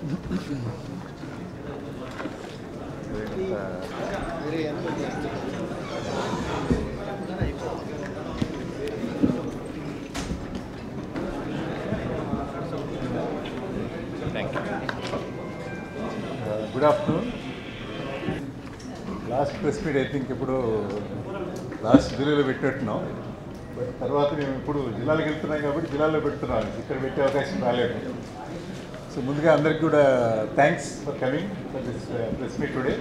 Thank you good afternoon last press meet I think ఇప్పుడు last ఢిల్లీలో పెట్టినట్టున్నాం but తర్వాత మేము ఇప్పుడు జిల్లాలకు వెళ్తున్నాం కాబట్టి జిల్లాలో పెడుతున్నాం ఇక్కడ పెట్టే అవకాశం రాలేదు సో ముందుగా అందరికి కూడా thanks for coming for this press meet today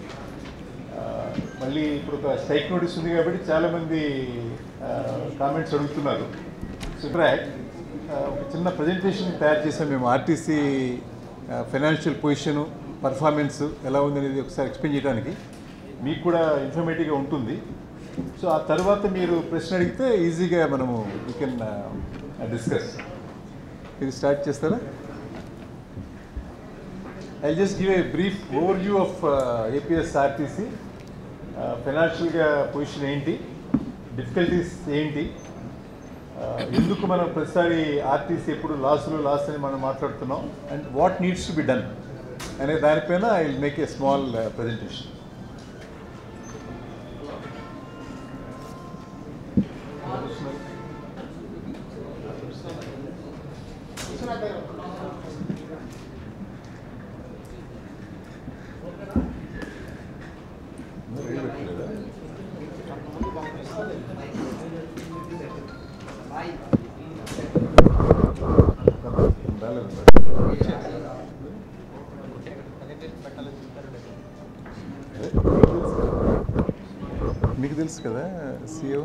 మళ్ళీ ఇప్పుడు ఒక స్ట్రైక్ నోటీస్ ఉంది కాబట్టి చాలామంది కామెంట్స్ అడుగుతున్నారు సుబ్రాయ్ ఒక చిన్న ప్రజెంటేషన్ తయారు చేసాం మేము ఆర్టీసీ ఫైనాన్షియల్ పొజిషను పర్ఫార్మెన్స్ ఎలా ఉందనేది ఒకసారి ఎక్స్ప్లెయిన్ చేయడానికి మీకు కూడా ఇన్ఫర్మేటివ్గా ఉంటుంది సో ఆ తర్వాత మీరు ప్రశ్న అడిగితే ఈజీగా మనము వీ కెన్ డిస్కస్ ఇది స్టార్ట్ చేస్తారా I just give a brief overview of APS RTC ఫైనాన్షియల్గా పొజిషన్ ఏంటి డిఫికల్టీస్ ఏంటి Uh, ఎందుకు మనం ప్రతిసారి ఆర్టీసీ ఎప్పుడు లాసులు లాస్ అని మనం మాట్లాడుతున్నాం and what needs to be done అనే దానిపైన I will make a small presentation మీకు తెలుసు కదా సిఓ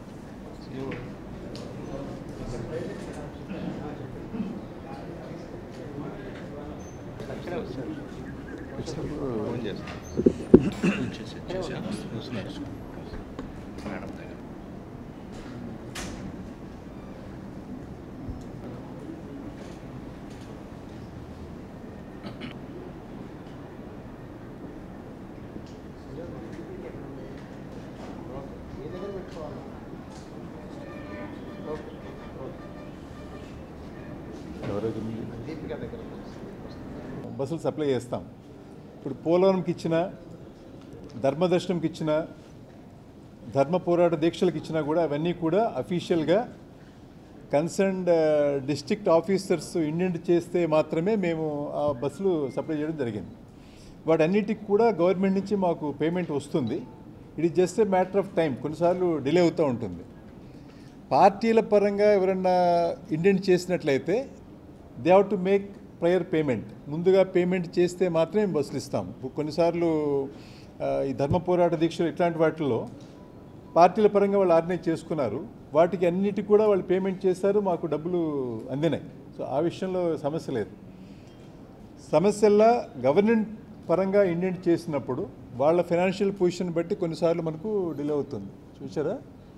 వచ్చినప్పుడు ఫోన్ చేస్తాను చేసి చేసి చూస్తున్నారు మేడం దగ్గర ఎవరైతే బస్సులు సప్లై చేస్తాం ఇప్పుడు పోలవరంకి ఇచ్చిన ధర్మదర్శనంకి ఇచ్చిన ధర్మ పోరాట దీక్షలకు ఇచ్చినా కూడా అవన్నీ కూడా అఫీషియల్గా కన్సర్న్డ్ డిస్ట్రిక్ట్ ఆఫీసర్స్ ఇండెంట్ చేస్తే మాత్రమే మేము ఆ బస్సులు సప్లై చేయడం జరిగింది వాటన్నిటికి కూడా గవర్నమెంట్ నుంచి మాకు పేమెంట్ వస్తుంది it is just a matter of time కొన్నిసార్లు డిలే అవుతూ ఉంటుంది పార్టీల పరంగా ఎవరన్నా ఇండెంట్ చేసినట్లయితే they have to make prior payment ముందుగా పేమెంట్ చేస్తే మాత్రమే బస్సులు ఇస్తాం ఇప్పుడు కొన్నిసార్లు ఆ, ఈ ధర్మ పోరాట దీక్షలు ఇట్లాంటి వాటిల్లో పార్టీల పరంగా వాళ్ళు ఆర్గనైజ్ చేసుకున్నారు వాటికి అన్నిటికి కూడా వాళ్ళు పేమెంట్ చేశారు మాకు డబ్బులు అందినాయి సో ఆ విషయంలో సమస్య లేదు సమస్యల్లా గవర్నమెంట్ పరంగా ఇండెంట్ చేసినప్పుడు వాళ్ళ ఫైనాన్షియల్ పొజిషన్ బట్టి కొన్నిసార్లు మనకు డిలే అవుతుంది చూసారా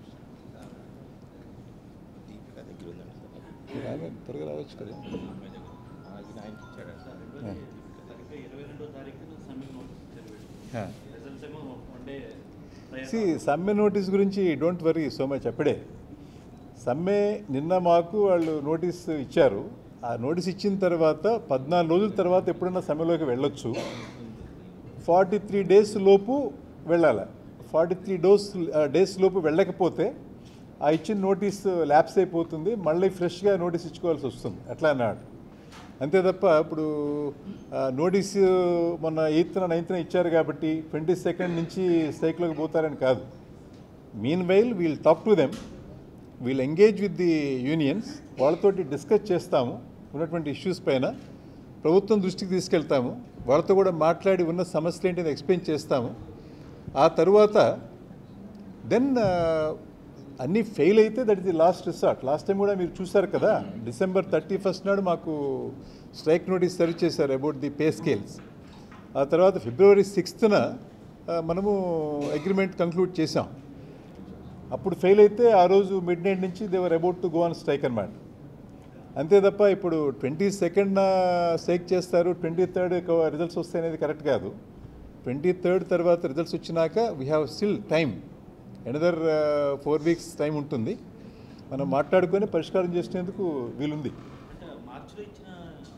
దీపిక దగ్గర ఉందండి మీరు ఆమె త్వరగా రావచ్చు కదా ఆయన ఆయనకి ఇచ్చాడు సార్ ఆ. ఇరవై రెండో తారీఖున సమ్మె నోటీస్ ఇచ్చారు ఆ. రిజల్ట్స్ ఏమో వన్ డే సి సమ్మె నోటీస్ గురించి డోంట్ వరీ సో మచ్ అప్పుడే సమ్మె నిన్న మాకు వాళ్ళు నోటీస్ ఇచ్చారు ఆ నోటీస్ ఇచ్చిన తర్వాత పద్నాలుగు రోజుల తర్వాత ఎప్పుడైనా సమ్మెలోకి వెళ్ళొచ్చు ఫార్టీ త్రీ డేస్ లోపు వెళ్ళాలి ఫార్టీ త్రీ డోస్ డేస్ లోపు వెళ్ళకపోతే ఆ ఇచ్చిన నోటీస్ ల్యాప్స్ అయిపోతుంది మళ్ళీ ఫ్రెష్గా నోటీస్ ఇచ్చుకోవాల్సి వస్తుంది అట్లా అన్నాడు అంతే తప్ప ఇప్పుడు ఆ, నోటీసు మొన్న ఎయిత్న నైన్త్న ఇచ్చారు కాబట్టి ట్వంటీ సెకండ్ నుంచి స్ట్రైక్లోకి పోతారని కాదు meanwhile we'll talk to them we'll engage with the unions వాళ్ళతోటి డిస్కస్ చేస్తాము ఉన్నటువంటి ఇష్యూస్ పైన ప్రభుత్వం దృష్టికి తీసుకెళ్తాము వాళ్ళతో కూడా మాట్లాడి ఉన్న సమస్యలు ఏంటి ఎక్స్ప్లెయిన్ చేస్తాము ఆ తరువాత దెన్ అన్నీ ఫెయిల్ అయితే that is the last resort last time కూడా మీరు చూసారు కదా డిసెంబర్ థర్టీ ఫస్ట్ నాడు మాకు స్ట్రైక్ నోటీస్ సర్వ్ చేశారు అబౌట్ ది పే స్కేల్స్ ఆ తర్వాత ఫిబ్రవరి సిక్స్త్న మనము అగ్రిమెంట్ కంక్లూడ్ చేసాం అప్పుడు ఫెయిల్ అయితే ఆ రోజు మిడ్ నైట్ నుంచి they were about to go on strike అనమాట అంతే తప్ప ఇప్పుడు ట్వంటీ సెకండ్ స్ట్రైక్ చేస్తారు ట్వంటీ థర్డ్ రిజల్ట్స్ వస్తాయి అనేది కరెక్ట్ కాదు ట్వంటీ థర్డ్ తర్వాత రిజల్ట్స్ వచ్చినాక we have still time another four weeks time ఉంటుంది మనం మాట్లాడుకొని పరిష్కారం చేసేందుకు వీలుంది అంటే మార్చిలో ఇచ్చిన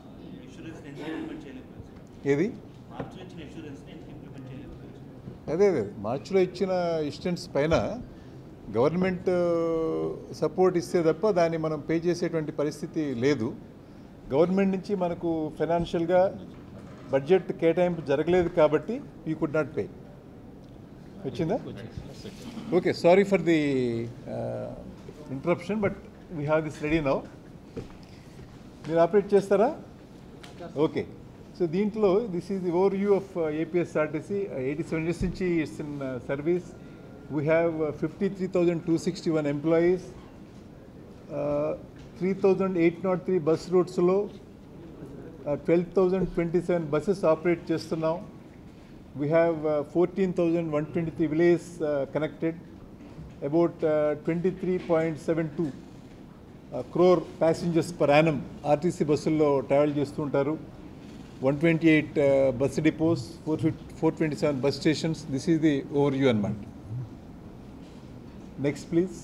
ఇన్సూరెన్స్ ఎందుకు ఇంప్లిమెంట్ చేయలేకపోయారు సార్ ఏది మార్చిలో ఇచ్చిన ఇన్సూరెన్స్ని ఎందుకు ఇంప్లిమెంట్ చేయలేకపోయారు సార్ అదే అదే మార్చిలో ఇచ్చిన ఇన్స్టెంట్స్ పైన గవర్నమెంట్ సపోర్ట్ ఇస్తే తప్ప దాన్ని మనం పే చేసేటువంటి పరిస్థితి లేదు గవర్నమెంట్ నుంచి మనకు ఫైనాన్షియల్గా బడ్జెట్ కేటాయింపు జరగలేదు కాబట్టి వీ కుడ్ నాట్ పే వచ్చిందా okay sorry for the interruption but we have this ready now మీరు ఆపరేట్ చేస్తారా ఓకే సో దీంట్లో this is the overview of APSRTC eighty seven years నుంచి it's in service we have fifty three thousand two sixty one employees three thousand eight nought three bus రూట్స్లో twelve thousand twenty seven buses operate చేస్తున్నాం we have fourteen thousand one twenty three village connected about twenty three point seven two crore passengers per annum RTC బస్సుల్లో travel చేస్తుంటారు one twenty eight bus depots four fifty four twenty seven bus stations this is the overview అనమాట next please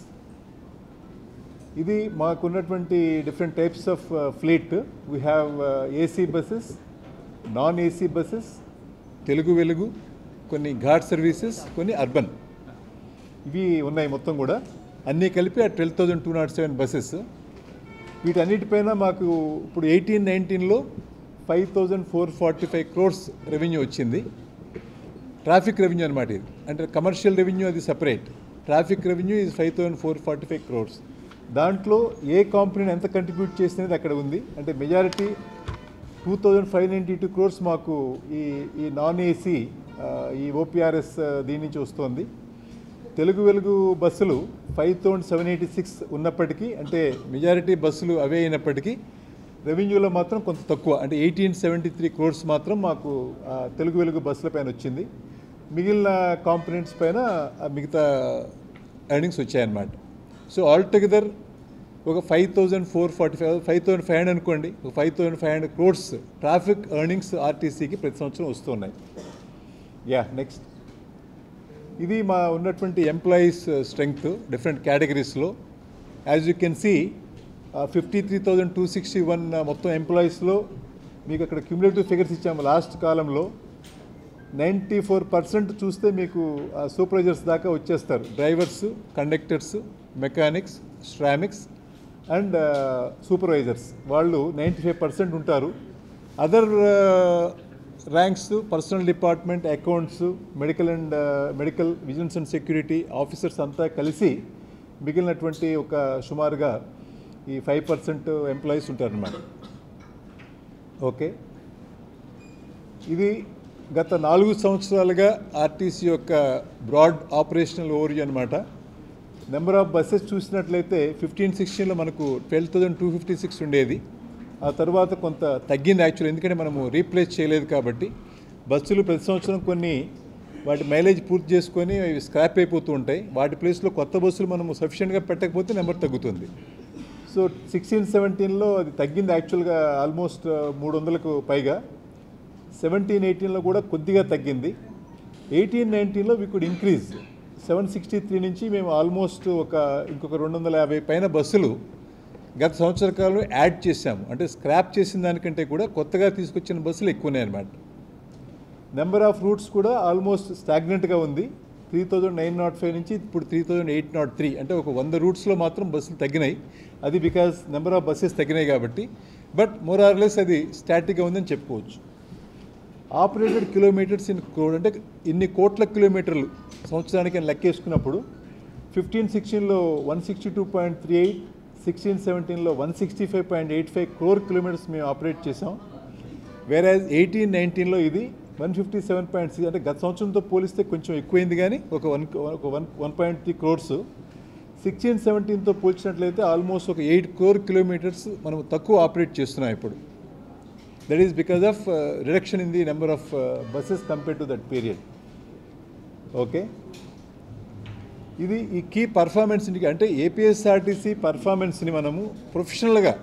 ఇది మాకున్నటువంటి different types of fleet we have AC buses non AC buses Telugu Velugu కొన్ని ghat services కొన్ని urban ఇవి ఉన్నాయి మొత్తం కూడా అన్నీ కలిపి ఆ twelve thousand two nought seven buses వీటన్నిటిపైన మాకు ఇప్పుడు ఎయిటీన్ నైన్టీన్లో five thousand four forty five crores revenue వచ్చింది ట్రాఫిక్ రెవెన్యూ అనమాట ఇది అంటే కమర్షియల్ రెవెన్యూ అది సపరేట్ ట్రాఫిక్ రెవెన్యూ ఇది five thousand four forty five crores దాంట్లో ఏ కంపెనీ ఎంత కంట్రిబ్యూట్ చేసినది అక్కడ ఉంది అంటే majority two thousand five ninety two crores మాకు ఈ ఈ నాన్ ఏసీ ఈ ఓపీఆర్ఎస్ దీని నుంచి వస్తుంది తెలుగు వెలుగు బస్సులు five thousand seven eighty six ఉన్నప్పటికీ అంటే మెజారిటీ బస్సులు అవే అయినప్పటికీ రెవెన్యూలో మాత్రం కొంత తక్కువ అంటే ఎయిటీన్ సెవెంటీ త్రీ క్రోర్స్ మాత్రం మాకు ఆ, తెలుగు వెలుగు బస్సుల పైన వచ్చింది మిగిలిన కాంపనెంట్స్ పైన ఆ మిగతా ఎర్నింగ్స్ వచ్చాయన్నమాట సో ఆల్ టుగెదర్ ఒక five thousand four forty five five thousand five hundred అనుకోండి ఒక five thousand five hundred crores traffic earnings ఆర్టీసీకి ప్రతి సంవత్సరం వస్తున్నాయి యా నెక్స్ట్ ఇది మా ఉన్నటువంటి ఎంప్లాయీస్ స్ట్రెంగ్త్ డిఫరెంట్ కేటగిరీస్లో as you can see fifty three thousand two sixty one మొత్తం ఎంప్లాయీస్లో మీకు అక్కడ క్యూములేటివ్ ఫిగర్స్ ఇచ్చాము లాస్ట్ కాలంలో నైంటీ ఫోర్ పర్సెంట్ చూస్తే మీకు సూపర్వైజర్స్ దాకా వచ్చేస్తారు drivers conductors mechanics స్ట్రామిక్స్ and supervisors వాళ్ళు నైంటీ ఫైవ్ పర్సెంట్ ఉంటారు other ranks personnel department accounts medical and medical vigilance and security officers అంతా కలిసి మిగిలినటువంటి ఒక సుమారుగా ఈ ఫైవ్ పర్సెంట్ ఎంప్లాయీస్ ఉంటారన్నమాట ఓకే ఇది గత నాలుగు సంవత్సరాలుగా ఆర్టీసీ యొక్క బ్రాడ్ ఆపరేషనల్ ఓవర్వ్యూ అనమాట నెంబర్ ఆఫ్ బస్సెస్ చూసినట్లయితే ఫిఫ్టీన్ సిక్స్టీన్లో మనకు twelve thousand two fifty six ఉండేది ఆ తర్వాత కొంత తగ్గింది యాక్చువల్ ఎందుకంటే మనము రీప్లేస్ చేయలేదు కాబట్టి బస్సులు ప్రతి సంవత్సరం కొన్ని వాటి మైలేజ్ పూర్తి చేసుకొని అవి స్క్రాప్ అయిపోతూ ఉంటాయి వాటి ప్లేస్లో కొత్త బస్సులు మనము సఫిషియెంట్గా పెట్టకపోతే నెంబర్ తగ్గుతుంది సో సిక్స్టీన్ సెవెంటీన్లో అది తగ్గింది యాక్చువల్గా ఆల్మోస్ట్ మూడు వందలకు పైగా సెవెంటీన్ ఎయిటీన్లో కూడా కొద్దిగా తగ్గింది ఎయిటీన్ నైన్టీన్లో we could increase seven sixty three నుంచి మేము ఆల్మోస్ట్ ఒక ఇంకొక రెండు వందల యాభై పైన బస్సులు గత సంవత్సర కాలంలో యాడ్ చేశాము అంటే స్క్రాప్ చేసిన దానికంటే కూడా కొత్తగా తీసుకొచ్చిన బస్సులు ఎక్కువనే అనమాట నెంబర్ ఆఫ్ రూట్స్ కూడా ఆల్మోస్ట్ స్టాగ్నెంట్గా ఉంది three thousand nine nought five నుంచి ఇప్పుడు three thousand eight nought three అంటే ఒక వంద రూట్స్లో మాత్రం బస్సులు తగ్గినాయి అది బికాస్ నెంబర్ ఆఫ్ బస్సెస్ తగ్గినాయి కాబట్టి బట్ మోర్ ఆర్లెస్ అది స్టాటిక్గా ఉందని చెప్పుకోవచ్చు ఆపరేటెడ్ కిలోమీటర్స్ ఇన్ క్రోడ్ అంటే ఇన్ని కోట్ల కిలోమీటర్లు సంవత్సరానికి అని లెక్కేసుకున్నప్పుడు ఫిఫ్టీన్ సిక్స్టీన్లో one sixty two point three eight sixteen సెవెంటీన్లో one sixty five point eight five crore kilometres మేము ఆపరేట్ చేసాం వేరాజ్ ఎయిటీన్ నైన్టీన్లో ఇది one fifty seven point six అంటే గత సంవత్సరంతో పోలిస్తే కొంచెం ఎక్కువైంది కానీ ఒక వన్ ఒక one one point three crores sixteen సెవెంటీన్తో పోల్చినట్లయితే ఆల్మోస్ట్ ఒక ఎయిట్ క్రోర్ కిలోమీటర్స్ మనం తక్కువ ఆపరేట్ చేస్తున్నాం ఇప్పుడు that is because of reduction in the number of buses compare to that period okay ఇది ఈ కీ పర్ఫార్మెన్స్ ఇండికి అంటే ఏపీఎస్ఆర్టీసీ పర్ఫార్మెన్స్ని మనము ప్రొఫెషనల్గా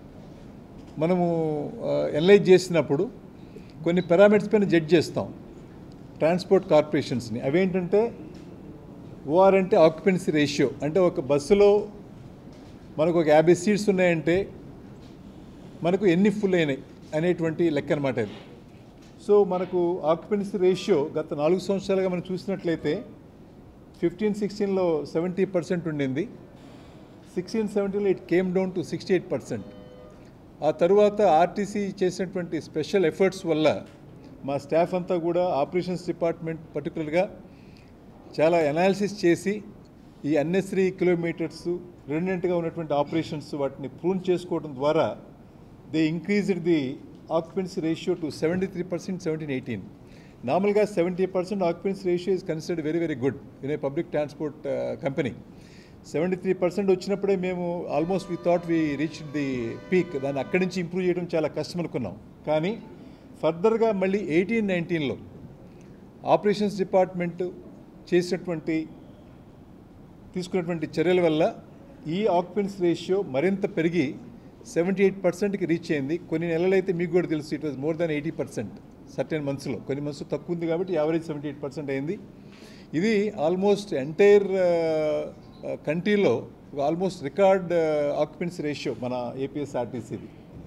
మనము ఎనలైజ్ చేసినప్పుడు కొన్ని పారామీటర్స్ పైన జడ్జ్ చేస్తాం ట్రాన్స్పోర్ట్ కార్పొరేషన్స్ని అవేంటంటే ఓఆర్ అంటే ఆక్యుపెన్సీ రేషియో అంటే ఒక బస్సులో మనకు ఒక యాభై సీట్స్ ఉన్నాయంటే మనకు ఎన్ని ఫుల్ అయినాయి అనేటువంటి లెక్క అనమాట ఇది సో మనకు ఆక్యుపెన్సీ రేషియో గత నాలుగు సంవత్సరాలుగా మనం చూసినట్లయితే ఫిఫ్టీన్ సిక్స్టీన్లో సెవెంటీ పర్సెంట్ ఉండింది సిక్స్టీన్ సెవెంటీన్లో it came down to sixty eight percent ఆ తరువాత ఆర్టీసీ చేసినటువంటి స్పెషల్ ఎఫర్ట్స్ వల్ల మా స్టాఫ్ అంతా కూడా ఆపరేషన్స్ డిపార్ట్మెంట్ పర్టికులర్గా చాలా అనాలిసిస్ చేసి ఈ అన్నెసరీ కిలోమీటర్స్ రెండెంట్గా ఉన్నటువంటి ఆపరేషన్స్ వాటిని ప్రూన్ చేసుకోవడం ద్వారా they increased the occupancy ratio to seventy three percent seventeen eighteen నార్మల్గా seventy percent occupancy ratio is considered very very good in a public transport company seventy three percent వచ్చినప్పుడే మేము almost we thought we reach the peak దాన్ని అక్కడి నుంచి improve చేయడం చాలా కష్టం అనుకున్నాం కానీ ఫర్దర్గా మళ్ళీ ఎయిటీన్ నైన్టీన్లో ఆపరేషన్స్ డిపార్ట్మెంట్ చేసినటువంటి తీసుకున్నటువంటి చర్యల వల్ల ఈ ఆక్యుపెన్సీ రేషియో మరింత పెరిగి సెవెంటీ ఎయిట్ పర్సెంట్కి రీచ్ అయింది కొన్ని నెలలైతే మీకు కూడా తెలుసు it was more than eighty percent certain మంత్స్లో కొన్ని మంత్స్ తక్కువ ఉంది కాబట్టి యావరేజ్ సెవెంటీ ఎయిట్ పర్సెంట్ అయింది ఇది ఆల్మోస్ట్ ఎంటైర్ కంట్రీలో ఆల్మోస్ట్ రికార్డ్ ఆక్యుపెన్సీ రేషియో మన ఏపీఎస్ఆర్టీసీది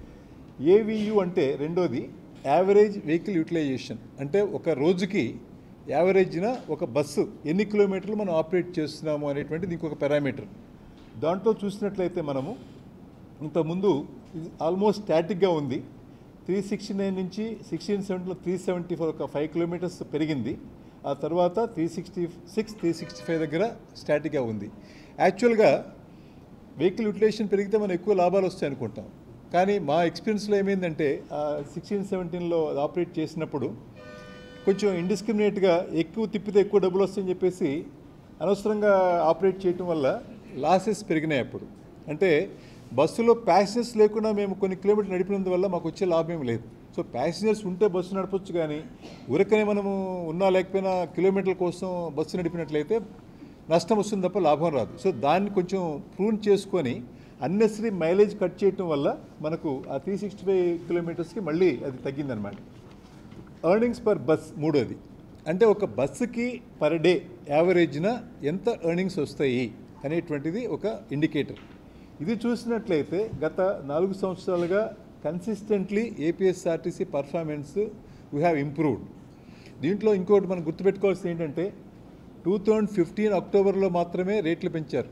ఏవియు అంటే రెండోది యావరేజ్ వెహికల్ యూటిలైజేషన్ అంటే ఒక రోజుకి యావరేజ్న ఒక బస్సు ఎన్ని కిలోమీటర్లు మనం ఆపరేట్ చేస్తున్నాము అనేటువంటిది ఇంకొక పారామీటర్ దాంట్లో చూసినట్లయితే మనము ఇంతకుముందు ఇది ఆల్మోస్ట్ స్టాటిక్గా ఉంది త్రీ సిక్స్టీ నైన్ నుంచి సిక్స్టీన్ సెవెంటీలో త్రీ సెవెంటీ ఫోర్ ఒక ఫైవ్ కిలోమీటర్స్ పెరిగింది ఆ తర్వాత three sixty six three sixty five దగ్గర స్టాటిక్గా ఉంది యాక్చువల్గా వెహికల్ యూటిలైజేషన్ పెరిగితే మనం ఎక్కువ లాభాలు వస్తాయి అనుకుంటాం కానీ మా ఎక్స్పీరియన్స్లో ఏమైందంటే సిక్స్టీన్ సెవెంటీన్లో ఆపరేట్ చేసినప్పుడు కొంచెం ఇండిస్క్రిమినేట్గా ఎక్కువ తిప్పితే ఎక్కువ డబ్బులు వస్తాయని చెప్పేసి అనవసరంగా ఆపరేట్ చేయటం వల్ల లాసెస్ పెరిగినాయి అప్పుడు అంటే బస్సులో ప్యాసింజర్స్ లేకుండా మేము కొన్ని కిలోమీటర్లు నడిపినందువల్ల మాకు వచ్చే లాభం లేదు సో ప్యాసింజర్స్ ఉంటే బస్సు నడపొచ్చు కానీ ఉరకనే మనము ఉన్నా లేకపోయినా కిలోమీటర్ల కోసం బస్సు నడిపినట్లయితే నష్టం వస్తుంది తప్ప లాభం రాదు సో దాన్ని కొంచెం ప్రూన్ చేసుకొని అన్నెసరీ మైలేజ్ కట్ చేయటం వల్ల మనకు ఆ త్రీ సిక్స్టీ ఫైవ్ కిలోమీటర్స్కి మళ్ళీ అది తగ్గిందనమాట ఎర్నింగ్స్ పర్ బస్ మూడోది అంటే ఒక బస్సుకి పర్ డే యావరేజ్న ఎంత ఎర్నింగ్స్ వస్తాయి అనేటువంటిది ఒక ఇండికేటర్ ఇది చూసినట్లయితే గత నాలుగు సంవత్సరాలుగా consistently APSRTC performance we have improved దీంట్లో ఇంకోటి మనం గుర్తుపెట్టుకోవాల్సింది ఏంటంటే టూ థౌజండ్ ఫిఫ్టీన్ అక్టోబర్లో మాత్రమే రేట్లు పెంచారు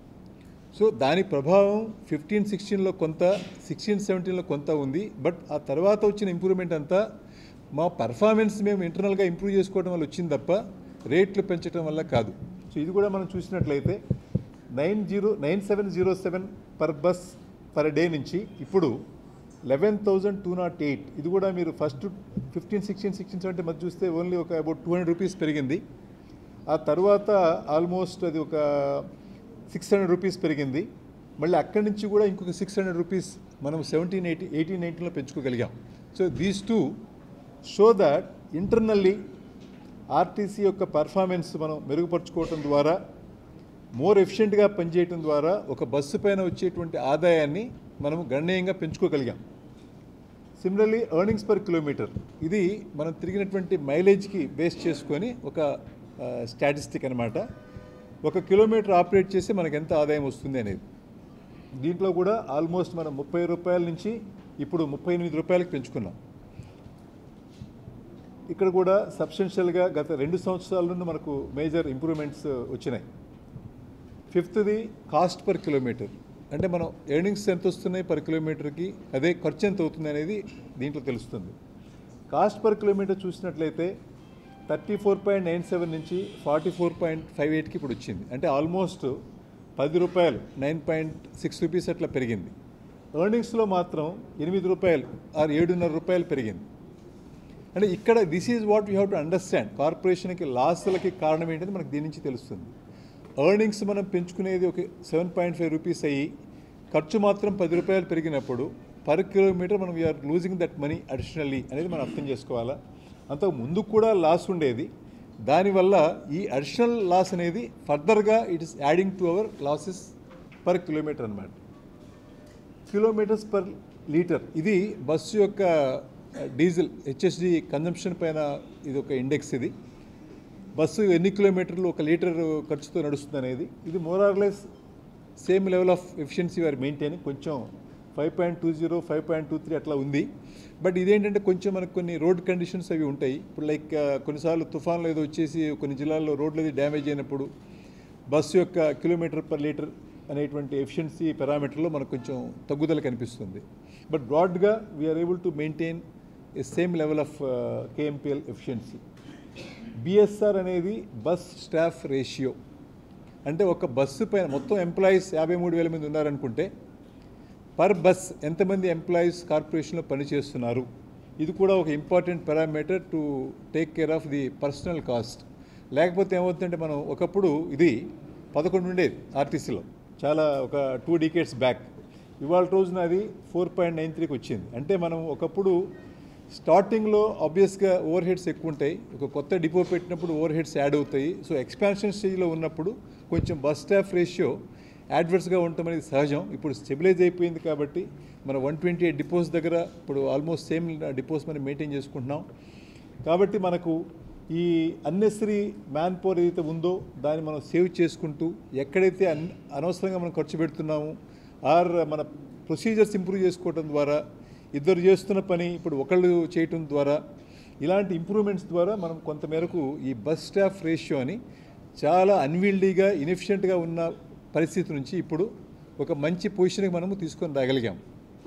సో దాని ప్రభావం ఫిఫ్టీన్ సిక్స్టీన్లో కొంత సిక్స్టీన్ సెవెంటీన్లో కొంత ఉంది బట్ ఆ తర్వాత వచ్చిన ఇంప్రూవ్మెంట్ అంతా మా పర్ఫార్మెన్స్ మేము ఇంటర్నల్గా ఇంప్రూవ్ చేసుకోవడం వల్ల వచ్చింది తప్ప రేట్లు పెంచడం వల్ల కాదు సో ఇది కూడా మనం చూసినట్లయితే nine zero nine seven zero seven per bus per day నుంచి ఇప్పుడు eleven thousand two nought eight ఇది కూడా మీరు first fifteen sixteen sixteen seventy మధ్య చూస్తే ఓన్లీ ఒక అబౌట్ టూ హండ్రెడ్ రూపీస్ పెరిగింది ఆ తర్వాత ఆల్మోస్ట్ అది ఒక సిక్స్ హండ్రెడ్ రూపీస్ పెరిగింది మళ్ళీ అక్కడి నుంచి కూడా ఇంకొక సిక్స్ హండ్రెడ్ రూపీస్ మనం సెవెంటీన్ ఎయిటీ ఎయిటీన్ నైన్టీన్లో పెంచుకోగలిగాం so these two show that internally RTC యొక్క పర్ఫార్మెన్స్ మనం మెరుగుపరుచుకోవటం ద్వారా మోర్ ఎఫిషియెంట్గా పనిచేయటం ద్వారా ఒక బస్సు పైన వచ్చేటువంటి ఆదాయాన్ని మనం గణనీయంగా పెంచుకోగలిగాం సిమిలర్లీ ఎర్నింగ్స్ పర్ కిలోమీటర్ ఇది మనం తిరిగినటువంటి మైలేజ్కి బేస్ చేసుకొని ఒక స్టాటిస్టిక్ అనమాట ఒక కిలోమీటర్ ఆపరేట్ చేసి మనకు ఎంత ఆదాయం వస్తుంది అనేది దీంట్లో కూడా ఆల్మోస్ట్ మనం ముప్పై రూపాయల నుంచి ఇప్పుడు ముప్పై ఎనిమిది రూపాయలకు పెంచుకున్నాం ఇక్కడ కూడా సబ్స్టెన్షియల్గా గత రెండు సంవత్సరాల నుండి మనకు మేజర్ ఇంప్రూవ్మెంట్స్ వచ్చినాయి ఫిఫ్త్ది కాస్ట్ పర్ కిలోమీటర్ అంటే మనం ఎర్నింగ్స్ ఎంత వస్తున్నాయి పర్ కిలోమీటర్కి అదే ఖర్చు ఎంత అవుతుంది అనేది దీంట్లో తెలుస్తుంది కాస్ట్ పర్ కిలోమీటర్ చూసినట్లయితే thirty four point nine seven నుంచి ఫార్టీ ఫోర్ పాయింట్ ఫైవ్ ఎయిట్కి ఇప్పుడు వచ్చింది అంటే ఆల్మోస్ట్ పది రూపాయలు నైన్ పాయింట్ సిక్స్ రూపీస్ అట్లా పెరిగింది ఎర్నింగ్స్లో మాత్రం ఎనిమిది రూపాయలు ఆరు ఏడున్నర రూపాయలు పెరిగింది అంటే ఇక్కడ this is what you have to understand కార్పొరేషన్కి లాస్లకి కారణం ఏంటని మనకు దీని నుంచి తెలుస్తుంది ఎర్నింగ్స్ మనం పెంచుకునేది ఒక సెవెన్ పాయింట్ ఫైవ్ రూపీస్ అయ్యి ఖర్చు మాత్రం పది రూపాయలు పెరిగినప్పుడు పర్ కిలోమీటర్ మనం we are losing that money additionally అనేది మనం అర్థం చేసుకోవాలా అంతకు ముందు కూడా లాస్ ఉండేది దానివల్ల ఈ అడిషనల్ లాస్ అనేది ఫర్దర్గా it is adding to our losses per kilometre అనమాట కిలోమీటర్స్ పర్ లీటర్ ఇది బస్సు యొక్క డీజిల్ హెచ్ఎస్డి కన్జంప్షన్ పైన ఇది ఒక ఇండెక్స్ ఇది బస్సు ఎన్ని కిలోమీటర్లు ఒక లీటర్ ఖర్చుతో నడుస్తుంది అనేది ఇది more or less same level of efficiency వారు మెయింటైన్ కొంచెం five point two zero five point two three అట్లా ఉంది బట్ ఇదేంటంటే కొంచెం మనకు కొన్ని రోడ్ కండిషన్స్ అవి ఉంటాయి ఇప్పుడు లైక్ ఆ, కొన్నిసార్లు తుఫాన్లు ఏదో వచ్చేసి కొన్ని జిల్లాల్లో రోడ్లు అది డ్యామేజ్ అయినప్పుడు బస్సు యొక్క కిలోమీటర్ పర్ లీటర్ అనేటువంటి ఎఫిషియన్సీ పారామీటర్లో మనకు కొంచెం తగ్గుదల కనిపిస్తుంది బట్ బ్రాడ్గా we are able to maintain a same level of KMPL efficiency BSR అనేది బస్ స్టాఫ్ రేషియో అంటే ఒక బస్సు పైన మొత్తం ఎంప్లాయీస్ యాభై మూడు వేల మంది ఉన్నారనుకుంటే పర్ బస్ ఎంతమంది ఎంప్లాయీస్ కార్పొరేషన్లో పనిచేస్తున్నారు ఇది కూడా ఒక important parameter to take care of the personnel cost లేకపోతే ఏమవుతుందంటే మనం ఒకప్పుడు ఇది పదకొండు ఉండేది ఆర్టీసీలో చాలా ఒక టూ డికేట్స్ బ్యాక్ ఇవాళ రోజున అది ఫోర్ పాయింట్ నైన్ త్రీకి వచ్చింది అంటే మనం ఒకప్పుడు స్టార్టింగ్లో ఆబ్వియస్గా ఓవర్ హెడ్స్ ఎక్కువ ఉంటాయి ఒక కొత్త డిపో పెట్టినప్పుడు ఓవర్ హెడ్స్ యాడ్ అవుతాయి సో ఎక్స్పాన్షన్ స్టేజ్లో ఉన్నప్పుడు కొంచెం బస్ స్టాఫ్ రేషియో యాడ్వర్స్గా ఉండటం అనేది సహజం ఇప్పుడు స్టెబిలైజ్ అయిపోయింది కాబట్టి మన వన్ ట్వంటీ ఎయిట్ డిపోస్ దగ్గర ఇప్పుడు ఆల్మోస్ట్ సేమ్ డిపోస్ మనం మెయింటైన్ చేసుకుంటున్నాం కాబట్టి మనకు ఈ అన్నెసరీ మ్యాన్ పవర్ ఏదైతే ఉందో దాన్ని మనం సేవ్ చేసుకుంటూ ఎక్కడైతే అన్ అనవసరంగా మనం ఖర్చు పెడుతున్నాము ఆర్ మన ప్రొసీజర్స్ ఇంప్రూవ్ చేసుకోవడం ద్వారా ఇద్దరు చేస్తున్న పని ఇప్పుడు ఒకళ్ళు చేయటం ద్వారా ఇలాంటి ఇంప్రూవ్మెంట్స్ ద్వారా మనం కొంతమేరకు ఈ బస్ స్టాఫ్ రేషియో అని చాలా అన్విల్డీగా ఇన్ఎఫిషియెంట్గా ఉన్న పరిస్థితి నుంచి ఇప్పుడు ఒక మంచి పొజిషన్కి మనము తీసుకొని రాగలిగాం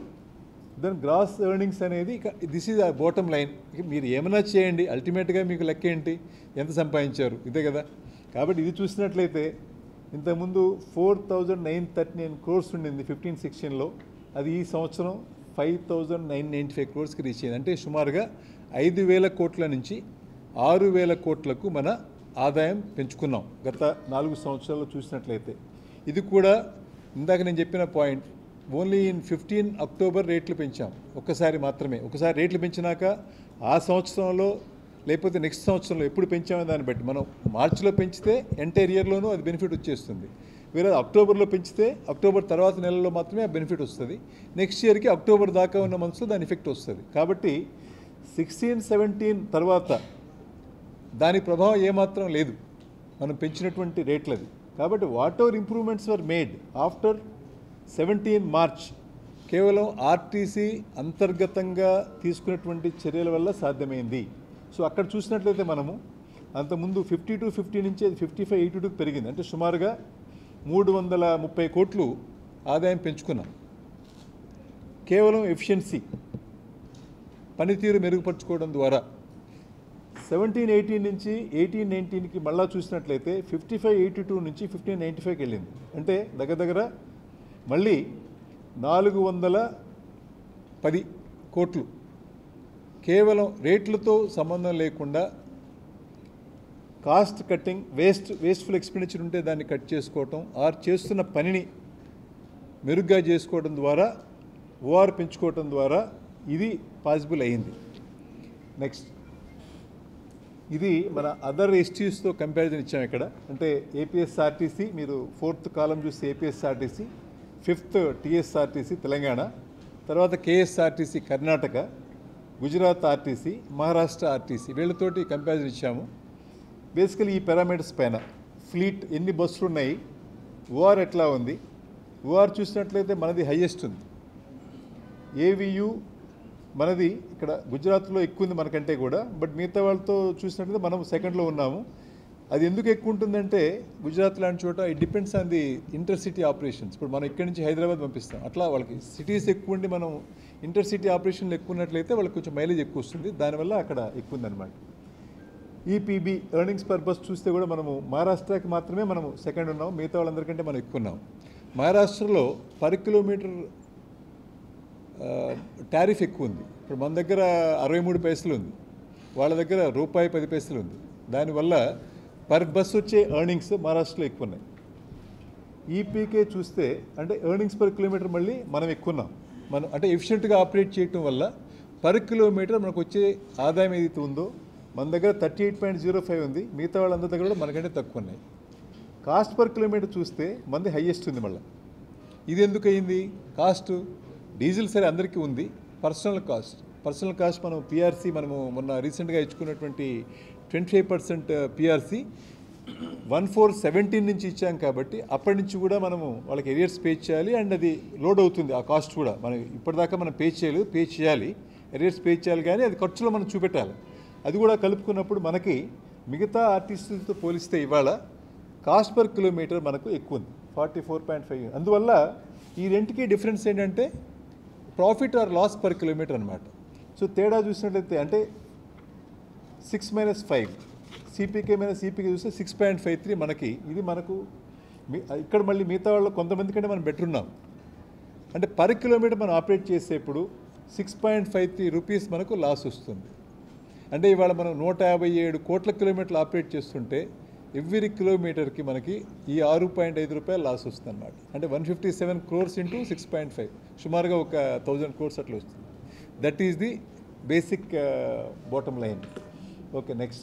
దెన్ గ్రాస్ ఎర్నింగ్స్ అనేది this is uh bottom line మీరు ఏమైనా చేయండి అల్టిమేట్గా మీకు లెక్క ఏంటి ఎంత సంపాదించారు ఇదే కదా కాబట్టి ఇది చూసినట్లయితే ఇంతకుముందు four thousand nine thirty nine crores ఉండింది ఫిఫ్టీన్ సిక్స్టీన్లో అది ఈ సంవత్సరం five thousand nine ninety five క్రోర్స్కి రీచ్ అయింది అంటే సుమారుగా ఐదు వేల కోట్ల నుంచి ఆరు వేల కోట్లకు మన ఆదాయం పెంచుకున్నాం గత నాలుగు సంవత్సరాల్లో చూసినట్లయితే ఇది కూడా ఇందాక నేను చెప్పిన point only in fifteen October రేట్లు పెంచాం ఒక్కసారి మాత్రమే ఒకసారి రేట్లు పెంచినాక ఆ సంవత్సరంలో లేకపోతే నెక్స్ట్ సంవత్సరంలో ఎప్పుడు పెంచామో దాన్ని బట్టి మనం మార్చిలో పెంచితే ఎంటైర్ ఇయర్లోనూ అది బెనిఫిట్ వచ్చేస్తుంది వేరే అక్టోబర్లో పెంచితే అక్టోబర్ తర్వాత నెలలో మాత్రమే ఆ బెనిఫిట్ వస్తుంది నెక్స్ట్ ఇయర్కి అక్టోబర్ దాకా ఉన్న మంత్స్లో దాని ఎఫెక్ట్ వస్తుంది కాబట్టి సిక్స్టీన్ సెవెంటీన్ తర్వాత దాని ప్రభావం ఏమాత్రం లేదు మనం పెంచినటువంటి రేట్లది కాబట్టి whatever improvements were made after seventeen March కేవలం ఆర్టీసీ అంతర్గతంగా తీసుకున్నటువంటి చర్యల వల్ల సాధ్యమైంది సో అక్కడ చూసినట్లయితే మనము అంతకుముందు ఫిఫ్టీ టు ఫిఫ్టీ నుంచి అది ఫిఫ్టీ ఫైవ్ ఎయిటీ టూకి పెరిగింది అంటే సుమారుగా మూడు వందల ముప్పై కోట్లు ఆదాయం పెంచుకున్నాం కేవలం ఎఫిషియన్సీ పనితీరు మెరుగుపరచుకోవడం ద్వారా సెవెంటీన్ ఎయిటీన్ నుంచి ఎయిటీన్ నైన్టీన్కి మళ్ళా చూసినట్లయితే ఫిఫ్టీ ఫైవ్ ఎయిటీ టూ నుంచి ఫిఫ్టీన్ నైంటీ ఫైవ్కి వెళ్ళింది అంటే దగ్గర దగ్గర మళ్ళీ నాలుగు వందల పది కోట్లు కేవలం రేట్లతో సంబంధం లేకుండా cost cutting waste wasteful expenditure ఉంటే దాన్ని కట్ చేసుకోవటం ఆర్ చేస్తున్న పనిని మెరుగ్గా చేసుకోవడం ద్వారా ఓఆర్ పెంచుకోవటం ద్వారా ఇది పాసిబుల్ అయింది నెక్స్ట్ ఇది మన అదర్ ఎస్టీస్తో కంపారిజన్ ఇచ్చాం ఇక్కడ అంటే ఏపీఎస్ఆర్టీసీ మీరు ఫోర్త్ కాలం చూస్తే ఏపీఎస్ఆర్టీసీ ఫిఫ్త్ టీఎస్ఆర్టీసీ తెలంగాణ తర్వాత KSRTC Karnataka Gujarat RTC Maharashtra RTC వీళ్ళతోటి కంపారిజన్ ఇచ్చాము బేసికలీ ఈ పారామీటర్స్ పైన ఫ్లీట్ ఎన్ని బస్సులు ఉన్నాయి ఓఆర్ ఎట్లా ఉంది ఓఆర్ చూసినట్లయితే మనది హయ్యెస్ట్ ఉంది ఏవియు మనది ఇక్కడ గుజరాత్లో ఎక్కువ ఉంది మనకంటే కూడా బట్ మిగతా వాళ్ళతో చూసినట్లయితే మనం సెకండ్లో ఉన్నాము అది ఎందుకు ఎక్కువ ఉంటుందంటే గుజరాత్ లాంటి చోట it depends on the intercity operations ఇప్పుడు మనం ఇక్కడి నుంచి హైదరాబాద్ పంపిస్తాం అట్లా వాళ్ళకి సిటీస్ ఎక్కువ ఉండి మనం ఇంటర్సిటీ ఆపరేషన్లు ఎక్కువ ఉన్నట్లయితే వాళ్ళకి కొంచెం మైలేజ్ ఎక్కువ వస్తుంది దానివల్ల అక్కడ ఎక్కువ ఉందన్నమాట ఈపీబీ ఎర్నింగ్స్ పర్పస్ చూస్తే కూడా మనము మహారాష్ట్రకి మాత్రమే మనము సెకండ్ ఉన్నాం మిగతా వాళ్ళందరికంటే మనం ఎక్కువ ఉన్నాం మహారాష్ట్రలో పర్ కిలోమీటర్ టారిఫ్ ఎక్కువ ఉంది ఇప్పుడు మన దగ్గర అరవై మూడు పైసలు ఉంది వాళ్ళ దగ్గర రూపాయి పది పైసలు ఉంది దానివల్ల పర్ బస్ వచ్చే ఎర్నింగ్స్ మహారాష్ట్రలో ఎక్కువ ఉన్నాయి ఈపీకే చూస్తే అంటే ఎర్నింగ్స్ పర్ కిలోమీటర్ మళ్ళీ మనం ఎక్కువ ఉన్నాం మనం అంటే ఎఫిషియెంట్గా ఆపరేట్ చేయటం వల్ల పర్ కిలోమీటర్ మనకు వచ్చే ఆదాయం ఏదైతే ఉందో మన దగ్గర thirty eight point zero five ఉంది మిగతా వాళ్ళందరి దగ్గర కూడా మనకంటే తక్కువ ఉన్నాయి కాస్ట్ పర్ కిలోమీటర్ చూస్తే మనది హయ్యెస్ట్ ఉంది మళ్ళీ ఇది ఎందుకు అయింది కాస్ట్ డీజిల్ సరే అందరికీ ఉంది పర్సనల్ కాస్ట్ పర్సనల్ కాస్ట్ మనం పిఆర్సీ మనము మొన్న రీసెంట్గా ఇచ్చుకున్నటువంటి twenty five percent PRC one four seventeen నుంచి ఇచ్చాం కాబట్టి అప్పటి నుంచి కూడా మనము వాళ్ళకి ఎరియర్స్ పే చేయాలి అండ్ అది లోడ్ అవుతుంది ఆ కాస్ట్ కూడా మనం ఇప్పటిదాకా మనం పే చేయలేదు పే చేయాలి ఎరియర్స్ పే చేయాలి కానీ అది ఖర్చులో మనం చూపెట్టాలి అది కూడా కలుపుకున్నప్పుడు మనకి మిగతా ఆర్టిస్టులతో పోలిస్తే ఇవాళ కాస్ట్ పర్ కిలోమీటర్ మనకు ఎక్కువ ఉంది ఫార్టీ ఫోర్ పాయింట్ ఫైవ్ అందువల్ల ఈ రెంట్కి డిఫరెన్స్ ఏంటంటే profit or loss per kilometre అనమాట సో తేడా చూసినట్లయితే అంటే six minus five CPK minus CPK చూస్తే సిక్స్ పాయింట్ ఫైవ్ త్రీ మనకి ఇది మనకు మీ- ఇక్కడ మళ్ళీ మిగతా వాళ్ళు కొంతమంది కంటే మనం బెటర్ ఉన్నాం అంటే పర్ కిలోమీటర్ మనం ఆపరేట్ చేసేప్పుడు six point five three rupees మనకు లాస్ వస్తుంది అంటే ఇవాళ మనం నూట యాభై ఏడు కోట్ల కిలోమీటర్లు ఆపరేట్ చేస్తుంటే ఎవ్రీ కిలోమీటర్కి మనకి ఈ ఆరు పాయింట్ ఐదు రూపాయలు లాస్ వస్తుంది అనమాట అంటే one fifty seven crores into six point five సుమారుగా ఒక థౌజండ్ క్రోర్స్ అట్లా వస్తుంది that is the basic bottom line okay next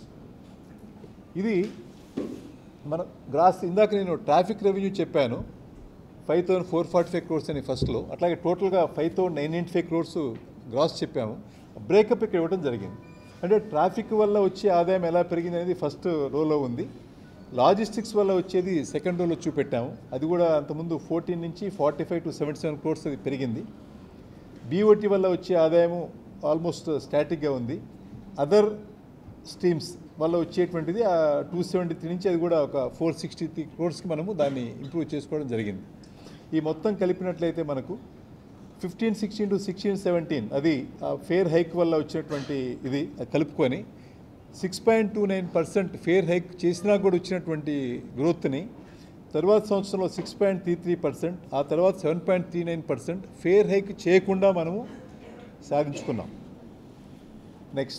ఇది మన గ్రాస్ ఇందాక నేను ట్రాఫిక్ రెవెన్యూ చెప్పాను five thousand four forty five crores అని ఫస్ట్లో అట్లాగే టోటల్గా five thousand nine ninety five crores gross చెప్పాము బ్రేకప్ ఇక్కడ ఇవ్వడం జరిగింది అంటే ట్రాఫిక్ వల్ల వచ్చే ఆదాయం ఎలా పెరిగింది అనేది ఫస్ట్ రోలో ఉంది లాజిస్టిక్స్ వల్ల వచ్చేది సెకండ్ రోలో చూపెట్టాము అది కూడా అంతకుముందు ఫోర్టీన్ నుంచి forty five to seventy seven crores అది పెరిగింది బీఓటీ వల్ల వచ్చే ఆదాయము ఆల్మోస్ట్ స్టాటిక్గా ఉంది అదర్ స్ట్రీమ్స్ వల్ల వచ్చేటువంటిది టూ సెవెంటీ త్రీ నుంచి అది కూడా ఒక ఫోర్ సిక్స్టీ త్రీ క్రోర్స్కి మనము దాన్ని ఇంప్రూవ్ చేసుకోవడం జరిగింది ఈ మొత్తం కలిపినట్లయితే మనకు fifteen sixteen to sixteen seventeen అది ఫేర్ హైక్ వల్ల వచ్చినటువంటి ఇది అది కలుపుకొని six point two nine percent fare hike చేసినా కూడా వచ్చినటువంటి గ్రోత్ని తర్వాత సంవత్సరంలో six point three three percent ఆ తర్వాత seven point three nine percent fare hike చేయకుండా మనము సాధించుకున్నాం నెక్స్ట్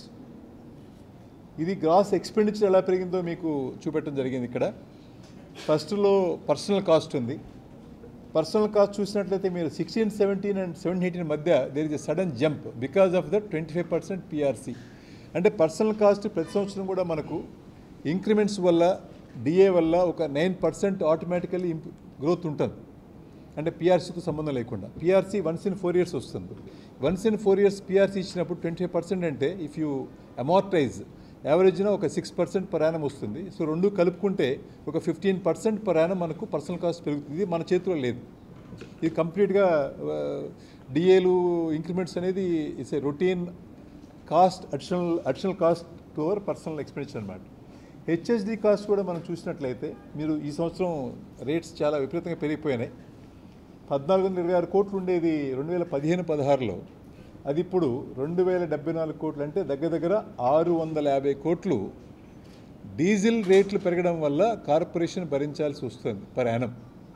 ఇది గ్రాస్ ఎక్స్పెండిచర్ ఎలా పెరిగిందో మీకు చూపెట్టడం జరిగింది ఇక్కడ ఫస్ట్లో పర్సనల్ కాస్ట్ ఉంది పర్సనల్ కాస్ట్ చూసినట్లయితే మీరు sixteen seventeen and seven eighteen మధ్య there is a sudden jump because of the twenty five percent PRC అంటే పర్సనల్ కాస్ట్ ప్రతి సంవత్సరం కూడా మనకు ఇంక్రిమెంట్స్ వల్ల డిఏ వల్ల ఒక నైన్ పర్సెంట్ ఆటోమేటికల్లీ గ్రోత్ ఉంటుంది అంటే పిఆర్సీకి సంబంధం లేకుండా PRC once in four years వస్తుంది once in four years PRC ఇచ్చినప్పుడు ట్వంటీ ఫైవ్ పర్సెంట్ అంటే ఇఫ్ యూ అమార్టైజ్ యావరేజ్న ఒక సిక్స్ పర్సెంట్ పర్ యానం వస్తుంది సో రెండు కలుపుకుంటే ఒక ఫిఫ్టీన్ పర్సెంట్ పర్ యానం మనకు పర్సనల్ కాస్ట్ పెరుగుతుంది ఇది మన చేతిలో లేదు ఇది కంప్లీట్గా డిఏలు ఇంక్రిమెంట్స్ అనేది it's a routine cost additional additional cost to our personnel expenditure అనమాట హెచ్ఎస్డి కాస్ట్ కూడా మనం చూసినట్లయితే మీరు ఈ సంవత్సరం రేట్స్ చాలా విపరీతంగా పెరిగిపోయినాయి పద్నాలుగు వందల ఇరవై ఆరు కోట్లు ఉండేది రెండు వేల పదిహేను పదహారులో అది ఇప్పుడు రెండు వేల డెబ్బై నాలుగు కోట్లు అంటే దగ్గర దగ్గర ఆరు వందల యాభై కోట్లు డీజిల్ రేట్లు పెరగడం వల్ల కార్పొరేషన్ భరించాల్సి వస్తుంది పర్ యానం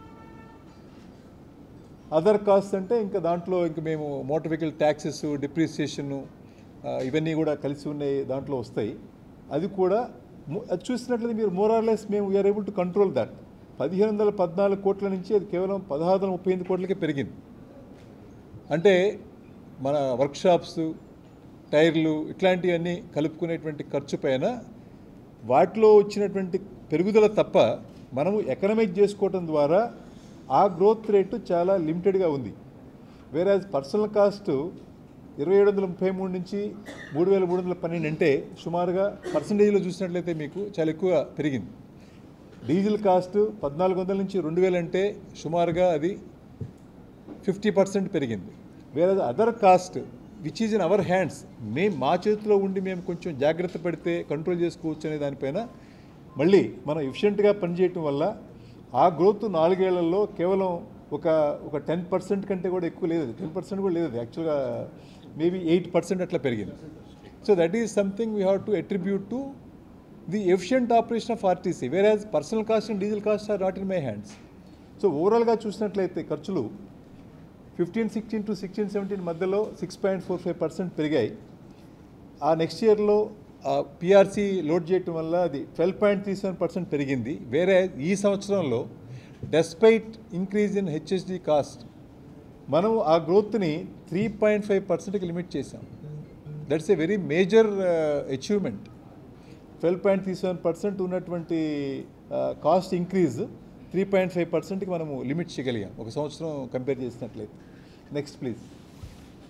అదర్ కాస్ట్ అంటే ఇంకా దాంట్లో ఇంకా మేము మోటార్ వెహికల్ ట్యాక్సెస్ డిప్రిసియేషన్ ఇవన్నీ కూడా కలిసి ఉన్నాయి దాంట్లో వస్తాయి అది కూడా ము- అది చూసినట్లయితే మీరు మోరార్లెస్ మేము we are able to control that పదిహేను వందల పద్నాలుగు కోట్ల నుంచి అది కేవలం పదహారు వందల ముప్పై ఎనిమిది కోట్లకే పెరిగింది అంటే మన వర్క్షాప్స్ టైర్లు ఇట్లాంటివన్నీ కలుపుకునేటువంటి ఖర్చు పైన వాటిలో వచ్చినటువంటి పెరుగుదల తప్ప మనము ఎకనమైజ్ చేసుకోవటం ద్వారా ఆ గ్రోత్ రేటు చాలా లిమిటెడ్గా ఉంది వేరే పర్సనల్ కాస్ట్ ఇరవై ఏడు వందల ముప్పై మూడు నుంచి మూడు వేల మూడు వందల పన్నెండు అంటే సుమారుగా పర్సంటేజ్లో చూసినట్లయితే మీకు చాలా ఎక్కువ పెరిగింది డీజిల్ కాస్ట్ పద్నాలుగు వందల నుంచి రెండు వేలు అంటే సుమారుగా అది ఫిఫ్టీ పర్సెంట్ పెరిగింది వేరే other cost which is in our hands మేము మా చేతిలో ఉండి మేము కొంచెం జాగ్రత్త పడితే కంట్రోల్ చేసుకోవచ్చు అనే దానిపైన మళ్ళీ మనం ఎఫిషియెంట్గా పనిచేయటం వల్ల ఆ గ్రోత్ నాలుగేళ్లలో కేవలం ఒక ఒక టెన్ పర్సెంట్ కంటే కూడా ఎక్కువ లేదు టెన్ పర్సెంట్ కూడా లేదు అది యాక్చువల్గా మేబీ ఎయిట్ పర్సెంట్ అట్లా పెరిగింది so that is something we have to attribute to the efficient operation of RTC whereas personnel cost and diesel cost are not in my hands so ఓవరాల్గా చూసినట్లయితే ఖర్చులు fifteen sixteen to sixteen seventeen మధ్యలో six point four five percent పెరిగాయి ఆ next ఇయర్లో PRC load చేయటం వల్ల అది twelve point three seven percent పెరిగింది వేరే ఈ సంవత్సరంలో despite increase in HSD cost మనం ఆ గ్రోత్ని త్రీ పాయింట్ ఫైవ్ పర్సెంట్కి లిమిట్ చేసాం that's a very major achievement twelve point three seven percent ఉన్నటువంటి cost increase three point five పర్సెంట్కి మనము లిమిట్ చేయగలిగాం ఒక సంవత్సరం కంపేర్ చేసినట్లయితే నెక్స్ట్ ప్లీజ్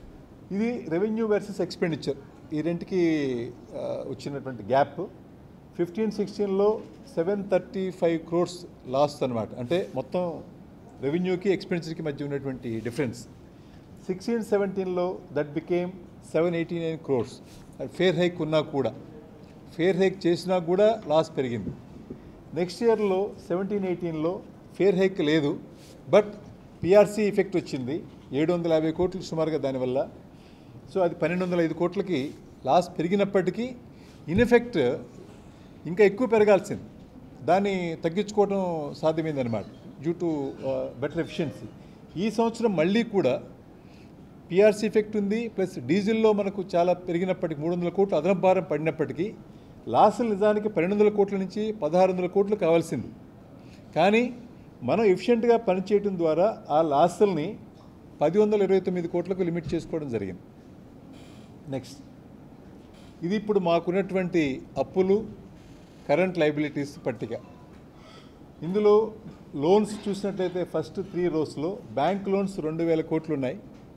ఇది రెవెన్యూ వర్సెస్ ఎక్స్పెండిచర్ ఈ రెంటికి ఆ, వచ్చినటువంటి గ్యాప్ ఫిఫ్టీన్ సిక్స్టీన్లో seven thirty five crores loss అనమాట అంటే మొత్తం రెవెన్యూకి ఎక్స్పెన్సర్కి మధ్య ఉన్నటువంటి డిఫరెన్స్ సిక్స్టీన్ సెవెంటీన్లో that became seven eighty nine crores fare hike ఉన్నా కూడా ఫేర్ హైక్ చేసినా కూడా లాస్ పెరిగింది నెక్స్ట్ ఇయర్లో సెవెంటీన్ ఎయిటీన్లో ఫేర్ హైక్ లేదు బట్ పిఆర్సీ ఎఫెక్ట్ వచ్చింది ఏడు వందల యాభై కోట్లు సుమారుగా దానివల్ల సో అది పన్నెండు వందల ఐదు కోట్లకి లాస్ పెరిగినప్పటికీ ఇన్ ఎఫెక్ట్ ఇంకా ఎక్కువ పెరగాల్సింది దాన్ని తగ్గించుకోవడం సాధ్యమైందనమాట డ్యూ టు బెటర్ ఎఫిషియన్సీ ఈ సంవత్సరం మళ్ళీ కూడా పిఆర్సీ ఎఫెక్ట్ ఉంది ప్లస్ డీజిల్లో మనకు చాలా పెరిగినప్పటికీ మూడు వందల కోట్లు అదనపు భారం పడినప్పటికీ లాసులు నిజానికి పన్నెండు వందల కోట్ల నుంచి పదహారు వందల కోట్లు కావాల్సింది కానీ మనం ఎఫిషియెంట్గా పనిచేయడం ద్వారా ఆ లాసుల్ని పది వందల ఇరవై తొమ్మిది కోట్లకు లిమిట్ చేసుకోవడం జరిగింది నెక్స్ట్ ఇది ఇప్పుడు మాకున్నటువంటి అప్పులు కరెంట్ లైబిలిటీస్ పట్టిక ఇందులో లోన్స్ చూసినట్లయితే ఫస్ట్ త్రీ రోస్లో బ్యాంక్ లోన్స్ రెండు వేల కోట్లు ఉన్నాయి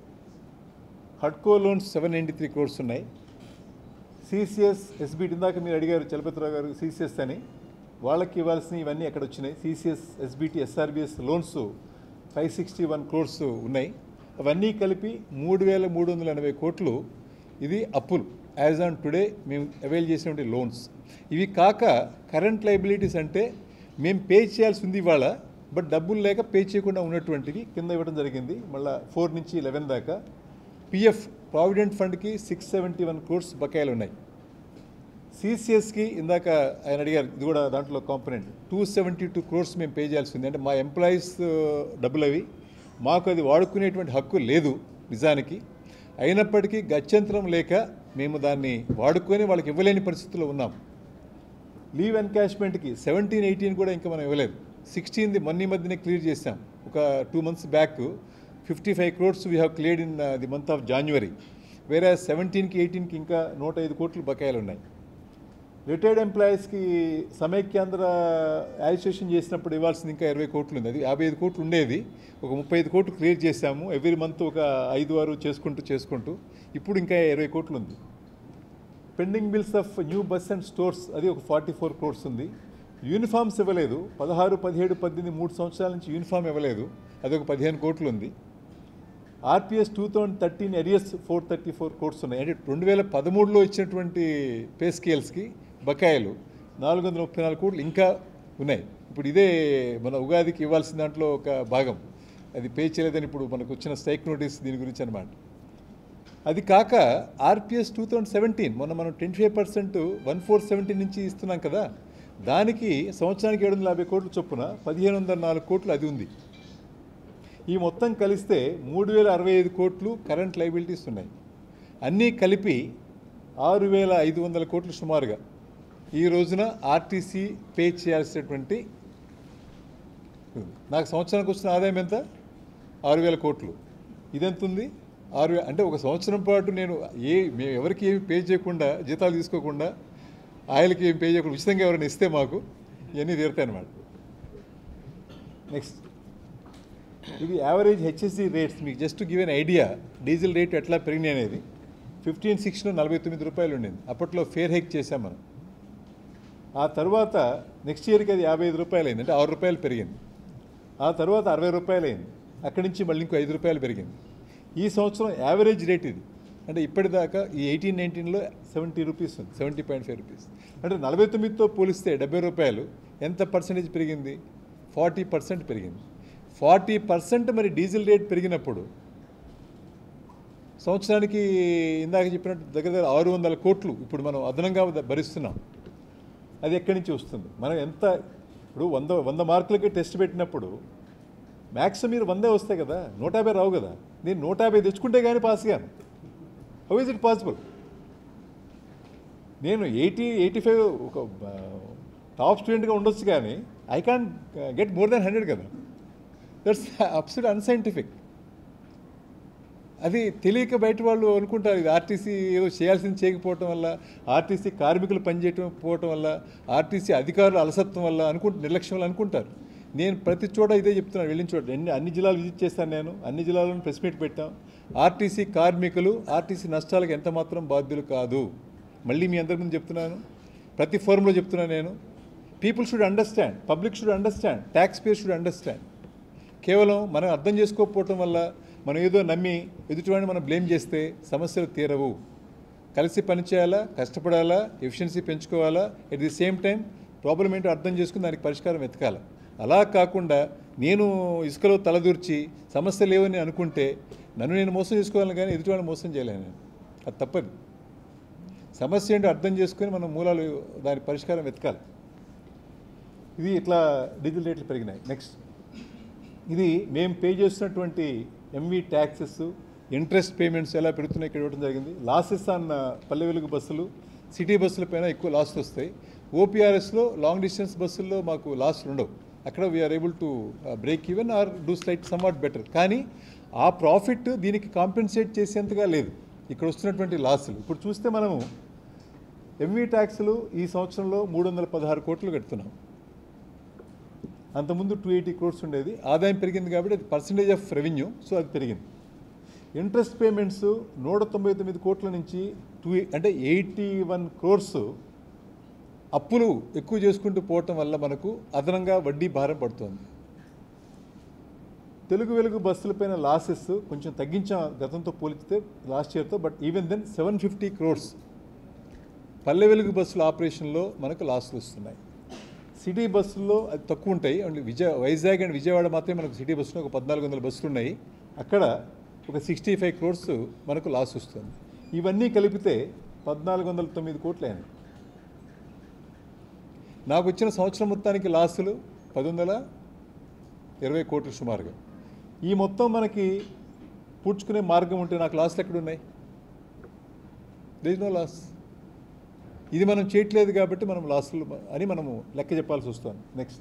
హడ్కో loans seven ninety three crores ఉన్నాయి సిసిఎస్ ఎస్బిటి ఇందాక మీరు అడిగారు చలపతిరావు గారు సిసిఎస్ అని వాళ్ళకి ఇవ్వాల్సిన ఇవన్నీ ఎక్కడ వచ్చినాయి CCS SBT SRBS loans five sixty one crores ఉన్నాయి అవన్నీ కలిపి మూడు వేల మూడు వందల ఎనభై కోట్లు ఇది అప్పులు యాజ్ ఆన్ టుడే మేము అవైల్ చేసినటువంటి లోన్స్ ఇవి కాక కరెంట్ లైబిలిటీస్ అంటే మేము పే చేయాల్సి ఉంది ఇవాళ బట్ డబ్బులు లేక పే చేయకుండా ఉన్నటువంటివి కింద ఇవ్వడం జరిగింది మళ్ళీ ఫోర్ నుంచి లెవెన్ దాకా పిఎఫ్ ప్రావిడెంట్ ఫండ్కి సిక్స్ సెవెంటీ వన్ క్రోర్స్ బకాయిలు ఉన్నాయి సిసిఎస్కి ఇందాక ఆయన అడిగారు ఇది కూడా దాంట్లో component two seventy two crores మేము పే చేయాల్సి ఉంది అంటే మా ఎంప్లాయీస్ డబ్బులు అవి మాకు అది వాడుకునేటువంటి హక్కు లేదు నిజానికి అయినప్పటికీ గత్యంతరం లేక మేము దాన్ని వాడుకొని వాళ్ళకి ఇవ్వలేని పరిస్థితుల్లో ఉన్నాం లీవ్ ఎన్కాష్మెంట్కి సెవెంటీన్ ఎయిటీన్ కూడా ఇంకా మనం ఇవ్వలేదు సిక్స్టీన్ది మొన్న ఈ మధ్యనే క్లియర్ చేసాం ఒక two months back fifty five crores we have cleared in the month of January వేరే సెవెంటీన్కి ఎయిటీన్కి ఇంకా నూట ఐదు కోట్లు బకాయిలు ఉన్నాయి రిటైర్డ్ ఎంప్లాయీస్కి సమైక్యాంధ్ర యాజిస్ట్రేషన్ చేసినప్పుడు ఇవ్వాల్సింది ఇంకా ఇరవై కోట్లు ఉంది అది యాభై ఐదు కోట్లు ఉండేది ఒక ముప్పై ఐదు కోట్లు క్లియర్ చేశాము ఎవ్రీ మంత్ ఒక ఐదు ఆరు చేసుకుంటూ చేసుకుంటూ ఇప్పుడు ఇంకా ఇరవై కోట్లు ఉంది pending bills of new bus and stores అది ఒక ఫార్టీ ఫోర్ క్రోర్స్ ఉంది యూనిఫామ్స్ ఇవ్వలేదు పదహారు పదిహేడు పద్దెనిమిది మూడు సంవత్సరాల నుంచి యూనిఫామ్ ఇవ్వలేదు అది ఒక పదిహేను కోట్లు ఉంది RPS two thousand thirteen arrears four thirty four crores ఉన్నాయి అంటే రెండు వేల పదమూడులో ఇచ్చినటువంటి పే స్కేల్స్కి బకాయిలు నాలుగు వందల ముప్పై నాలుగు కోట్లు ఇంకా ఉన్నాయి ఇప్పుడు ఇదే మన ఉగాదికి ఇవ్వాల్సిన దాంట్లో ఒక భాగం అది పే చేయలేదని ఇప్పుడు మనకు వచ్చిన స్ట్రైక్ నోటీస్ దీని గురించి అనమాట అది కాక ఆర్పిఎస్ టూ థౌజండ్ సెవెంటీన్ మొన్న మనం twenty five percent one four seventeen నుంచి ఇస్తున్నాం కదా దానికి సంవత్సరానికి ఏడు వందల యాభై కోట్ల చొప్పున పదిహేను వందల నాలుగు కోట్లు అది ఉంది ఈ మొత్తం కలిస్తే మూడు వేల అరవై ఐదు కోట్లు కరెంట్ లైబిలిటీస్ ఉన్నాయి అన్నీ కలిపి ఆరు వేల ఐదు వందల కోట్లు సుమారుగా ఈ రోజున ఆర్టీసీ పే చేయాల్సినటువంటి ఉంది. నాకు సంవత్సరానికి వచ్చిన ఆదాయం ఎంత ఆరు వేల కోట్లు ఇదెంత ఉంది ఆరు వే- అంటే ఒక సంవత్సరం పాటు నేను ఏ మేము ఎవరికి ఏమి పే చేయకుండా జీతాలు తీసుకోకుండా ఆయిల్కి ఏం పే చేయకుండా ఉచితంగా ఎవరైనా ఇస్తే మాకు ఇవన్నీ తీరుతాయి అన్నమాట నెక్స్ట్ ఇది యావరేజ్ హెచ్ఎస్సి రేట్స్ మీకు just give an idea diesel rate ఎట్లా పెరిగినాయి అనేది ఫిఫ్టీన్ సిక్స్లో నలభై తొమ్మిది రూపాయలు ఉండింది అప్పట్లో ఫేర్ హైక్ చేసాం మనం ఆ తర్వాత నెక్స్ట్ ఇయర్కి అది యాభై ఐదు రూపాయలు అయింది అంటే ఆరు రూపాయలు పెరిగింది ఆ తర్వాత అరవై రూపాయలు అయింది అక్కడి నుంచి మళ్ళీ ఇంకో ఐదు రూపాయలు పెరిగింది ఈ సంవత్సరం యావరేజ్ రేట్ ఇది అంటే ఇప్పటిదాకా ఈ ఎయిటీన్ నైన్టీన్లో సెవెంటీ రూపీస్ ఉంది సెవెంటీ పాయింట్ ఫైవ్ రూపీస్ అంటే నలభై తొమ్మిదితో పోలిస్తే డెబ్బై రూపాయలు ఎంత పర్సెంటేజ్ పెరిగింది ఫార్టీ పర్సెంట్ పెరిగింది ఫార్టీ పర్సెంట్ మరి డీజిల్ రేట్ పెరిగినప్పుడు సంవత్సరానికి ఇందాక చెప్పినట్టు దగ్గర దగ్గర ఆరు వందల కోట్లు ఇప్పుడు మనం అదనంగా ద- భరిస్తున్నాం అది ఎక్కడి నుంచి వస్తుంది మనం ఎంత ఇప్పుడు వంద వంద మార్కులకి టెస్ట్ పెట్టినప్పుడు మ్యాథ్స్ మీరు వందే వస్తాయి కదా నూట యాభై రావు కదా నేను నూట యాభై తెచ్చుకుంటే కానీ పాస్ గాను హౌ ఇస్ ఇట్ పాసిబుల్ నేను ఎయిటీ ఎయిటీ ఫైవ్ ఒక టాప్ స్టూడెంట్గా ఉండొచ్చు కానీ I can get more than hundred కదా దట్స్ అబ్సల్యూట్ అన్సైంటిఫిక్ అది తెలియక బయట వాళ్ళు అనుకుంటారు ఇది ఆర్టీసీ ఏదో చేయాల్సింది చేయకపోవటం వల్ల ఆర్టీసీ కార్మికులు పనిచేయటం పోవటం వల్ల ఆర్టీసీ అధికారుల అలసత్వం వల్ల అనుకుంటు నిర్లక్ష్యం వల్ల అనుకుంటారు నేను ప్రతి చోట ఇదే చెప్తున్నాను వెళ్ళిన చోట ఎన్ని అన్ని జిల్లాలు విజిట్ చేస్తాను నేను అన్ని జిల్లాలను ప్రెస్ మీట్ పెట్టాం ఆర్టీసీ కార్మికులు ఆర్టీసీ నష్టాలకు ఎంత మాత్రం బాధ్యులు కాదు మళ్ళీ మీ అందరి ముందు చెప్తున్నాను ప్రతి ఫోరంలో చెప్తున్నా నేను people should understand public should understand taxpayer should understand కేవలం మనం అర్థం చేసుకోకపోవటం వల్ల మనం ఏదో నమ్మి ఎదుటివాడిని మనం బ్లేమ్ చేస్తే సమస్యలు తీరవు కలిసి పనిచేయాలా కష్టపడాలా ఎఫిషియన్సీ పెంచుకోవాలా at the same time problem ఏంటో అర్థం చేసుకుని దానికి పరిష్కారం వెతకాలి అలా కాకుండా నేను ఇసుకలో తలదూర్చి సమస్య లేవని అనుకుంటే నన్ను నేను మోసం చేసుకోవాలని కానీ ఎదుటివాడిని మోసం చేయలేను నేను అది తప్పదు సమస్య ఏంటో అర్థం చేసుకొని మనం మూలాలు దాని పరిష్కారం వెతకాలి ఇది ఇట్లా డీజిల్ రేట్లు పెరిగినాయి నెక్స్ట్ ఇది మేము పే చేస్తున్నటువంటి ఎంవి ట్యాక్సెస్ ఇంట్రెస్ట్ పేమెంట్స్ ఎలా పెరుగుతున్నాయి ఇక్కడ ఇవ్వడం జరిగింది లాసెస్ ఆన్ పల్లె వెలుగు బస్సులు సిటీ బస్సుల పైన ఎక్కువ లాస్ వస్తాయి ఓపీఆర్ఎస్లో లాంగ్ డిస్టెన్స్ బస్సుల్లో మాకు లాస్ ఉండవు అక్కడ we are able to break even or do slight somewhat better కానీ ఆ ప్రాఫిట్ దీనికి కాంపెన్సేట్ చేసేంతగా లేదు ఇక్కడ వస్తున్నటువంటి లాసులు ఇప్పుడు చూస్తే మనము ఎంవి ట్యాక్స్లు ఈ సంవత్సరంలో మూడు వందల పదహారు కోట్లు కడుతున్నాం అంతకుముందు టూ ఎయిటీ క్రోర్స్ ఉండేది ఆదాయం పెరిగింది కాబట్టి అది పర్సంటేజ్ ఆఫ్ రెవెన్యూ సో అది పెరిగింది ఇంట్రెస్ట్ పేమెంట్స్ నూట తొంభై తొమ్మిది కోట్ల నుంచి టూ అంటే ఎయిటీ వన్ క్రోర్స్ అప్పులు ఎక్కువ చేసుకుంటూ పోవటం వల్ల మనకు అదనంగా వడ్డీ భారం పడుతుంది తెలుగు వెలుగు బస్సులపైన లాసెస్ కొంచెం తగ్గించాం గతంతో పోలిస్తే లాస్ట్ ఇయర్తో but even then seven fifty crores Palle Velugu బస్సుల ఆపరేషన్లో మనకు లాస్లు వస్తున్నాయి సిటీ బస్సుల్లో అది తక్కువ ఉంటాయి ఓన్లీ విజయ వైజాగ్ అండ్ విజయవాడ మాత్రమే మనకు సిటీ బస్సులో ఒక పద్నాలుగు వందల బస్సులు ఉన్నాయి అక్కడ ఒక సిక్స్టీ ఫైవ్ క్రోర్స్ మనకు లాస్ వస్తుంది ఇవన్నీ కలిపితే పద్నాలుగు వందల తొమ్మిది కోట్లు అయింది నాకు వచ్చిన సంవత్సరం మొత్తానికి లాసులు పది వందల ఇరవై కోట్లు సుమారుగా ఈ మొత్తం మనకి పూడ్చుకునే మార్గం ఉంటే నాకు లాస్లు ఎక్కడ ఉన్నాయి దిస్ నో లాస్ ఇది మనం చేయట్లేదు కాబట్టి మనం లాస్లు అని మనము లెక్క చెప్పాల్సి వస్తుంది నెక్స్ట్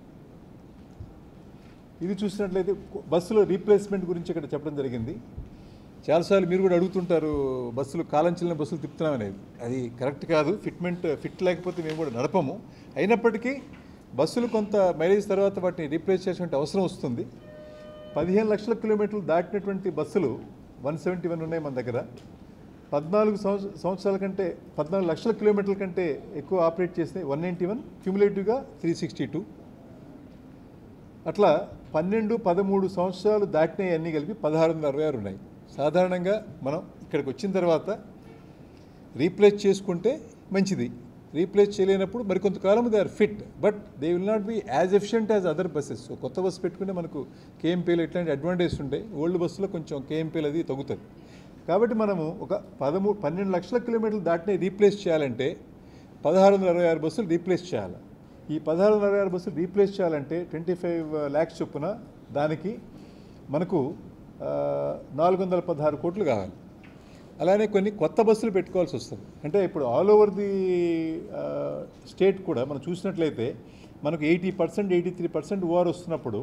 ఇది చూసినట్లయితే బస్సులో రీప్లేస్మెంట్ గురించి ఇక్కడ చెప్పడం జరిగింది చాలాసార్లు మీరు కూడా అడుగుతుంటారు బస్సులు కాలం చెల్లిన బస్సులు తిప్పుతున్నాం అనేది అది కరెక్ట్ కాదు ఫిట్మెంట్ ఫిట్ లేకపోతే మేము కూడా నడపము అయినప్పటికీ బస్సులు కొంత మైలేజ్ తర్వాత వాటిని రీప్లేస్ చేసేటువంటి అవసరం వస్తుంది పదిహేను లక్షల కిలోమీటర్లు దాటినటువంటి బస్సులు వన్ సెవెంటీ వన్ ఉన్నాయి మన దగ్గర పద్నాలుగు సంవత్స- సంవత్సరాల కంటే పద్నాలుగు లక్షల కిలోమీటర్ల కంటే ఎక్కువ ఆపరేట్ చేస్తే వన్ నైంటీ వన్ క్యూములేటివ్గా త్రీ సిక్స్టీ టూ అట్లా పన్నెండు పదమూడు సంవత్సరాలు దాటినాయి అన్నీ కలిపి పదహారు వందల అరవై ఆరు ఉన్నాయి సాధారణంగా మనం ఇక్కడికి వచ్చిన తర్వాత రీప్లేస్ చేసుకుంటే మంచిది రీప్లేస్ చేయలేనప్పుడు మరి కొంతకాలం they are fit but they will not be as efficient as other buses కొత్త బస్సు పెట్టుకుంటే మనకు కేఎంపీలు ఇట్లాంటి అడ్వాంటేజ్ ఉంటాయి ఓల్డ్ బస్సులో కొంచెం కేఎంపీలు అది తగ్గుతుంది కాబట్టి మనము ఒక పదమూడు పన్నెండు లక్షల కిలోమీటర్లు దాటినే రీప్లేస్ చేయాలంటే పదహారు వందల అరవై ఆరు బస్సులు రీప్లేస్ చేయాలి ఈ పదహారు వందల అరవై ఆరు బస్సులు రీప్లేస్ చేయాలంటే ట్వంటీ ఫైవ్ ల్యాక్స్ చొప్పున దానికి మనకు ఆ, నాలుగు వందల పదహారు కోట్లు కావాలి అలానే కొన్ని కొత్త బస్సులు పెట్టుకోవాల్సి వస్తుంది అంటే ఇప్పుడు ఆల్ ఓవర్ ది స్టేట్ కూడా మనం చూసినట్లయితే మనకు eighty percent eighty three percent over వస్తున్నప్పుడు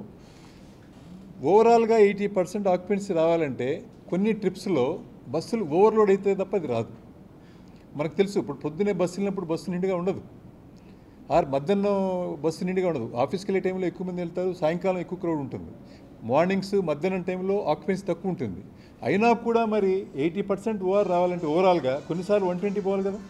ఓవరాల్గా ఎయిటీ పర్సెంట్ ఆక్యుపెన్సీ రావాలంటే కొన్ని ట్రిప్స్లో బస్సులు ఓవర్లోడ్ అయితే తప్ప అది రాదు మనకు తెలుసు ఇప్పుడు పొద్దునే బస్సు వెళ్ళినప్పుడు బస్సు నిండుగా ఉండదు ఆర్ మధ్యాహ్నం బస్సు నిండుగా ఉండదు ఆఫీస్కి వెళ్ళే టైంలో ఎక్కువ మంది వెళ్తారు సాయంకాలం ఎక్కువ క్రౌడ్ ఉంటుంది మార్నింగ్స్ మధ్యాహ్నం టైంలో ఆక్యుపెన్సీ తక్కువ ఉంటుంది అయినా కూడా మరి ఎయిటీ పర్సెంట్ ఓవర్ రావాలంటే ఓవరాల్గా కొన్నిసార్లు వన్ ట్వంటీ పోవాలి కదా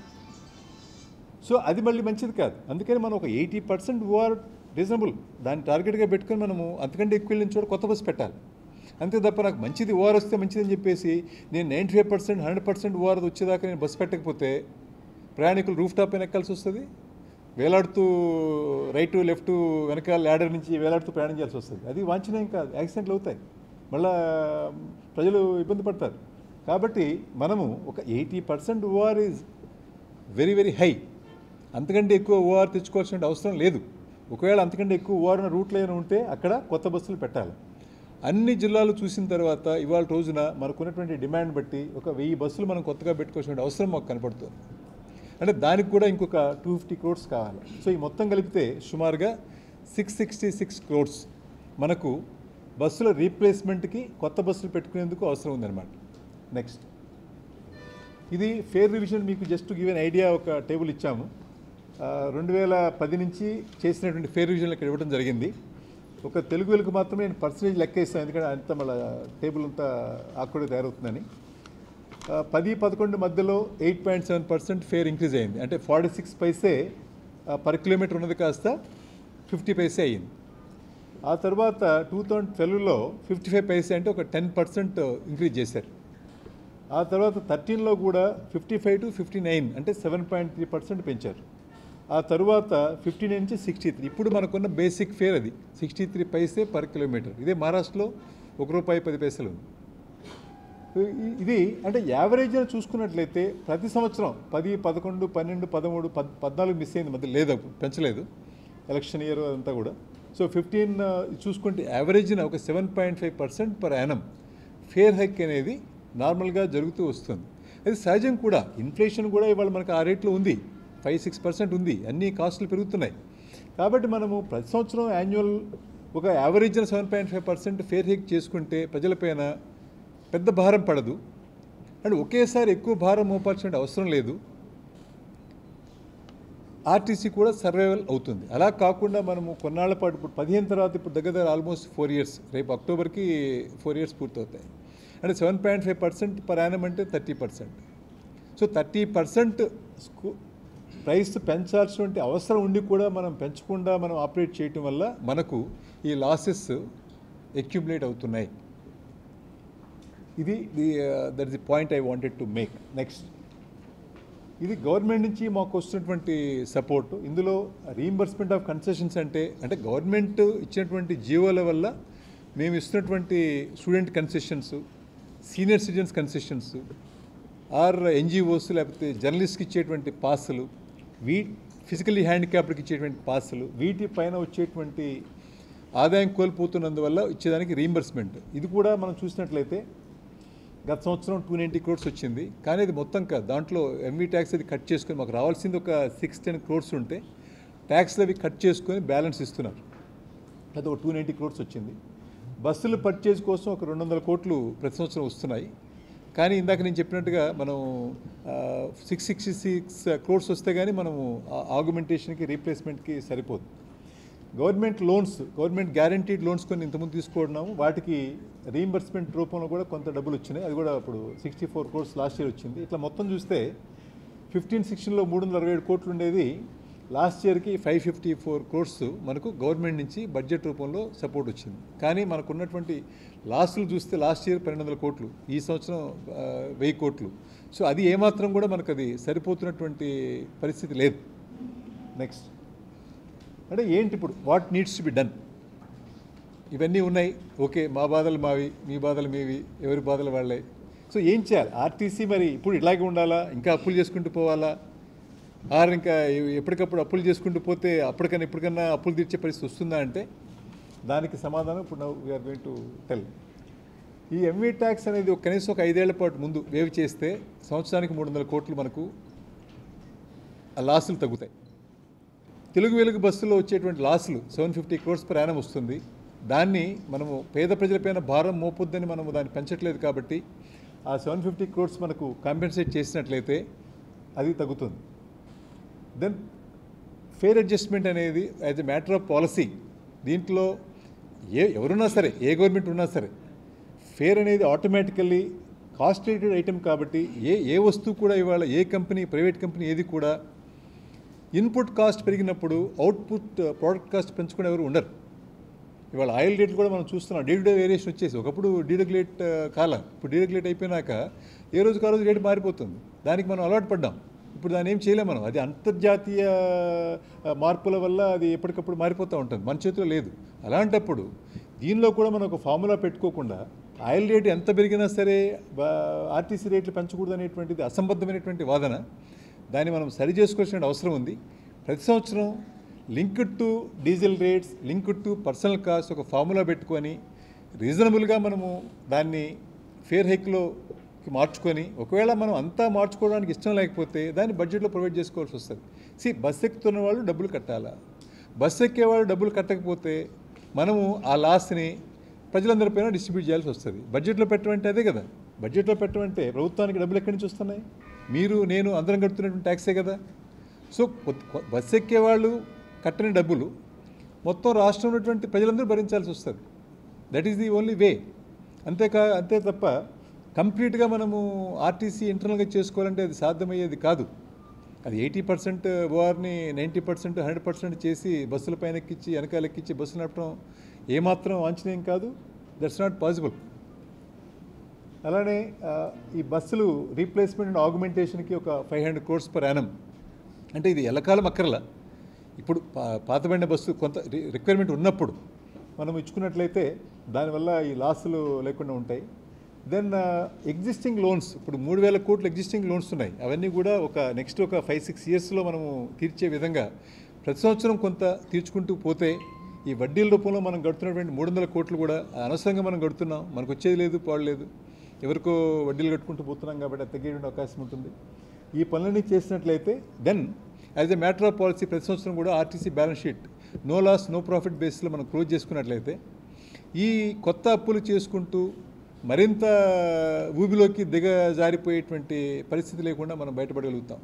సో అది మళ్ళీ మంచిది కాదు అందుకని మనం ఒక ఎయిటీ పర్సెంట్ ఓఆర్ రీజనబుల్ దాన్ని టార్గెట్గా పెట్టుకొని మనము అంతకంటే ఎక్కువ వెళ్ళిన చోట కొత్త బస్సు పెట్టాలి అంతే తప్ప నాకు మంచిది ఓఆర్ వస్తే మంచిదని చెప్పేసి నేను ninety five percent hundred percent OR వచ్చేదాకా నేను బస్సు పెట్టకపోతే ప్రయాణికులు రూఫ్ టాప్ పైన ఎక్కాల్సి వస్తుంది వేలాడుతూ రైట్ లెఫ్ట్ వెనకాల ల్యాడర్ నుంచి వేలాడుతూ ప్రయాణం చేయాల్సి వస్తుంది అది వాంఛనీయం కాదు యాక్సిడెంట్లు అవుతాయి మళ్ళా ప్రజలు ఇబ్బంది పడతారు కాబట్టి మనము ఒక eighty percent OR is very very high అంతకంటే ఎక్కువ ఓఆర్ తెచ్చుకోవాల్సిన అవసరం లేదు ఒకవేళ అంతకంటే ఎక్కువ ఓఆర్ ఉన్న రూట్లు ఏమైనా ఉంటే అక్కడ కొత్త బస్సులు పెట్టాలి అన్ని జిల్లాలు చూసిన తర్వాత ఇవాళ రోజున మనకున్నటువంటి డిమాండ్ బట్టి ఒక వెయ్యి బస్సులు మనం కొత్తగా పెట్టుకోవాల్సిన అవసరం మాకు కనపడుతుంది అంటే దానికి కూడా ఇంకొక టూ ఫిఫ్టీ క్రోడ్స్ కావాలి సో ఈ మొత్తం కలిపితే సుమారుగా సిక్స్ సిక్స్టీ సిక్స్ క్రోడ్స్ మనకు బస్సుల రీప్లేస్మెంట్కి కొత్త బస్సులు పెట్టుకునేందుకు అవసరం ఉందన్నమాట నెక్స్ట్ ఇది ఫేర్ రివిజన్ మీకు జస్ట్ గివెన్ ఐడియా ఒక టేబుల్ ఇచ్చాము ఆ, రెండు వేల పది నుంచి చేసినటువంటి ఫేర్ రివిజన్ ఇక్కడ ఇవ్వడం జరిగింది ఒక తెలుగు వెలుగు మాత్రమే నేను పర్సంటేజ్ లెక్క ఇస్తాను ఎందుకంటే అంత మళ్ళీ టేబుల్ అంతా ఆకుడే తయారవుతుందని ఆ, పది పదకొండు మధ్యలో eight point seven percent fare increase అయింది అంటే forty six paise per kilometre ఉన్నది కాస్త ఫిఫ్టీ పైసే అయ్యింది ఆ తర్వాత టూ థౌజండ్ ట్వెల్వ్లో ఫిఫ్టీ ఫైవ్ పైసే అంటే ఒక టెన్ పర్సెంట్ ఇంక్రీజ్ చేశారు ఆ తర్వాత థర్టీన్లో కూడా fifty five to fifty nine అంటే సెవెన్ పాయింట్ త్రీ పర్సెంట్ పెంచారు ఆ తర్వాత ఫిఫ్టీ నైన్ నుంచి సిక్స్టీ త్రీ ఇప్పుడు మనకున్న బేసిక్ ఫేర్ అది sixty three paise per kilometre ఇదే మహారాష్ట్రలో ఒక రూపాయి పది పైసలు ఉంది ఇ- ఇది అంటే యావరేజ్ చూసుకున్నట్లయితే ప్రతి సంవత్సరం పది పదకొండు పన్నెండు పదమూడు పద్ పద్నాలుగు మిస్ అయింది మధ్య లేదు అప్పుడు, పెంచలేదు ఎలక్షన్ ఇయర్ అదంతా కూడా సో ఫిఫ్టీన్ చూసుకుంటే యావరేజ్న ఒక seven point five percent per annum fare hike అనేది నార్మల్గా జరుగుతూ వస్తుంది అది సహజం కూడా ఇన్ఫ్లేషన్ కూడా ఇవాళ మనకు ఆ రేట్లో ఉంది ఫైవ్ సిక్స్ పర్సెంట్ ఉంది అన్ని కాస్టులు పెరుగుతున్నాయి కాబట్టి మనము ప్రతి సంవత్సరం యాన్యువల్ ఒక యావరేజ్న seven point five percent fare hike చేసుకుంటే ప్రజలపైన పెద్ద భారం పడదు అండ్ ఒకేసారి ఎక్కువ భారం మోపాల్సిన అవసరం లేదు ఆర్టీసీ కూడా సర్వైవల్ అవుతుంది అలా కాకుండా మనము కొన్నాళ్ల పాటు ఇప్పుడు పదిహేను తర్వాత ఇప్పుడు దగ్గర దగ్గర ఆల్మోస్ట్ ఫోర్ ఇయర్స్ రేపు అక్టోబర్కి ఫోర్ ఇయర్స్ పూర్తవుతాయి అంటే seven point five percent per annum అంటే thirty percent so thirty percent స్కూ ప్రైస్ పెంచాల్సినటువంటి అవసరం ఉండి కూడా మనం పెంచకుండా మనం ఆపరేట్ చేయటం వల్ల మనకు ఈ లాసెస్ అక్యుములేట్ అవుతున్నాయి ఇది the that the point I wanted to make next ఇది గవర్నమెంట్ నుంచి మాకు వస్తున్నటువంటి సపోర్ట్ ఇందులో రీయింబర్స్మెంట్ ఆఫ్ కన్సెషన్స్ అంటే అంటే గవర్నమెంట్ ఇచ్చినటువంటి జీవోల వల్ల మేము ఇస్తున్నటువంటి student concessions senior citizens concessions or NGOs లేకపోతే జర్నలిస్ట్కి ఇచ్చేటువంటి పాసులు వీ ఫిజికల్లీ హ్యాండిక్యాప్డ్కి ఇచ్చేటువంటి పాసులు వీటి పైన వచ్చేటువంటి ఆదాయం కోల్పోతున్నందువల్ల ఇచ్చేదానికి రీయింబర్స్మెంట్ ఇది కూడా మనం చూసినట్లయితే గత సంవత్సరం టూ నైంటీ క్రోర్స్ వచ్చింది కానీ అది మొత్తం కాదు దాంట్లో ఎంవీ ట్యాక్స్ అది కట్ చేసుకొని మాకు రావాల్సింది ఒక సిక్స్ టెన్ క్రోర్స్ ఉంటే ట్యాక్స్లు అవి కట్ చేసుకొని బ్యాలెన్స్ ఇస్తున్నారు అది ఒక టూ నైంటీ క్రోర్స్ వచ్చింది బస్సులు పర్చేజ్ కోసం ఒక రెండు వందల కోట్లు ప్రతి సంవత్సరం వస్తున్నాయి కానీ ఇందాక నేను చెప్పినట్టుగా మనం సిక్స్ సిక్స్టీ సిక్స్ క్రోర్స్ వస్తే కానీ మనము ఆగ్యుమెంటేషన్కి రీప్లేస్మెంట్కి సరిపోదు government loans government guaranteed loans కొన్ని ఇంతకుముందు తీసుకున్నాము వాటికి రీయింబర్స్మెంట్ రూపంలో కూడా కొంత డబ్బులు వచ్చినాయి అది కూడా ఇప్పుడు sixty four crores last year వచ్చింది ఇట్లా మొత్తం చూస్తే ఫిఫ్టీన్ సిక్స్టీన్లో మూడు వందల అరవై ఏడు కోట్లు ఉండేది లాస్ట్ ఇయర్కి ఫైవ్ ఫిఫ్టీ ఫోర్ క్రోర్స్ మనకు గవర్నమెంట్ నుంచి బడ్జెట్ రూపంలో సపోర్ట్ వచ్చింది కానీ మనకు ఉన్నటువంటి లాస్ట్లు చూస్తే లాస్ట్ ఇయర్ పన్నెండు వందల కోట్లు ఈ సంవత్సరం ఆ, వెయ్యి కోట్లు సో అది ఏమాత్రం కూడా మనకు అది సరిపోతున్నటువంటి పరిస్థితి లేదు నెక్స్ట్ అంటే ఏంటి ఇప్పుడు what needs to be done ఇవన్నీ ఉన్నాయి ఓకే మా బాధలు మావి మీ బాధలు మీవి ఎవరి బాధలు వాళ్ళే సో ఏం చేయాలి ఆర్టీసీ మరి ఇప్పుడు ఇలాగే ఉండాలా ఇంకా అప్పులు చేసుకుంటూ పోవాలా ఆర్ ఇంకా ఎ- ఎప్పటికప్పుడు అప్పులు చేసుకుంటూ పోతే అప్పటికన్నా ఇప్పటికన్నా అప్పులు తీర్చే పరిస్థితి వస్తుందా అంటే దానికి సమాధానం ఇప్పుడు వీఆర్ గోయింగ్ టు టెల్ ఈ ఎంవీ ట్యాక్స్ అనేది ఒక కనీసం ఒక ఐదేళ్ల పాటు ముందు వేవ్ చేస్తే సంవత్సరానికి మూడు వందల కోట్లు మనకు ఆ లాసులు తగ్గుతాయి తెలుగు వెలుగు బస్సులో వచ్చేటువంటి లాసులు seven fifty crores per annum వస్తుంది దాన్ని మనము పేద ప్రజలపైన భారం మోపొద్దని మనము దాన్ని పెంచట్లేదు కాబట్టి ఆ సెవెన్ ఫిఫ్టీ క్రోర్స్ మనకు కాంపెన్సేట్ చేసినట్లయితే అది తగ్గుతుంది దెన్ ఫేర్ అడ్జస్ట్మెంట్ అనేది as a matter of policy దీంట్లో ఏ ఎవరున్నా సరే ఏ గవర్నమెంట్ ఉన్నా సరే ఫేర్ అనేది ఆటోమేటికల్లీ కాస్ట్ రేటెడ్ ఐటెం కాబట్టి ఏ ఏ వస్తువు కూడా ఇవాళ ఏ కంపెనీ ప్రైవేట్ కంపెనీ ఏది కూడా ఇన్పుట్ కాస్ట్ పెరిగినప్పుడు అవుట్పుట్ ప్రోడక్ట్ కాస్ట్ పెంచుకునే ఎవరు ఉండరు ఇవాళ ఆయిల్ రేట్లు కూడా మనం చూస్తున్నాం డే టు డే వేరియేషన్ వచ్చేసి ఒకప్పుడు డీరెగ్యులేట్ కాలం ఇప్పుడు డీరెగ్యులేట్ అయిపోయినాక ఏ రోజుకి ఆ రోజు రేటు మారిపోతుంది దానికి మనం అలవాటు పడ్డాం ఇప్పుడు దాన్ని ఏం చేయలేం మనం అది అంతర్జాతీయ ఆ, మార్పుల వల్ల అది ఎప్పటికప్పుడు మారిపోతూ ఉంటుంది మన చేతిలో లేదు అలాంటప్పుడు దీనిలో కూడా మనం ఒక ఫార్ములా పెట్టుకోకుండా ఆయిల్ రేటు ఎంత పెరిగినా సరే ఆర్టీసీ రేట్లు పెంచకూడదు అనేటువంటిది అసంబద్ధమైనటువంటి వాదన దాన్ని మనం సరి చేసుకోవాల్సిన అవసరం ఉంది ప్రతి సంవత్సరం linked to diesel rates linked to personal cost ఒక ఫార్ములా పెట్టుకొని రీజనబుల్గా మనము దాన్ని ఫేర్ హైక్లోకి మార్చుకొని ఒకవేళ మనం అంతా మార్చుకోవడానికి ఇష్టం లేకపోతే దాన్ని బడ్జెట్లో ప్రొవైడ్ చేసుకోవాల్సి వస్తుంది సి బస్ ఎక్కుతున్న వాళ్ళు డబ్బులు కట్టాలా బస్ ఎక్కే వాళ్ళు డబ్బులు కట్టకపోతే మనము ఆ లాస్ని ప్రజలందరిపైన డిస్ట్రిబ్యూట్ చేయాల్సి వస్తుంది బడ్జెట్లో పెట్టమంటే అదే కదా బడ్జెట్లో పెట్టమంటే ప్రభుత్వానికి డబ్బులు ఎక్కడి నుంచి వస్తున్నాయి మీరు నేను అందరం కడుతున్నటువంటి ట్యాక్సే కదా సో కొత్- కొ- బస్సు ఎక్కేవాళ్ళు కట్టని డబ్బులు మొత్తం రాష్ట్రం ఉన్నటువంటి ప్రజలందరూ భరించాల్సి వస్తుంది that is the only way అంతేకా అంతే తప్ప కంప్లీట్గా మనము ఆర్టీసీ ఇంటర్నల్గా చేసుకోవాలంటే అది సాధ్యమయ్యేది కాదు అది ఎయిటీ పర్సెంట్ ఓఆర్ని నైంటీ పర్సెంట్ హండ్రెడ్ పర్సెంట్ చేసి బస్సుల పైన ఎక్కించి వెనకాల ఎక్కించి బస్సులు నడపడం ఏమాత్రం వాంఛనీయం కాదు దట్స్ నాట్ పాసిబుల్ అలానే ఆ, ఈ బస్సులు రీప్లేస్మెంట్ అండ్ ఆగ్మెంటేషన్కి ఒక five hundred crores per annum అంటే ఇది ఎల్లకాలం అక్కర్లా ఇప్పుడు పా- పాతబడిన బస్సు కొంత రి- రిక్వైర్మెంట్ ఉన్నప్పుడు మనం ఇచ్చుకున్నట్లయితే దానివల్ల ఈ లాసులు లేకుండా ఉంటాయి దెన్ ఎగ్జిస్టింగ్ లోన్స్ ఇప్పుడు మూడు వేల కోట్లు ఎగ్జిస్టింగ్ లోన్స్ ఉన్నాయి అవన్నీ కూడా ఒక నెక్స్ట్ ఒక ఫైవ్ సిక్స్ ఇయర్స్లో మనము తీర్చే విధంగా ప్రతి సంవత్సరం కొంత తీర్చుకుంటూ పోతే ఈ వడ్డీల రూపంలో మనం గడుతున్నటువంటి మూడు వందల కోట్లు కూడా అనవసరంగా మనం గడుతున్నాం మనకు వచ్చేది లేదు పాడలేదు ఎవరికో వడ్డీలు కట్టుకుంటూ పోతున్నాం కాబట్టి అది తగ్గేటువంటి అవకాశం ఉంటుంది ఈ పనులన్నీ చేసినట్లయితే then as a matter of policy ప్రతి సంవత్సరం కూడా RTC balance sheet no loss no profit బేస్లో మనం క్లోజ్ చేసుకున్నట్లయితే ఈ కొత్త అప్పులు చేసుకుంటూ మరింత ఊబిలోకి దిగజారిపోయేటువంటి పరిస్థితి లేకుండా మనం బయటపడగలుగుతాం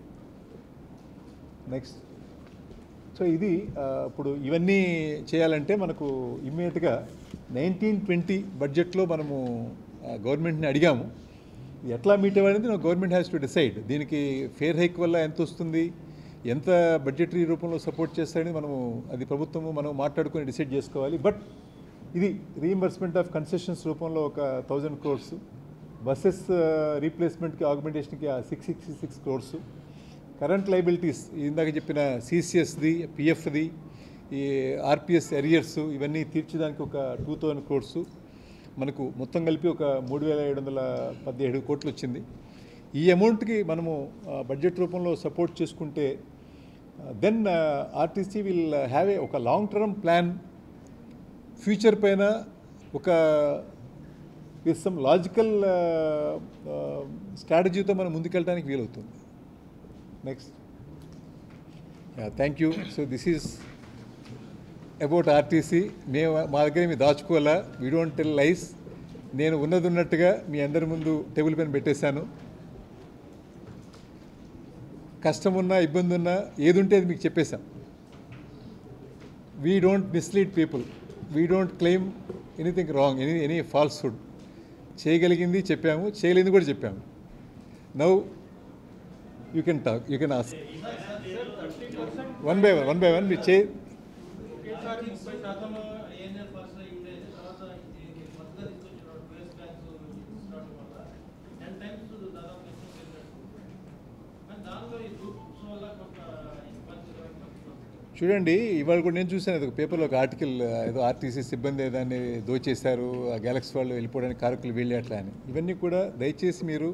నెక్స్ట్ సో ఇది ఆ, ఇప్పుడు ఇవన్నీ చేయాలంటే మనకు ఇమ్మీడియట్గా నైన్టీన్ ట్వంటీ బడ్జెట్లో మనము ఆ, గవర్నమెంట్ని అడిగాము ఇది ఎట్లా మీట్ అవ్వాలనేది నా గవర్నమెంట్ హ్యాస్ టు డిసైడ్ దీనికి ఫేర్ హైక్ వల్ల ఎంత వస్తుంది ఎంత బడ్జెటరీ రూపంలో సపోర్ట్ చేస్తారని మనము అది ప్రభుత్వము మనం మాట్లాడుకొని డిసైడ్ చేసుకోవాలి బట్ ఇది రీఎంబర్స్మెంట్ ఆఫ్ కన్సెషన్స్ రూపంలో ఒక థౌజండ్ క్రోర్స్ బస్సెస్ రీప్లేస్మెంట్కి ఆగ్మెంటేషన్కి six sixty six crores current liabilities ఇందాక చెప్పిన సిసిఎస్ది పిఎఫ్ది ఈ ఆర్పిఎస్ ఎరియర్స్ ఇవన్నీ తీర్చడానికి ఒక టూ థౌజండ్ క్రోర్స్ మనకు మొత్తం కలిపి ఒక మూడు వేల ఏడు వందల పదిహేడు కోట్లు వచ్చింది ఈ అమౌంట్కి మనము ఆ, బడ్జెట్ రూపంలో సపోర్ట్ చేసుకుంటే then RTC will have a ఒక లాంగ్ టర్మ్ ప్లాన్ ఫ్యూచర్ పైన ఒక విత్ సమ్ లాజికల్ స్ట్రాటజీతో మనం ముందుకెళ్ళడానికి వీలవుతుంది next thank you so this is about RTC మేము మా దగ్గర మీ దాచుకోవాలా వీ డోంట్ టెల్ లైస్ నేను ఉన్నది ఉన్నట్టుగా మీ అందరి ముందు టేబుల్ పైన పెట్టేశాను కష్టం ఉన్నా ఇబ్బంది ఉన్నా ఏది ఉంటే అది మీకు చెప్పేశాం we don't mislead people we don't claim anything wrong any any falsehood చేయగలిగింది చెప్పాము చేయలేనిది కూడా చెప్పాము now you can talk you can ask one by one one by one మీరు చే ఒకేసారి ముప్పై శాతం ఏఎన్ఎల్ ఫస్ట్ ఉండేది తర్వాత ఇది కొత్తగా తీసుకొచ్చిన వేస్ట్ బ్యాంక్స్ తీసుకురావడం వల్ల టెన్ టైమ్స్ దాదాపు ఎక్కువ పెరిగినట్టు కానీ దానిలో ఈ గ్రూప్స్ వల్ల కొంత ఇబ్బందులు ఇబ్బందులు చూడండి ఇవాళ కూడా నేను చూశాను అది ఒక పేపర్లో ఒక ఆర్టికల్ ఏదో ఆర్టీసీ సిబ్బంది దాన్ని దోచేశారు ఆ గ్యాలక్సీ వాళ్ళు వెళ్ళిపోవడానికి కారకులు వీళ్ళే అట్లా అని ఇవన్నీ కూడా దయచేసి మీరు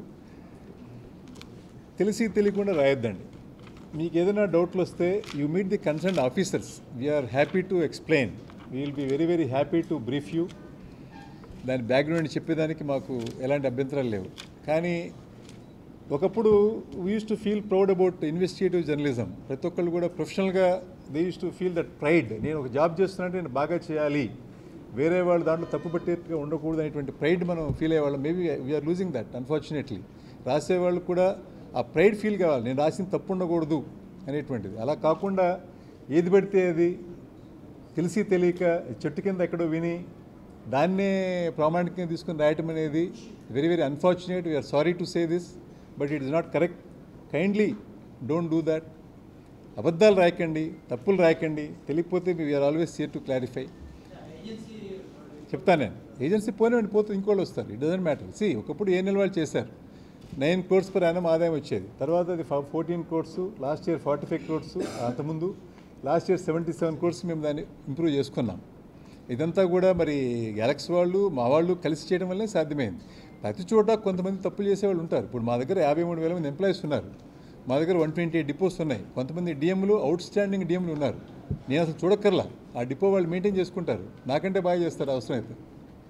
తెలిసి తెలియకుండా రాయొద్దండి మీకు ఏదైనా డౌట్లు వస్తే you meet the concern officers we are happy to explain we will be very very happy to brief you దాని బ్యాక్గ్రౌండ్ చెప్పేదానికి మాకు ఎలాంటి అభ్యంతరాలు లేవు కానీ ఒకప్పుడు we uses to feel proud about investigative journalism ప్రతి ఒక్కళ్ళు కూడా ప్రొఫెషనల్గా they uses to feel that pride నేను ఒక జాబ్ చేస్తున్నట్టు నేను బాగా చేయాలి వేరే వాళ్ళు దాంట్లో తప్పు పట్టేట్టుగా ఉండకూడదు అనేటువంటి ప్రైడ్ మనం ఫీల్ అయ్యేవాళ్ళం maybe we are losing that unfortunately రాసేవాళ్ళు కూడా ఆ ప్రైడ్ ఫీల్ కావాలి నేను రాసిన తప్పు ఉండకూడదు అనేటువంటిది అలా కాకుండా ఏది పడితే అది తెలిసి తెలియక చెట్టు కింద ఎక్కడో విని దాన్నే ప్రామాణికంగా తీసుకుని రాయటం అనేది very very unfortunate we are sorry to say this but it is not correct kindly don't do that అబద్ధాలు రాయకండి తప్పులు రాయకండి తెలియకపోతే we are always here to clarify agency చెప్తాను నేను ఏజెన్సీ పోనివ్వండి పోతే ఇంకోళ్ళు వస్తారు ఇట్ డజంట్ మ్యాటర్ సి ఒకప్పుడు ఏ నెల వాళ్ళు చేశారు నైన్ క్రోర్స్ పర్ యానం ఆదాయం వచ్చేది తర్వాత అది fourteen crores last year forty five crores అంతకుముందు last year seventy seven crores మేము దాన్ని ఇంప్రూవ్ చేసుకున్నాం ఇదంతా కూడా మరి గ్యాలక్సీ వాళ్ళు మా వాళ్ళు కలిసి చేయడం వల్లే సాధ్యమైంది ప్రతి చోట కొంతమంది తప్పులు చేసేవాళ్ళు ఉంటారు ఇప్పుడు మా దగ్గర యాభై మూడు వేల మంది ఎంప్లాయీస్ ఉన్నారు మా దగ్గర వన్ ట్వంటీ ఎయిట్ డిపోస్ ఉన్నాయి కొంతమంది డిఎంలు అవుట్ స్టాండింగ్ డిఎంలు ఉన్నారు నేను అసలు చూడక్కర్లా ఆ డిపో వాళ్ళు మెయింటైన్ చేసుకుంటారు నాకంటే బాగా చేస్తారు అవసరమైతే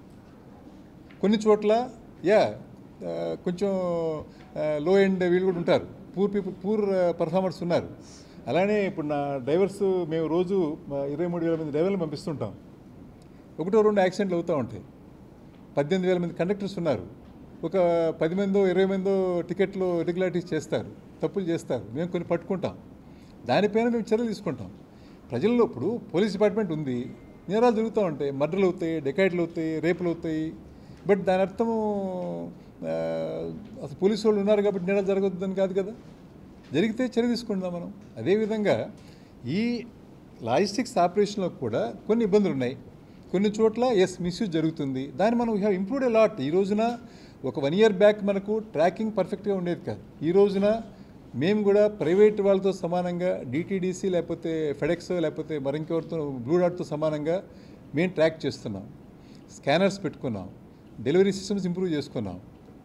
కొన్ని చోట్ల యా ఆ, కొంచెం లో ఎండ్ వీళ్ళు కూడా ఉంటారు పూర్ పీపుల్ పూర్ పర్ఫార్మర్స్ ఉన్నారు అలానే ఇప్పుడు నా డ్రైవర్స్ మేము రోజు మా ఇరవై మూడు వేల మంది డ్రైవర్లు పంపిస్తుంటాం ఒకటో రెండు యాక్సిడెంట్లు అవుతూ ఉంటాయి పద్దెనిమిది వేల మంది కండక్టర్స్ ఉన్నారు ఒక పది మందో ఇరవై మందో టికెట్లు రెగ్యులారిటీస్ చేస్తారు తప్పులు చేస్తారు మేము కొన్ని పట్టుకుంటాం దానిపైన మేము చర్యలు తీసుకుంటాం ప్రజల్లో ఇప్పుడు పోలీస్ డిపార్ట్మెంట్ ఉంది నేరాలు జరుగుతూ ఉంటాయి మర్డర్లు అవుతాయి డెకాయిట్లు అవుతాయి రేపులు అవుతాయి బట్ దాని అర్థము ఆ, అసలు పోలీసు వాళ్ళు ఉన్నారు కాబట్టి నేరాలు జరగొద్దని కాదు కదా జరిగితే చర్య తీసుకుందాం మనం అదేవిధంగా ఈ లాజిస్టిక్స్ ఆపరేషన్లో కూడా కొన్ని ఇబ్బందులు ఉన్నాయి కొన్ని చోట్ల ఎస్ మిస్యూజ్ జరుగుతుంది దాన్ని మనం we have improved a lot ఈ రోజున ఒక వన్ ఇయర్ బ్యాక్ మనకు ట్రాకింగ్ పర్ఫెక్ట్గా ఉండేది కాదు ఈ రోజున మేము కూడా ప్రైవేట్ వాళ్ళతో సమానంగా డిటీడీసీ లేకపోతే ఫెడెక్స్ లేకపోతే మరింకెవరితో బ్లూ డాట్తో సమానంగా మేము ట్రాక్ చేస్తున్నాం స్కానర్స్ పెట్టుకున్నాం డెలివరీ సిస్టమ్స్ ఇంప్రూవ్ చేసుకున్నాం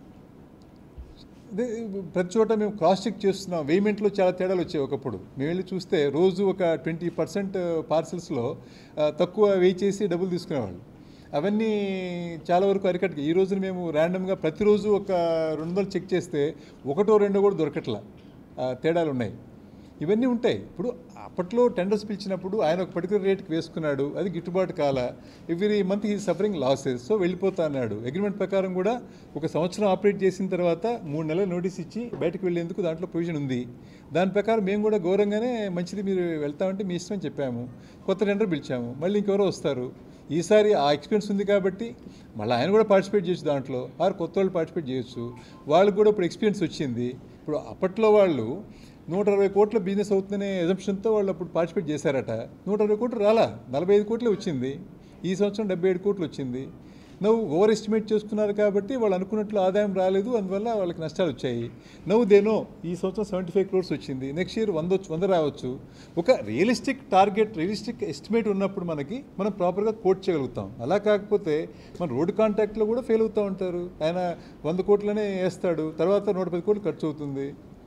అదే ప్రతి చోట మేము క్రాస్ చెక్ చేస్తున్నాం వేమెంట్లో చాలా తేడాలు వచ్చాయి ఒకప్పుడు మేము వెళ్ళి చూస్తే రోజు ఒక ట్వంటీ పర్సెంట్ పార్సల్స్లో తక్కువ వెయ్యి చేసి డబ్బులు తీసుకునేవాళ్ళు అవన్నీ చాలా వరకు అరికట్టు ఈ రోజున మేము ర్యాండమ్గా ప్రతిరోజు ఒక రెండు వందలు చెక్ చేస్తే ఒకటో రెండో కూడా దొరకట్లా ఆ, తేడాలు ఉన్నాయి ఇవన్నీ ఉంటాయి ఇప్పుడు అప్పట్లో టెండర్స్ పిలిచినప్పుడు ఆయన ఒక పర్టికులర్ రేట్కి వేసుకున్నాడు అది గిట్టుబాటు కాల every month he suffering losses so వెళ్ళిపోతా అన్నాడు అగ్రిమెంట్ ప్రకారం కూడా ఒక సంవత్సరం ఆపరేట్ చేసిన తర్వాత మూడు నెలలు నోటీస్ ఇచ్చి బయటకు వెళ్ళేందుకు దాంట్లో ప్రొవిజన్ ఉంది దాని ప్రకారం మేము కూడా గౌరవంగానే మంచిది మీరు వెళ్తామంటే మీ ఇష్టం అని చెప్పాము కొత్త టెండర్ పిలిచాము మళ్ళీ ఇంకెవరో వస్తారు ఈసారి ఆ ఎక్స్పీరియన్స్ ఉంది కాబట్టి మళ్ళీ ఆయన కూడా పార్టిసిపేట్ చేయొచ్చు దాంట్లో వారు కొత్త వాళ్ళు పార్టిసిపేట్ చేయొచ్చు వాళ్ళకు కూడా ఇప్పుడు ఎక్స్పీరియన్స్ వచ్చింది ఇప్పుడు అప్పట్లో వాళ్ళు నూట అరవై కోట్ల బిజినెస్ అవుతుందనే ఎజంప్షన్తో వాళ్ళు అప్పుడు పార్టిసిపేట్ చేశారట నూట అరవై కోట్లు రాలా నలభై ఐదు కోట్లే వచ్చింది ఈ సంవత్సరం డెబ్బై ఏడు కోట్లు వచ్చింది నవ్వు ఓవర్ ఎస్టిమేట్ చేసుకున్నారు కాబట్టి వాళ్ళు అనుకున్నట్లు ఆదాయం రాలేదు అందువల్ల వాళ్ళకి నష్టాలు వచ్చాయి నవ్వు దేనో ఈ సంవత్సరం సెవెంటీ ఫైవ్ క్రోర్స్ వచ్చింది నెక్స్ట్ ఇయర్ వంద వచ్చి వంద రావచ్చు ఒక రియలిస్టిక్ టార్గెట్ రియలిస్టిక్ ఎస్టిమేట్ ఉన్నప్పుడు మనకి మనం ప్రాపర్గా కోట్ చేయగలుగుతాం అలా కాకపోతే మన రోడ్డు కాంటాక్ట్లో కూడా ఫెయిల్ అవుతూ ఉంటారు ఆయన వంద కోట్లనే వేస్తాడు తర్వాత నూట పది కోట్లు ఖర్చు అవుతుంది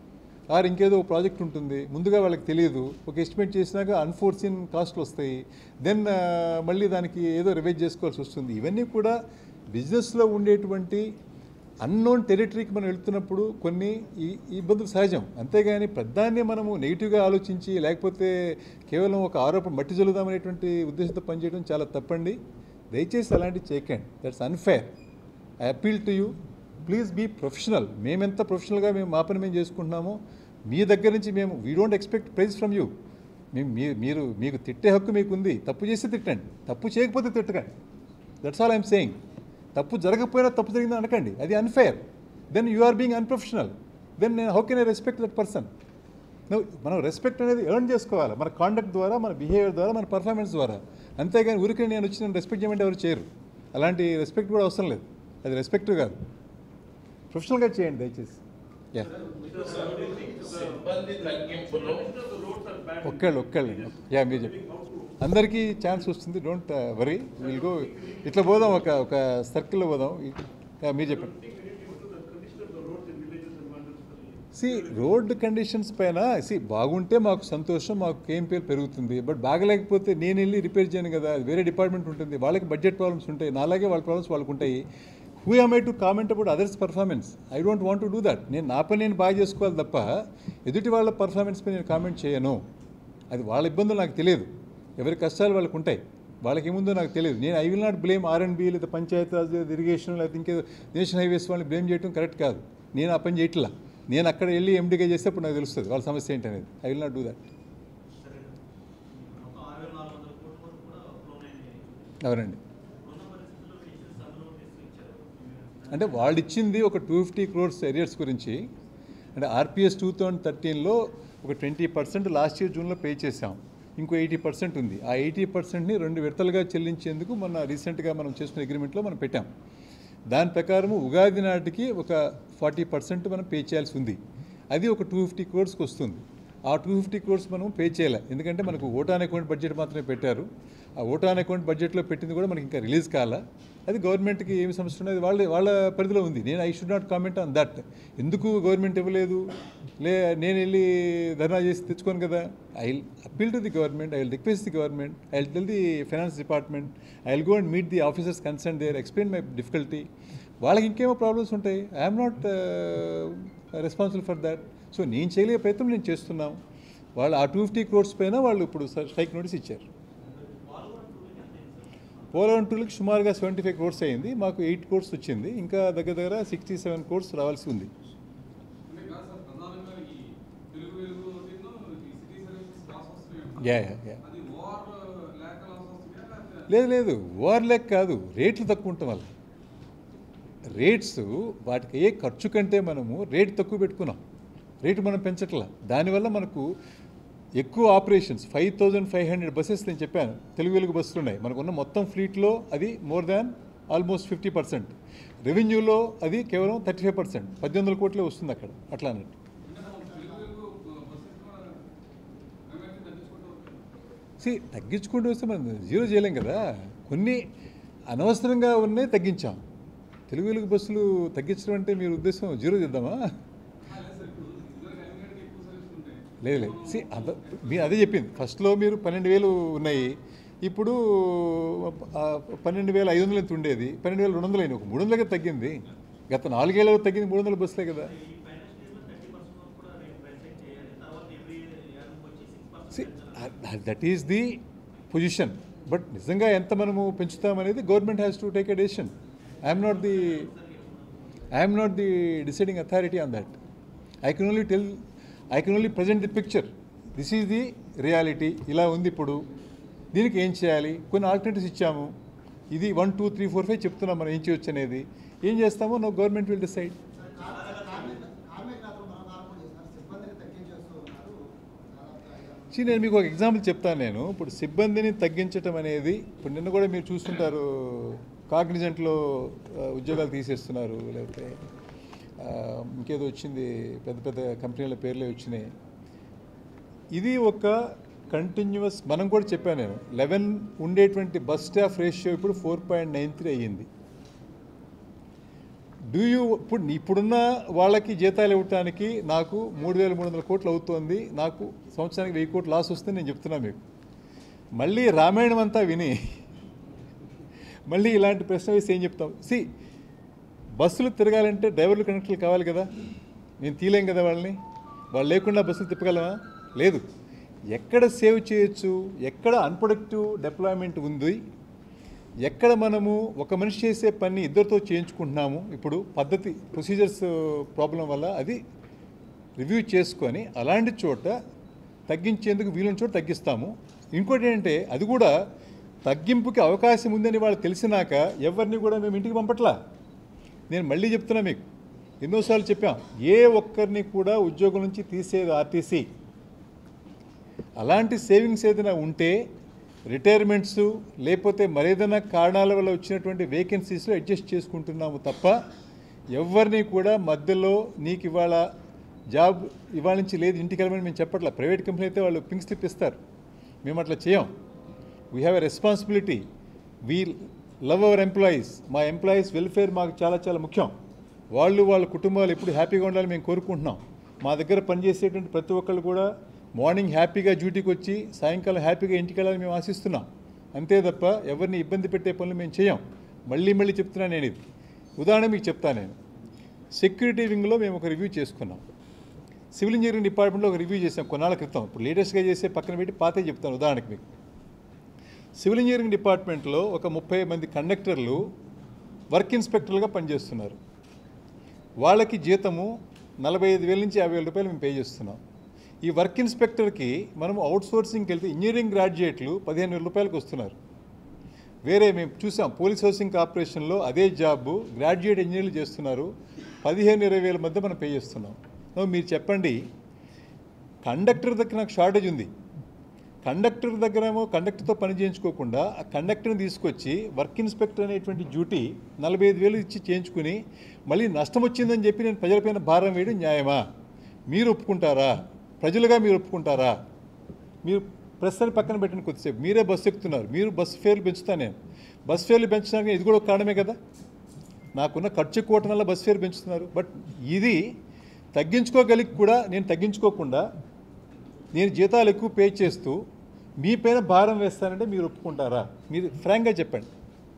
ఆర్ ఇంకేదో ఒక ప్రాజెక్ట్ ఉంటుంది ముందుగా వాళ్ళకి తెలియదు ఒక ఎస్టిమేట్ చేసినాక అన్ఫోర్సిన్ కాస్ట్లు వస్తాయి దెన్ మళ్ళీ దానికి ఏదో రివైజ్ చేసుకోవాల్సి వస్తుంది ఇవన్నీ కూడా బిజినెస్లో ఉండేటువంటి అన్నోన్ టెరిటరీకి మనం వెళ్తున్నప్పుడు కొన్ని ఈ ఈ ఇబ్బందులు సహజం అంతేగాని ప్రధాన్ని మనము నెగిటివ్గా ఆలోచించి లేకపోతే కేవలం ఒక ఆరోపణ మట్టి జల్లుదామనేటువంటి ఉద్దేశంతో పనిచేయడం చాలా తప్పండి దయచేసి అలాంటివి చేయకండి that's unfair I appeal to you please be professional మేమెంత ప్రొఫెషనల్గా మేము మా పని మేము చేసుకుంటున్నామో మీ దగ్గర నుంచి మేము we don't expect praise from you మేము మీ- మీరు మీకు తిట్టే హక్కు మీకు ఉంది తప్పు చేసి తిట్టండి తప్పు చేయకపోతే తిట్టకండి దట్స్ ఆల్ ఐఎమ్ సేయింగ్ తప్పు జరగకపోయినా తప్పు జరిగిందని అనకండి అది unfair then you are being unprofessional then నేను how can I respect that person మనం రెస్పెక్ట్ అనేది ఎర్న్ చేసుకోవాలి మన కాండక్ట్ ద్వారా మన బిహేవియర్ ద్వారా మన పర్ఫార్మెన్స్ ద్వారా అంతేగాని ఊరికి నేను వచ్చి నేను రెస్పెక్ట్ చేయమంటే ఎవరు చేయరు అలాంటి రెస్పెక్ట్ కూడా అవసరం లేదు అది రెస్పెక్ట్ కాదు ప్రొఫెషనల్గా చేయండి దయచేసి యా సిబ్బంది తగ్గింపులో ఒక్కళ్ళు ఒక్కళ్ళు యా మీరు చెప్పి అందరికీ ఛాన్స్ వస్తుంది డోంట్ వరీ విల్ గో ఇట్లా పోదాం ఒక ఒక సర్కిల్లో పోదాం యా, మీరు చెప్పండి సి రోడ్ కండిషన్స్ పైన సి బాగుంటే మాకు సంతోషం మాకు కేఎంపీఎల్ పెరుగుతుంది బట్ బాగలేకపోతే నేను వెళ్ళి రిపేర్ చేయను కదా అది వేరే డిపార్ట్మెంట్ ఉంటుంది వాళ్ళకి బడ్జెట్ ప్రాబ్లమ్స్ ఉంటాయి నాలాగే వాళ్ళ ప్రాబ్లమ్స్ వాళ్ళకు ఉంటాయి who am I to comment about others performance I don't want to do that నేను నా పని నేను బాగా చేసుకోవాలి తప్ప ఎదుటి వాళ్ళ పర్ఫార్మెన్స్ పై నేను కామెంట్ చేయను అది వాళ్ళ ఇబ్బందులు నాకు తెలియదు ఎవరి కష్టాలు వాళ్ళకు ఉంటాయి వాళ్ళకి ఏముందో నాకు తెలియదు నేను I will not blame R and B లేదా పంచాయత్ రాజ్ లేదా ఇరిగేషన్ లేదా ఇంకేదో నేషనల్ హైవేస్ వాళ్ళని బ్లేమ్ చేయడం కరెక్ట్ కాదు నేను ఆ పని చేయట్లా నేను అక్కడ వెళ్ళి ఎండిగా చేస్తే అప్పుడు నాకు తెలుస్తుంది వాళ్ళ సమస్య ఏంటనేది I will not do that సరే మొత్తం ఆరు వేల నాలుగు వందల కోట్ల వరకు కూడా లోన్ అయింది ఎవరండి ఉన్న పరిస్థితుల్లో ఇచ్చిన సబ్ నోటీసులు ఇచ్చారు అంటే వాళ్ళు ఇచ్చింది ఒక టూ ఫిఫ్టీ క్రోర్స్ ఎరియర్స్ గురించి అంటే ఆర్పిఎస్ టూ థౌజండ్ థర్టీన్లో ఒక ట్వంటీ పర్సెంట్ లాస్ట్ ఇయర్ జూన్లో పే చేసాం ఇంకో ఎయిటీ పర్సెంట్ ఉంది ఆ ఎయిటీ పర్సెంట్ని రెండు విడతలుగా చెల్లించేందుకు మొన్న రీసెంట్గా మనం చేసుకున్న అగ్రిమెంట్లో మనం పెట్టాం దాని ప్రకారము ఉగాది నాటికి ఒక ఫార్టీ పర్సెంట్ మనం పే చేయాల్సి ఉంది అది ఒక టూ ఫిఫ్టీ క్రోర్స్కి వస్తుంది ఆ టూ ఫిఫ్టీ క్రోర్స్ మనం పే చేయలే ఎందుకంటే మనకు ఓటాన్ అకౌంట్ బడ్జెట్ మాత్రమే పెట్టారు ఆ ఓటాన్ అకౌంట్ బడ్జెట్లో పెట్టింది కూడా మనకి ఇంకా రిలీజ్ కాల అది గవర్నమెంట్కి ఏమి సమస్య ఉన్నది వాళ్ళ వాళ్ళ పరిధిలో ఉంది నేను I should not comment on that ఎందుకు గవర్నమెంట్ ఇవ్వలేదు లే నేను వెళ్ళి ధర్నా చేసి తెచ్చుకోను కదా I will appeal to the government I will request the government I will tell the finance department I will go and meet the officers concern there explain my difficulty వాళ్ళకి ఇంకేమో ప్రాబ్లమ్స్ ఉంటాయి I'm not responsible for that so నేను చేయలేక ప్రయత్నం నేను చేస్తున్నాం వాళ్ళు ఆ టూ ఫిఫ్టీ క్రోర్స్ పైన వాళ్ళు ఇప్పుడు స్ట్రైక్ నోటీస్ ఇచ్చారు పోలవరం టూలకి సుమారుగా సెవెంటీ ఫైవ్ క్రోర్స్ అయింది మాకు ఎయిట్ క్రోర్స్ వచ్చింది ఇంకా దగ్గర దగ్గర సిక్స్టీ సెవెన్ క్రోర్స్ రావాల్సి ఉంది అంటే కాదు సార్ ప్రధానంగా ఈ తెలుగు వెలుగు ఒకటిను ఈ సిటీ సర్వీసెస్ లాస్ వస్తున్నాయి యా యా యా అది ఓవర్ లేక లాస్ వస్తున్నాయా లేకపోతే లేదు లేదు ఓవర్ లెక్ కాదు రేట్లు తక్కువ ఉండటం వల్ల రేట్స్ వాటికి అయ్యే ఖర్చు కంటే మనము రేట్ తక్కువ పెట్టుకున్నాం రేటు మనం పెంచట్లా దానివల్ల మనకు ఎక్కువ operations five thousand five hundred buses నేను చెప్పాను తెలుగు వెలుగు బస్సులు ఉన్నాయి మనకున్న మొత్తం ఫ్లీట్లో అది more than almost fifty percent రెవెన్యూలో అది కేవలం థర్టీ ఫైవ్ పర్సెంట్ పద్దెనిమిది వందల కోట్లే వస్తుంది అక్కడ అట్లా అన్నట్టు అంటే మనం తెలుగు వెలుగు బస్సెస్ కూడా ఎంఎల్సీ తగ్గించుకుంటూ వస్తున్నాం సి తగ్గించుకుంటూ వస్తే మనం జీరో చేయలేం కదా కొన్ని అనవసరంగా ఉన్నాయి తగ్గించాం తెలుగు వెలుగు బస్సులు తగ్గించడం అంటే మీరు ఉద్దేశం జీరో చేద్దామా లేదు సార్ ఇప్పుడు ఇద్దరు కలిగినట్టు ఎక్కువ సర్వీస్ ఉంటాయి లేదు లేదు సి అంత మీరు అదే చెప్పింది ఫస్ట్లో మీరు పన్నెండు వేలు ఉన్నాయి ఇప్పుడు ఆ, పన్నెండు వేల ఐదు వందలు ఎంత ఉండేది పన్నెండు వేల రెండు వందలు అయినాయి ఒక మూడు వందలకే తగ్గింది గత నాలుగేళ్ళలో తగ్గింది మూడు వందల బస్సులే కదా ఈ ఫైనాన్స్ ఇయర్లో థర్టీ పర్సెంట్ వరకు కూడా రేట్ ప్రైస్ చేయాలి తర్వాత ఎవ్రీ ఇయర్ వచ్చి sixty percent that is the position but నిజంగా ఎంత మనము పెంచుతామనేది government has to take a decision I'm not the I'm not the deciding authority on that I can only tell I can only present the picture this is the reality ఇలా ఉంది ఇప్పుడు దీనికి ఏం చేయాలి కొన్ని ఆల్టర్నేటివ్స్ ఇచ్చాము ఇది one two three four five చెప్తున్నాం మనం ఏం చేయొచ్చు అనేది ఏం చేస్తామో నో గవర్నమెంట్ విల్ డిసైడ్ కార్మికులతో మనం ఆరోపణ చేస్తున్నారు సిబ్బందిని తగ్గించేస్తూ ఉన్నారు దాదాపు ఐదు See, నేను మీకు ఒక ఎగ్జాంపుల్ చెప్తాను నేను ఇప్పుడు సిబ్బందిని తగ్గించటం అనేది ఇప్పుడు నిన్న కూడా మీరు చూస్తుంటారు కాగ్నిజెంట్లో ఆ, ఉద్యోగాలు తీసేస్తున్నారు లేకపోతే ఆ, ఇంకేదో వచ్చింది పెద్ద పెద్ద కంపెనీల పేర్లే వచ్చినాయి ఇది ఒక కంటిన్యూస్ మనం కూడా చెప్పాను నేను లెవెన్ ఉండేటువంటి బస్ స్టాఫ్ రేషియో ఇప్పుడు ఫోర్ పాయింట్ నైన్ త్రీ అయ్యింది డూ యూ ఇప్పుడు ఇప్పుడున్న వాళ్ళకి జీతాలు ఇవ్వటానికి నాకు మూడు వేల మూడు వందల కోట్లు అవుతోంది నాకు సంవత్సరానికి వెయ్యి కోట్లు లాస్ వస్తుంది నేను చెప్తున్నా మీకు మళ్ళీ రామాయణం అంతా విని మళ్ళీ ఇలాంటి ప్రశ్న వేసి ఏం చెప్తాం సి బస్సులు తిరగాలంటే డ్రైవర్లు కండక్టర్లు కావాలి కదా నేను తీలేం కదా వాళ్ళని వాళ్ళు లేకుండా బస్సులు తిప్పగలమా లేదు ఎక్కడ సేవ్ చేయొచ్చు ఎక్కడ అన్ప్రొడక్టివ్ డిప్లాయ్మెంట్ ఉంది ఎక్కడ మనము ఒక మనిషి చేసే పని ఇద్దరితో చేయించుకుంటున్నాము ఇప్పుడు పద్ధతి ప్రొసీజర్స్ ప్రాబ్లం వల్ల అది రివ్యూ చేసుకొని అలాంటి చోట తగ్గించేందుకు వీలున్న చోట తగ్గిస్తాము ఇంకోటి ఏంటంటే అది కూడా తగ్గింపుకి అవకాశం ఉందని వాళ్ళు తెలిసినాక ఎవరిని కూడా మేము ఇంటికి పంపట్లా నేను మళ్ళీ చెప్తున్నా మీకు ఎన్నోసార్లు చెప్పాం ఏ ఒక్కరిని కూడా ఉద్యోగం నుంచి తీసేది ఆర్టీసీ అలాంటి సేవింగ్స్ ఏదైనా ఉంటే రిటైర్మెంట్స్ లేకపోతే మరేదైనా కారణాల వల్ల వచ్చినటువంటి వేకెన్సీస్లో అడ్జస్ట్ చేసుకుంటున్నాము తప్ప ఎవరిని కూడా మధ్యలో నీకు ఇవాళ జాబ్ ఇవాళ నుంచి లేదు ఇంటికి వెళ్ళమని మేము చెప్పట్లా ప్రైవేట్ కంపెనీ అయితే వాళ్ళు పింక్ స్లిప్ ఇస్తారు మేము అట్లా చేయం we have a responsibility we love our employees మా ఎంప్లాయీస్ వెల్ఫేర్ మాకు చాలా చాలా ముఖ్యం వాళ్ళు వాళ్ళ కుటుంబాలు ఎప్పుడు హ్యాపీగా ఉండాలని మేము కోరుకుంటున్నాం మా దగ్గర పనిచేసేటువంటి ప్రతి ఒక్కళ్ళు కూడా మార్నింగ్ హ్యాపీగా డ్యూటీకి వచ్చి సాయంకాలం హ్యాపీగా ఇంటికి వెళ్ళాలని మేము ఆశిస్తున్నాం అంతే తప్ప ఎవరిని ఇబ్బంది పెట్టే పనులు మేము చేయం మళ్ళీ మళ్ళీ చెప్తున్నాను నేను ఇది ఉదాహరణ మీకు చెప్తాను నేను సెక్యూరిటీ వింగ్లో మేము ఒక రివ్యూ చేసుకున్నాం సివిల్ ఇంజనీరింగ్ డిపార్ట్మెంట్లో ఒక రివ్యూ చేసాం కొన్నాళ్ళ క్రితం ఇప్పుడు లేటెస్ట్గా చేసే పక్కన పెట్టి పాతే చెప్తాను ఉదాహరణకి మీకు సివిల్ ఇంజనీరింగ్ డిపార్ట్మెంట్లో ఒక ముప్పై మంది కండక్టర్లు వర్క్ ఇన్స్పెక్టర్లుగా పనిచేస్తున్నారు వాళ్ళకి జీతము నలభై ఐదు వేల నుంచి యాభై వేల రూపాయలు మేము పే చేస్తున్నాం ఈ వర్క్ ఇన్స్పెక్టర్కి మనం అవుట్ సోర్సింగ్కి వెళ్తే ఇంజనీరింగ్ గ్రాడ్యుయేట్లు పదిహేను వేల రూపాయలకు వస్తున్నారు వేరే మేము చూసాం పోలీస్ హౌసింగ్ కార్పొరేషన్లో అదే జాబ్ గ్రాడ్యుయేట్ ఇంజనీర్లు చేస్తున్నారు పదిహేను ఇరవై వేల మధ్య మనం పే చేస్తున్నాం నువ్వు మీరు చెప్పండి కండక్టర్ దగ్గర నాకు షార్టేజ్ ఉంది కండక్టర్ దగ్గరేమో కండక్టర్తో పని చేయించుకోకుండా ఆ కండక్టర్ని తీసుకొచ్చి వర్క్ ఇన్స్పెక్టర్ అనేటువంటి డ్యూటీ నలభై ఐదు వేలు ఇచ్చి చేయించుకుని మళ్ళీ నష్టం వచ్చిందని చెప్పి నేను ప్రజలపైన భారం వేయడం న్యాయమా మీరు ఒప్పుకుంటారా ప్రజలుగా మీరు ఒప్పుకుంటారా మీరు ప్రెస్ అని పక్కన పెట్టిన కొద్దిసేపు మీరే బస్సు ఎక్కుతున్నారు మీరు బస్సు ఫేర్లు పెంచుతా నేను బస్ ఫేర్లు పెంచడానికి ఇది కూడా ఒక కారణమే కదా నాకున్న ఖర్చు ఎక్కువ వల్ల బస్ ఫేర్ పెంచుతున్నారు బట్ ఇది తగ్గించుకోగలిగి కూడా నేను తగ్గించుకోకుండా నేను జీతాలు ఎక్కువ పే చేస్తూ మీ పైన భారం వేస్తానంటే మీరు ఒప్పుకుంటారా మీరు ఫ్రాంక్గా చెప్పండి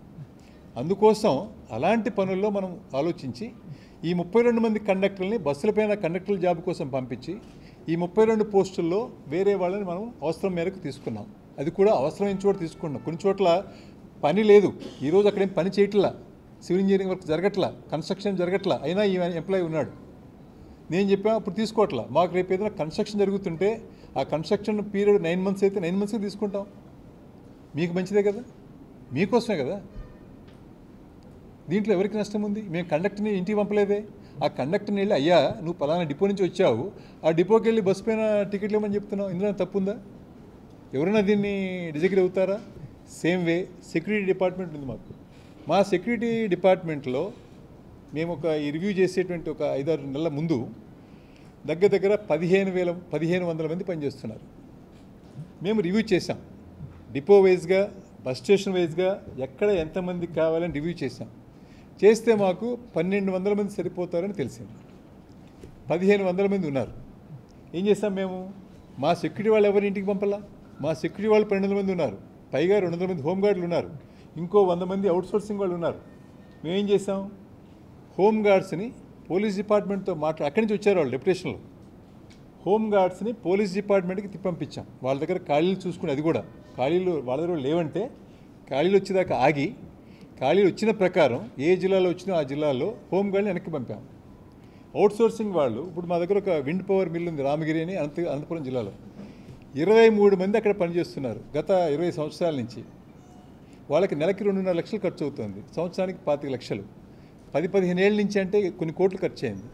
అందుకోసం అలాంటి పనుల్లో మనం ఆలోచించి ఈ ముప్పై రెండు మంది కండక్టర్ని బస్సులపైన కండక్టర్ల జాబ్ కోసం పంపించి ఈ ముప్పై రెండు పోస్టుల్లో వేరే వాళ్ళని మనం అవసరం మేరకు తీసుకున్నాం అది కూడా అవసరమైన చోట తీసుకున్నాం కొన్ని చోట్ల పని లేదు ఈరోజు అక్కడేం పని చేయట్లా సివిల్ ఇంజనీరింగ్ వర్క్ జరగట్లా కన్స్ట్రక్షన్ జరగట్లా అయినా ఈ ఎంప్లాయీ ఉన్నాడు నేను చెప్పా అప్పుడు తీసుకోవట్లా మాకు రేపు ఏదైనా కన్స్ట్రక్షన్ జరుగుతుంటే ఆ కన్స్ట్రక్షన్ పీరియడ్ నైన్ మంత్స్ అయితే నైన్ మంత్స్కి తీసుకుంటాం మీకు మంచిదే కదా మీకోసమే కదా దీంట్లో ఎవరికి నష్టం ఉంది మేము కండక్టర్ని ఇంటికి పంపలేదే ఆ కండక్టర్ని వెళ్ళి అయ్యా నువ్వు పలానా డిపో నుంచి వచ్చావు ఆ డిపోకి వెళ్ళి బస్సు పైన టికెట్లు ఇవ్వమని చెప్తున్నావు ఇందులో తప్పు ఉందా ఎవరైనా దీన్ని డిజగ్రీ అవుతారా సేమ్ వే సెక్యూరిటీ డిపార్ట్మెంట్ ఉంది మాకు మా సెక్యూరిటీ డిపార్ట్మెంట్లో మేము ఒక ఈ రివ్యూ చేసేటువంటి ఒక ఐదారు నెలల ముందు దగ్గర దగ్గర పదిహేను వేల పదిహేను వందల మంది పనిచేస్తున్నారు మేము రివ్యూ చేసాం డిపో వైజ్గా బస్ స్టేషన్ వైజ్గా ఎక్కడ ఎంతమందికి కావాలని రివ్యూ చేసాం చేస్తే మాకు పన్నెండు వందల మంది సరిపోతారని తెలిసింది పదిహేను వందల మంది ఉన్నారు ఏం చేస్తాం మేము మా సెక్యూరిటీ వాళ్ళు ఎవరి ఇంటికి పంపలా మా సెక్యూరిటీ వాళ్ళు పన్నెండు వందల మంది ఉన్నారు పైగా రెండు వందల మంది హోంగార్డులు ఉన్నారు ఇంకో వంద మంది అవుట్సోర్సింగ్ వాళ్ళు ఉన్నారు మేమేం చేసాం హోమ్ గార్డ్స్ని పోలీస్ డిపార్ట్మెంట్తో మాట్లా అక్కడి నుంచి వచ్చారు వాళ్ళు డెప్యుటేషన్లో హోమ్ గార్డ్స్ని పోలీస్ డిపార్ట్మెంట్కి తిప్పంపించాం వాళ్ళ దగ్గర ఖాళీలు చూసుకుని అది కూడా ఖాళీలు వాళ్ళ దగ్గర లేవంటే ఖాళీలు వచ్చేదాకా ఆగి ఖాళీలు వచ్చిన ప్రకారం ఏ జిల్లాలో వచ్చినా ఆ జిల్లాలో హోమ్ గార్డ్ని వెనక్కి పంపాం అవుట్ సోర్సింగ్ వాళ్ళు ఇప్పుడు మా దగ్గర ఒక విండ్ పవర్ మిల్ ఉంది రామగిరి అని అనంత అనంతపురం జిల్లాలో ఇరవై మూడు మంది అక్కడ పనిచేస్తున్నారు గత ఇరవై సంవత్సరాల నుంచి వాళ్ళకి నెలకి రెండున్నర లక్షలు ఖర్చు అవుతుంది సంవత్సరానికి పాతిక లక్షలు పది పదిహేను ఏళ్ళ నుంచి అంటే కొన్ని కోట్లు ఖర్చు అయింది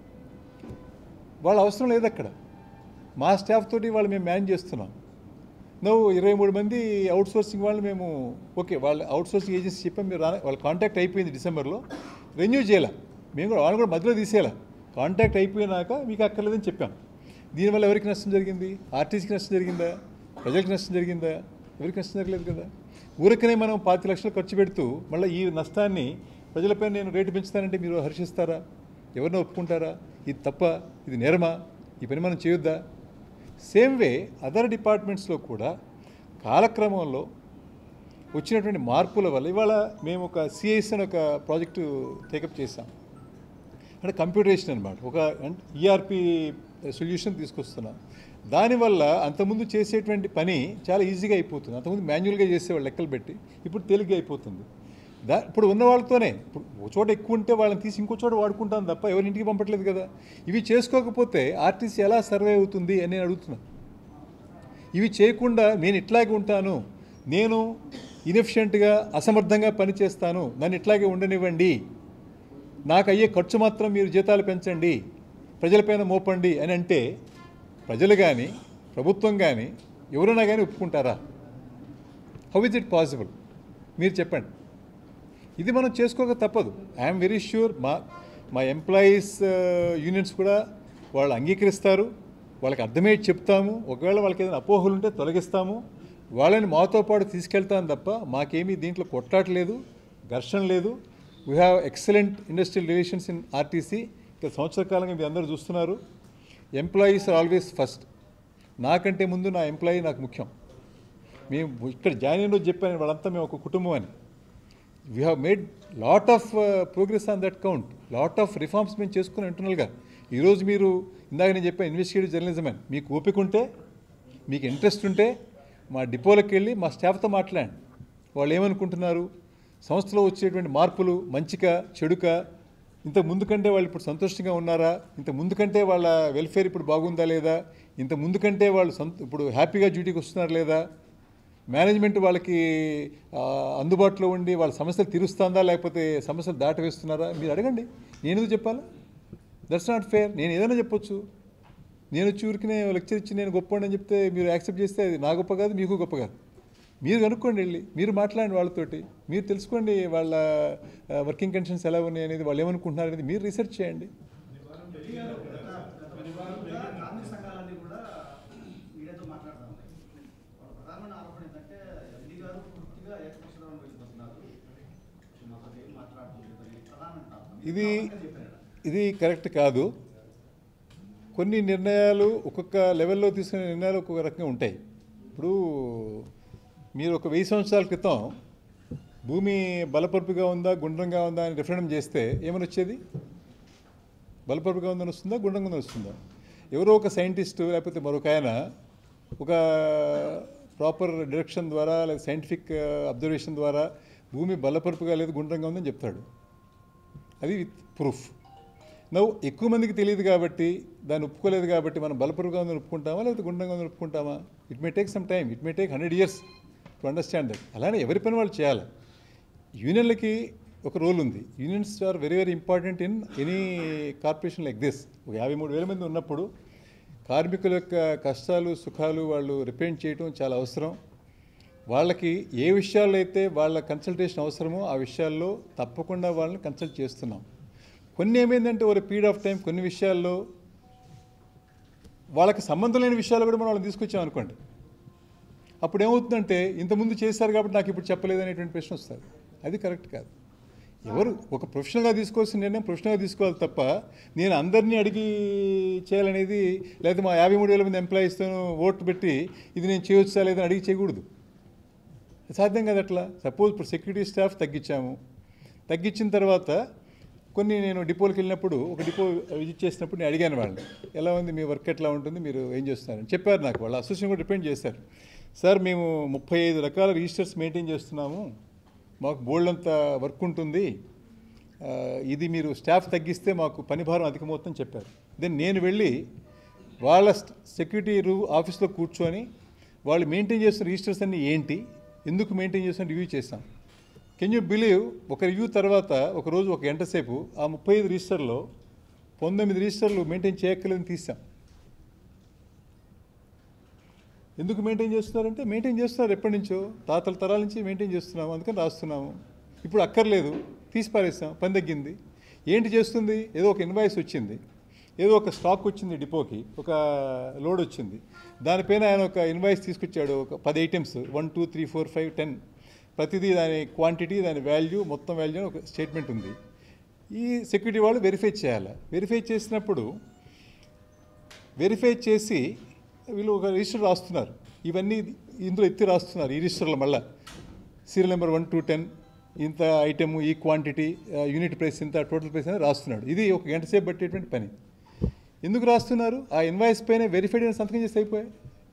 వాళ్ళ అవసరం లేదు అక్కడ మా స్టాఫ్ తోటి వాళ్ళు మేము మేనేజ్ చేస్తున్నాం నువ్వు ఇరవై మూడు మంది అవుట్ సోర్సింగ్ వాళ్ళు మేము ఓకే వాళ్ళ అవుట్ సోర్సింగ్ ఏజెన్సీ చెప్పాం మీరు రానే వాళ్ళ కాంటాక్ట్ అయిపోయింది డిసెంబర్లో రెన్యూ చేయాల మేము కూడా వాళ్ళని కూడా మధ్యలో తీసేయాల కాంటాక్ట్ అయిపోయినాక మీకు అక్కర్లేదని చెప్పాం దీనివల్ల ఎవరికి నష్టం జరిగింది ఆర్టీసీకి నష్టం జరిగిందా ప్రజలకు నష్టం జరిగిందా ఎవరికి నష్టం జరగలేదు కదా ఊరికనే మనం పాతి లక్షలు ఖర్చు పెడుతూ మళ్ళీ ఈ నష్టాన్ని ప్రజలపై నేను రేటు పెంచుతానంటే మీరు హర్షిస్తారా ఎవరినో ఒప్పుకుంటారా ఇది తప్ప ఇది నేరమా ఈ పని మనం చేయొద్దా సేమ్ వే అదర్ డిపార్ట్మెంట్స్లో కూడా కాలక్రమంలో వచ్చినటువంటి మార్పుల వల్ల ఇవాళ మేము ఒక సిఐఎస్ అని ఒక ప్రాజెక్టు టేకప్ చేశాం అంటే కంప్యూటరేషన్ అనమాట ఒక ఈఆర్పి సొల్యూషన్ తీసుకొస్తున్నాం దానివల్ల అంతకుముందు చేసేటువంటి పని చాలా ఈజీగా అయిపోతుంది అంతకుముందు మాన్యువల్గా చేసేవాళ్ళు లెక్కలు పెట్టి ఇప్పుడు తేలిగ్గా అయిపోతుంది దా ఇప్పుడు ఉన్న వాళ్ళతోనే ఇప్పుడు ఒక చోట ఎక్కువ ఉంటే వాళ్ళని తీసి ఇంకో చోట వాడుకుంటాం తప్ప ఎవరి ఇంటికి పంపట్లేదు కదా ఇవి చేసుకోకపోతే ఆర్టీసీ ఎలా సర్వే అవుతుంది అని నేను అడుగుతున్నాను ఇవి చేయకుండా నేను ఇట్లాగే ఉంటాను నేను ఇన్ఎఫిషియెంట్గా అసమర్థంగా పనిచేస్తాను నన్ను ఇట్లాగే ఉండనివ్వండి నాకు అయ్యే ఖర్చు మాత్రం మీరు జీతాలు పెంచండి ప్రజలపైన మోపండి అని అంటే ప్రజలు కానీ ప్రభుత్వం కానీ ఎవరైనా కానీ ఒప్పుకుంటారా హౌ ఇస్ ఇట్ పాసిబుల్ మీరు చెప్పండి ఇది మనం చేసుకోక తప్పదు ఐఎమ్ వెరీ ష్యూర్ మా మా ఎంప్లాయీస్ యూనియన్స్ కూడా వాళ్ళు అంగీకరిస్తారు వాళ్ళకి అర్థమయ్యి చెప్తాము ఒకవేళ వాళ్ళకి ఏదైనా అపోహలు ఉంటే తొలగిస్తాము వాళ్ళని మాతో పాటు తీసుకెళ్తాం తప్ప మాకేమీ దీంట్లో కొట్లాటలేదు ఘర్షణ లేదు we have excellent industrial relations in RTC ఇక సంవత్సర కాలంగా మీరు అందరూ చూస్తున్నారు ఎంప్లాయీస్ ఆర్ ఆల్వేస్ ఫస్ట్ నాకంటే ముందు నా ఎంప్లాయీ నాకు ముఖ్యం మేము ఇక్కడ జాయిన్ అయిన రోజు చెప్పాను వాళ్ళంతా మేము ఒక కుటుంబం అని we have made lot of progress on that count lot of reforms మేము చేసుకుని ఇంటర్నల్గా ఈరోజు మీరు ఇందాక నేను చెప్పాను ఇన్వెస్టిగేటివ్ జర్నలిజం అని మీకు ఓపిక ఉంటే మీకు ఇంట్రెస్ట్ ఉంటే మా డిపోలకు వెళ్ళి మా స్టాఫ్తో మాట్లాడండి వాళ్ళు ఏమనుకుంటున్నారు సంస్థలో వచ్చేటువంటి మార్పులు మంచిక చెడుక ఇంత ముందు కంటే వాళ్ళు ఇప్పుడు సంతోషంగా ఉన్నారా ఇంత ముందు కంటే వాళ్ళ వెల్ఫేర్ ఇప్పుడు బాగుందా లేదా ఇంత ముందు కంటే వాళ్ళు సంత ఇప్పుడు హ్యాపీగా డ్యూటీకి వస్తున్నారు లేదా మేనేజ్మెంట్ వాళ్ళకి ఆ, అందుబాటులో ఉండి వాళ్ళ సమస్యలు తీరుస్తుందా లేకపోతే సమస్యలు దాటవేస్తున్నారా మీరు అడగండి నేను ఎందుకు చెప్పాలా దట్స్ నాట్ ఫేర్ నేను ఏదైనా చెప్పొచ్చు నేను వచ్చి ఊరికినే లెక్చర్ ఇచ్చి నేను గొప్ప అని చెప్తే మీరు యాక్సెప్ట్ చేస్తే అది నా గొప్ప కాదు మీకు గొప్ప కాదు మీరు కనుక్కోండి వెళ్ళి మీరు మాట్లాడండి వాళ్ళతోటి మీరు తెలుసుకోండి వాళ్ళ వర్కింగ్ కండిషన్స్ ఎలా ఉన్నాయి అనేది వాళ్ళు ఏమనుకుంటున్నారు అనేది మీరు రీసెర్చ్ చేయండి కార్మిక సంఘాలన్నీ కూడా మీడియాతో మాట్లాడుతూ ఉన్నాయి వాళ్ళ ప్రధానమైన ఆరోపణ ఏంటంటే ఎండి గారు పూర్తిగా ఏకపక్షంగా వెళ్ళిపోతున్నారు మాతో ఏం మాట్లాడుతుంది ప్రధానమైన ఆరోపణ. ఇది ఇంకా చెప్పారు ఇది కరెక్ట్ కాదు కొన్ని నిర్ణయాలు ఒక్కొక్క లెవెల్లో తీసుకునే నిర్ణయాలు ఒక్కొక్క రకంగా ఉంటాయి ఇప్పుడు మీరు ఒక వెయ్యి సంవత్సరాల క్రితం భూమి బలపరుపుగా ఉందా గుండ్రంగా ఉందా అని రిఫరెండం చేస్తే ఏమని వచ్చేది బలపరుపుగా ఉందని వస్తుందా గుండ్రంగా ఉందని వస్తుందా ఎవరో ఒక సైంటిస్ట్ లేకపోతే మరొక ఆయన ఒక ప్రాపర్ డిరెక్షన్ ద్వారా లేదా సైంటిఫిక్ అబ్జర్వేషన్ ద్వారా భూమి బలపరుపుగా లేదు గుండ్రంగా ఉందని చెప్తాడు అది విత్ ప్రూఫ్ నవ్వు ఎక్కువ మందికి తెలియదు కాబట్టి దాన్ని ఒప్పుకోలేదు కాబట్టి మనం బలపరుగా ఉందని ఒప్పుకుంటామా లేకపోతే గుండంగా ఉందని ఒప్పుకుంటామా it may take some time it may take hundred years to understand that అలానే ఎవరి పని వాళ్ళు చేయాలి యూనియన్లకి ఒక రోల్ ఉంది unions are very very important in any corporation like this ఒక యాభై మూడు వేల మంది ఉన్నప్పుడు కార్మికుల యొక్క కష్టాలు సుఖాలు వాళ్ళు రిప్రజెంట్ చేయడం చాలా అవసరం వాళ్ళకి ఏ విషయాల్లో అయితే వాళ్ళ కన్సల్టేషన్ అవసరమో ఆ విషయాల్లో తప్పకుండా వాళ్ళని కన్సల్ట్ చేస్తున్నాం కొన్ని ఏమైందంటే ఒక పీరియడ్ ఆఫ్ టైం కొన్ని విషయాల్లో వాళ్ళకి సంబంధం లేని విషయాలు కూడా మనం వాళ్ళని తీసుకొచ్చాం అనుకోండి అప్పుడు ఏమవుతుందంటే ఇంతకుముందు చేశారు కాబట్టి నాకు ఇప్పుడు చెప్పలేదు అనేటువంటి ప్రశ్న వస్తుంది అది కరెక్ట్ కాదు ఎవరు ఒక ప్రొఫెషనల్గా తీసుకోవాల్సిన నిర్ణయం ప్రొఫెషనల్గా తీసుకోవాలి తప్ప నేను అందరినీ అడిగి చేయాలనేది లేదా మా యాభై మూడు వేల మంది ఎంప్లాయీస్తో ఓటు పెట్టి ఇది నేను చేయొచ్చా లేదని అడిగి చేయకూడదు సాధ్యం కదా అట్లా సపోజ్ ఇప్పుడు సెక్యూరిటీ స్టాఫ్ తగ్గించాము తగ్గించిన తర్వాత కొన్ని నేను డిపోలకు వెళ్ళినప్పుడు ఒక డిపో విజిట్ చేసినప్పుడు నేను అడిగాను వాళ్ళని ఎలా ఉంది మీ వర్క్ ఎట్లా ఉంటుంది మీరు ఏం చేస్తున్నారని చెప్పారు నాకు వాళ్ళ అసోసియేషన్ కూడా రిపెండ్ చేశారు సార్ మేము ముప్పై ఐదు రకాల రిజిస్టర్స్ మెయింటైన్ చేస్తున్నాము మాకు బోల్డ్ అంత వర్క్ ఉంటుంది ఆ, ఇది మీరు స్టాఫ్ తగ్గిస్తే మాకు పని భారం అధికమవుతుందని చెప్పారు దెన్ నేను వెళ్ళి వాళ్ళ సెక్యూరిటీ రూ ఆఫీస్లో కూర్చొని వాళ్ళు మెయింటైన్ చేస్తున్న రిజిస్టర్స్ అన్నీ ఏంటి ఎందుకు మెయింటైన్ చేస్తున్న రివ్యూ చేస్తాం కెన్ యూ బిలీవ్ ఒక రివ్యూ తర్వాత ఒక రోజు ఒక గంట సేపు ఆ ముప్పై ఐదు రిజిస్టర్లో పంతొమ్మిది రిజిస్టర్లు మెయింటైన్ చేయక్కర్లేదని తీసాం ఎందుకు మెయింటైన్ చేస్తున్నారంటే మెయింటైన్ చేస్తున్నారు ఎప్పటి నుంచో తాతల తరాల నుంచి మెయింటైన్ చేస్తున్నాము అందుకని రాస్తున్నాము ఇప్పుడు అక్కర్లేదు తీసి పారేస్తాం పని తగ్గింది ఏంటి చేస్తుంది ఏదో ఒక ఇన్వాయిస్ వచ్చింది ఏదో ఒక స్టాక్ వచ్చింది డిపోకి ఒక లోడ్ వచ్చింది దానిపైన ఆయన ఒక ఇన్వాయిస్ తీసుకొచ్చాడు ఒక పది items one two three four five ten ప్రతిదీ దాని క్వాంటిటీ దాని వాల్యూ మొత్తం వాల్యూ అని ఒక స్టేట్మెంట్ ఉంది ఈ సెక్యూరిటీ వాళ్ళు వెరిఫై చేయాలి వెరిఫై చేసినప్పుడు వెరిఫై చేసి వీళ్ళు ఒక రిజిస్టర్ రాస్తున్నారు ఇవన్నీ ఇందులో ఎత్తి రాస్తున్నారు ఈ రిజిస్టర్లో మళ్ళా serial number one to ten ఇంత ఐటమ్ ఈ క్వాంటిటీ యూనిట్ ప్రైస్ ఇంత టోటల్ ప్రైస్ అని రాస్తున్నాడు ఇది ఒక గంట సేపు పట్టేటువంటి పని ఎందుకు రాస్తున్నారు ఆ ఇన్వాయిస్ పైన వెరిఫైడ్ అని సంతకం చేసి అయిపోయాయి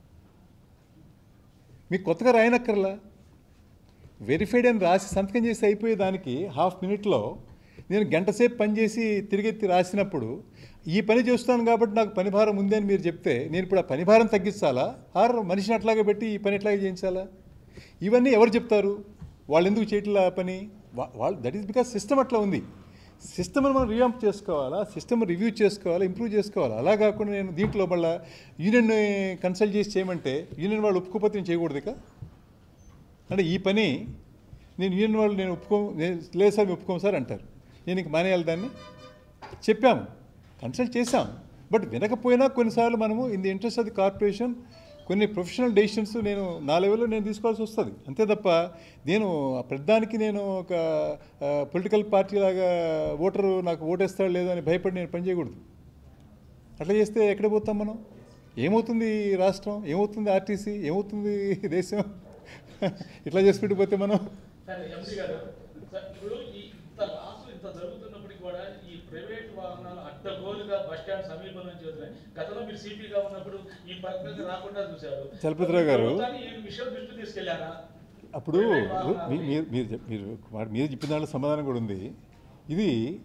మీకు కొత్తగా రాయనక్కర్లా వెరిఫైడ్ అని రాసి సంతకం చేసి అయిపోయే దానికి హాఫ్ మినిట్లో నేను గంట సేపు పనిచేసి తిరిగెత్తి రాసినప్పుడు ఈ పని చేస్తున్నాను కాబట్టి నాకు పని భారం ఉంది అని మీరు చెప్తే నేను ఇప్పుడు ఆ పని భారం తగ్గించాలా ఆర్ మనిషిని అట్లాగే పెట్టి ఈ పని ఎట్లాగే చేయించాలా ఇవన్నీ ఎవరు చెప్తారు వాళ్ళు ఎందుకు చేయట్లా ఆ పని వా- వాళ్ళు దట్ ఈస్ బికాస్ సిస్టమ్ అట్లా ఉంది సిస్టమ్ని మనం రివాంప్ చేసుకోవాలా సిస్టమ్ రివ్యూ చేసుకోవాలా ఇంప్రూవ్ చేసుకోవాలా అలా కాకుండా నేను దీంట్లో మళ్ళీ యూనియన్ కన్సల్ట్ చేసి చేయమంటే యూనియన్ వాళ్ళు ఒప్పుకోకపోతే నేను చేయకూడదు ఇక అంటే ఈ పని నేను యూనియన్ వాళ్ళు నేను ఒప్పుకో నేను లేదు సార్ మేము ఒప్పుకోము సార్ అంటారు నేను ఇంక మానేయాలి దాన్ని చెప్పాము కన్సల్ట్ చేశాం బట్ వినకపోయినా కొన్నిసార్లు మనము in the interest of the corporation కొన్ని ప్రొఫెషనల్ డెసిషన్స్ నేను నా లెవెల్లో నేను తీసుకోవాల్సి వస్తుంది అంతే తప్ప నేను ప్రధానికి నేను ఒక పొలిటికల్ పార్టీ లాగా ఓటరు నాకు ఓటేస్తాడు లేదో అని భయపడి నేను పని చేయకూడదు అట్లా చేస్తే ఎక్కడ పోతాం మనం ఏమవుతుంది ఈ రాష్ట్రం ఏమవుతుంది ఆర్టీసీ ఏమవుతుంది దేశం ఇట్లా చేసుకుంటూ పోతే మనం కానీ ఎంపీ గారు సార్, ఇప్పుడు ఈ ఇంత లాస్ ఇంత జరుగుతున్నప్పటికీ కూడా ఈ ప్రైవేట్ వాహనాలు అడ్డగోలుగా బస్ స్టాండ్ సమీపం నుంచి వస్తున్నాయి గతంలో మీరు సిపిగా ఉన్నప్పుడు ఈ పరిస్థితి రాకుండా చూశారు చలపతిరావు గారు. ప్రభుత్వాన్ని ఈ విషయం దృష్టి తీసుకెళ్లారా అప్పుడు ప్రైవేట్ వాహనాలు. మీ- మీరు మీరు చెప్- మీరు వాడు- మీరు చెప్పిన దాంట్లో సమాధానం కూడా ఉంది ఇది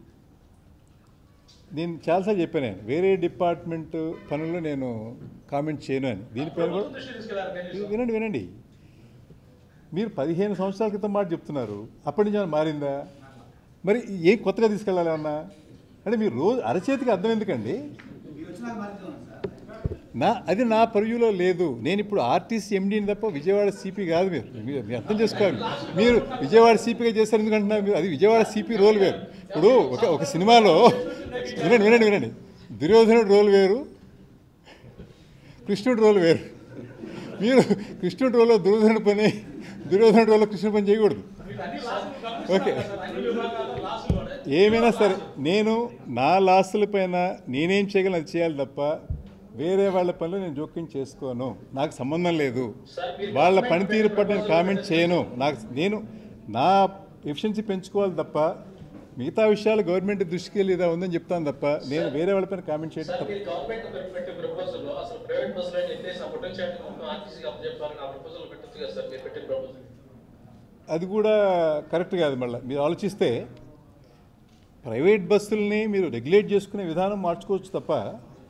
నేను చాలాసార్లు చెప్పాను నేను వేరే డిపార్ట్మెంట్ పనుల్లో నేను కామెంట్ చేయను అని దీనిపైన కూడా ప్రభుత్వం దృష్టి తీసుకెళ్లారు కనీసం వినండి వినండి మీరు పదిహేను సంవత్సరాల క్రితం మాట చెప్తున్నారు అప్పటి నుంచి ఏమైనా మారిందా మరి ఏం కొత్తగా తీసుకెళ్ళాలి అన్నా అంటే మీరు రోజు అరచేతికి అర్థం ఎందుకండి మీరు వచ్చినా మారింది సార్ నా అది నా పర్వ్యూలో లేదు నేను ఇప్పుడు ఆర్టీసీ ఎండీని తప్ప విజయవాడ సిపి కాదు మీరు మీరు మీరు అర్థం చేసుకోవాలి మీరు విజయవాడ సిపిగా చేస్తారు ఎందుకంటున్నారు మీరు అది విజయవాడ సిపి రోల్ వేరు ఇప్పుడు ఒక ఒక సినిమాలో వినండి వినండి వినండి దుర్యోధనుడు రోల్ వేరు కృష్ణుడు రోల్ వేరు మీరు కృష్ణుడి రోల్లో దుర్యోధనుడు పని దుర్యోధనుడి రోల్లో కృష్ణుడి పని చేయకూడదు మీరు అన్ని లాసులు ఓకే. గమనిస్తున్నారు సార్, అన్ని విభాగాల్లో లాసులు కూడా ఏమైనా సరే నేను నా లాస్తుల పైన నేనేం చేయగలను అది చేయాలి తప్ప వేరే వాళ్ళ పనులు నేను జోక్యం చేసుకోను నాకు సంబంధం లేదు వాళ్ళ పనితీరు పట్ల నేను కామెంట్ చేయను నాకు నేను నా ఎఫిషియన్సీ పెంచుకోవాలి తప్ప మిగతా విషయాలు గవర్నమెంట్ దృష్టికి వెళ్ళి ఇదా ఉందని చెప్తాను తప్ప నేను వేరే వాళ్ళ పైన కామెంట్ చేయడం సార్ తప్ప మీరు గవర్నమెంట్ పెట్టే ప్రపోజల్ లో అసలు ప్రైవేట్ బస్సులు ఎత్తేసి అప్పటి నుంచి అంటే మొత్తం ఆర్టీసీకి అప్పచెప్పాలని ఆ ప్రపోజల్ పెట్టచ్చు కదా సార్ మీరు పెట్టిన ప్రపోజల్ అది కూడా కరెక్ట్ కాదు మళ్ళీ మీరు ఆలోచిస్తే ప్రైవేట్ బస్సుల్ని మీరు రెగ్యులేట్ చేసుకునే విధానం మార్చుకోవచ్చు తప్ప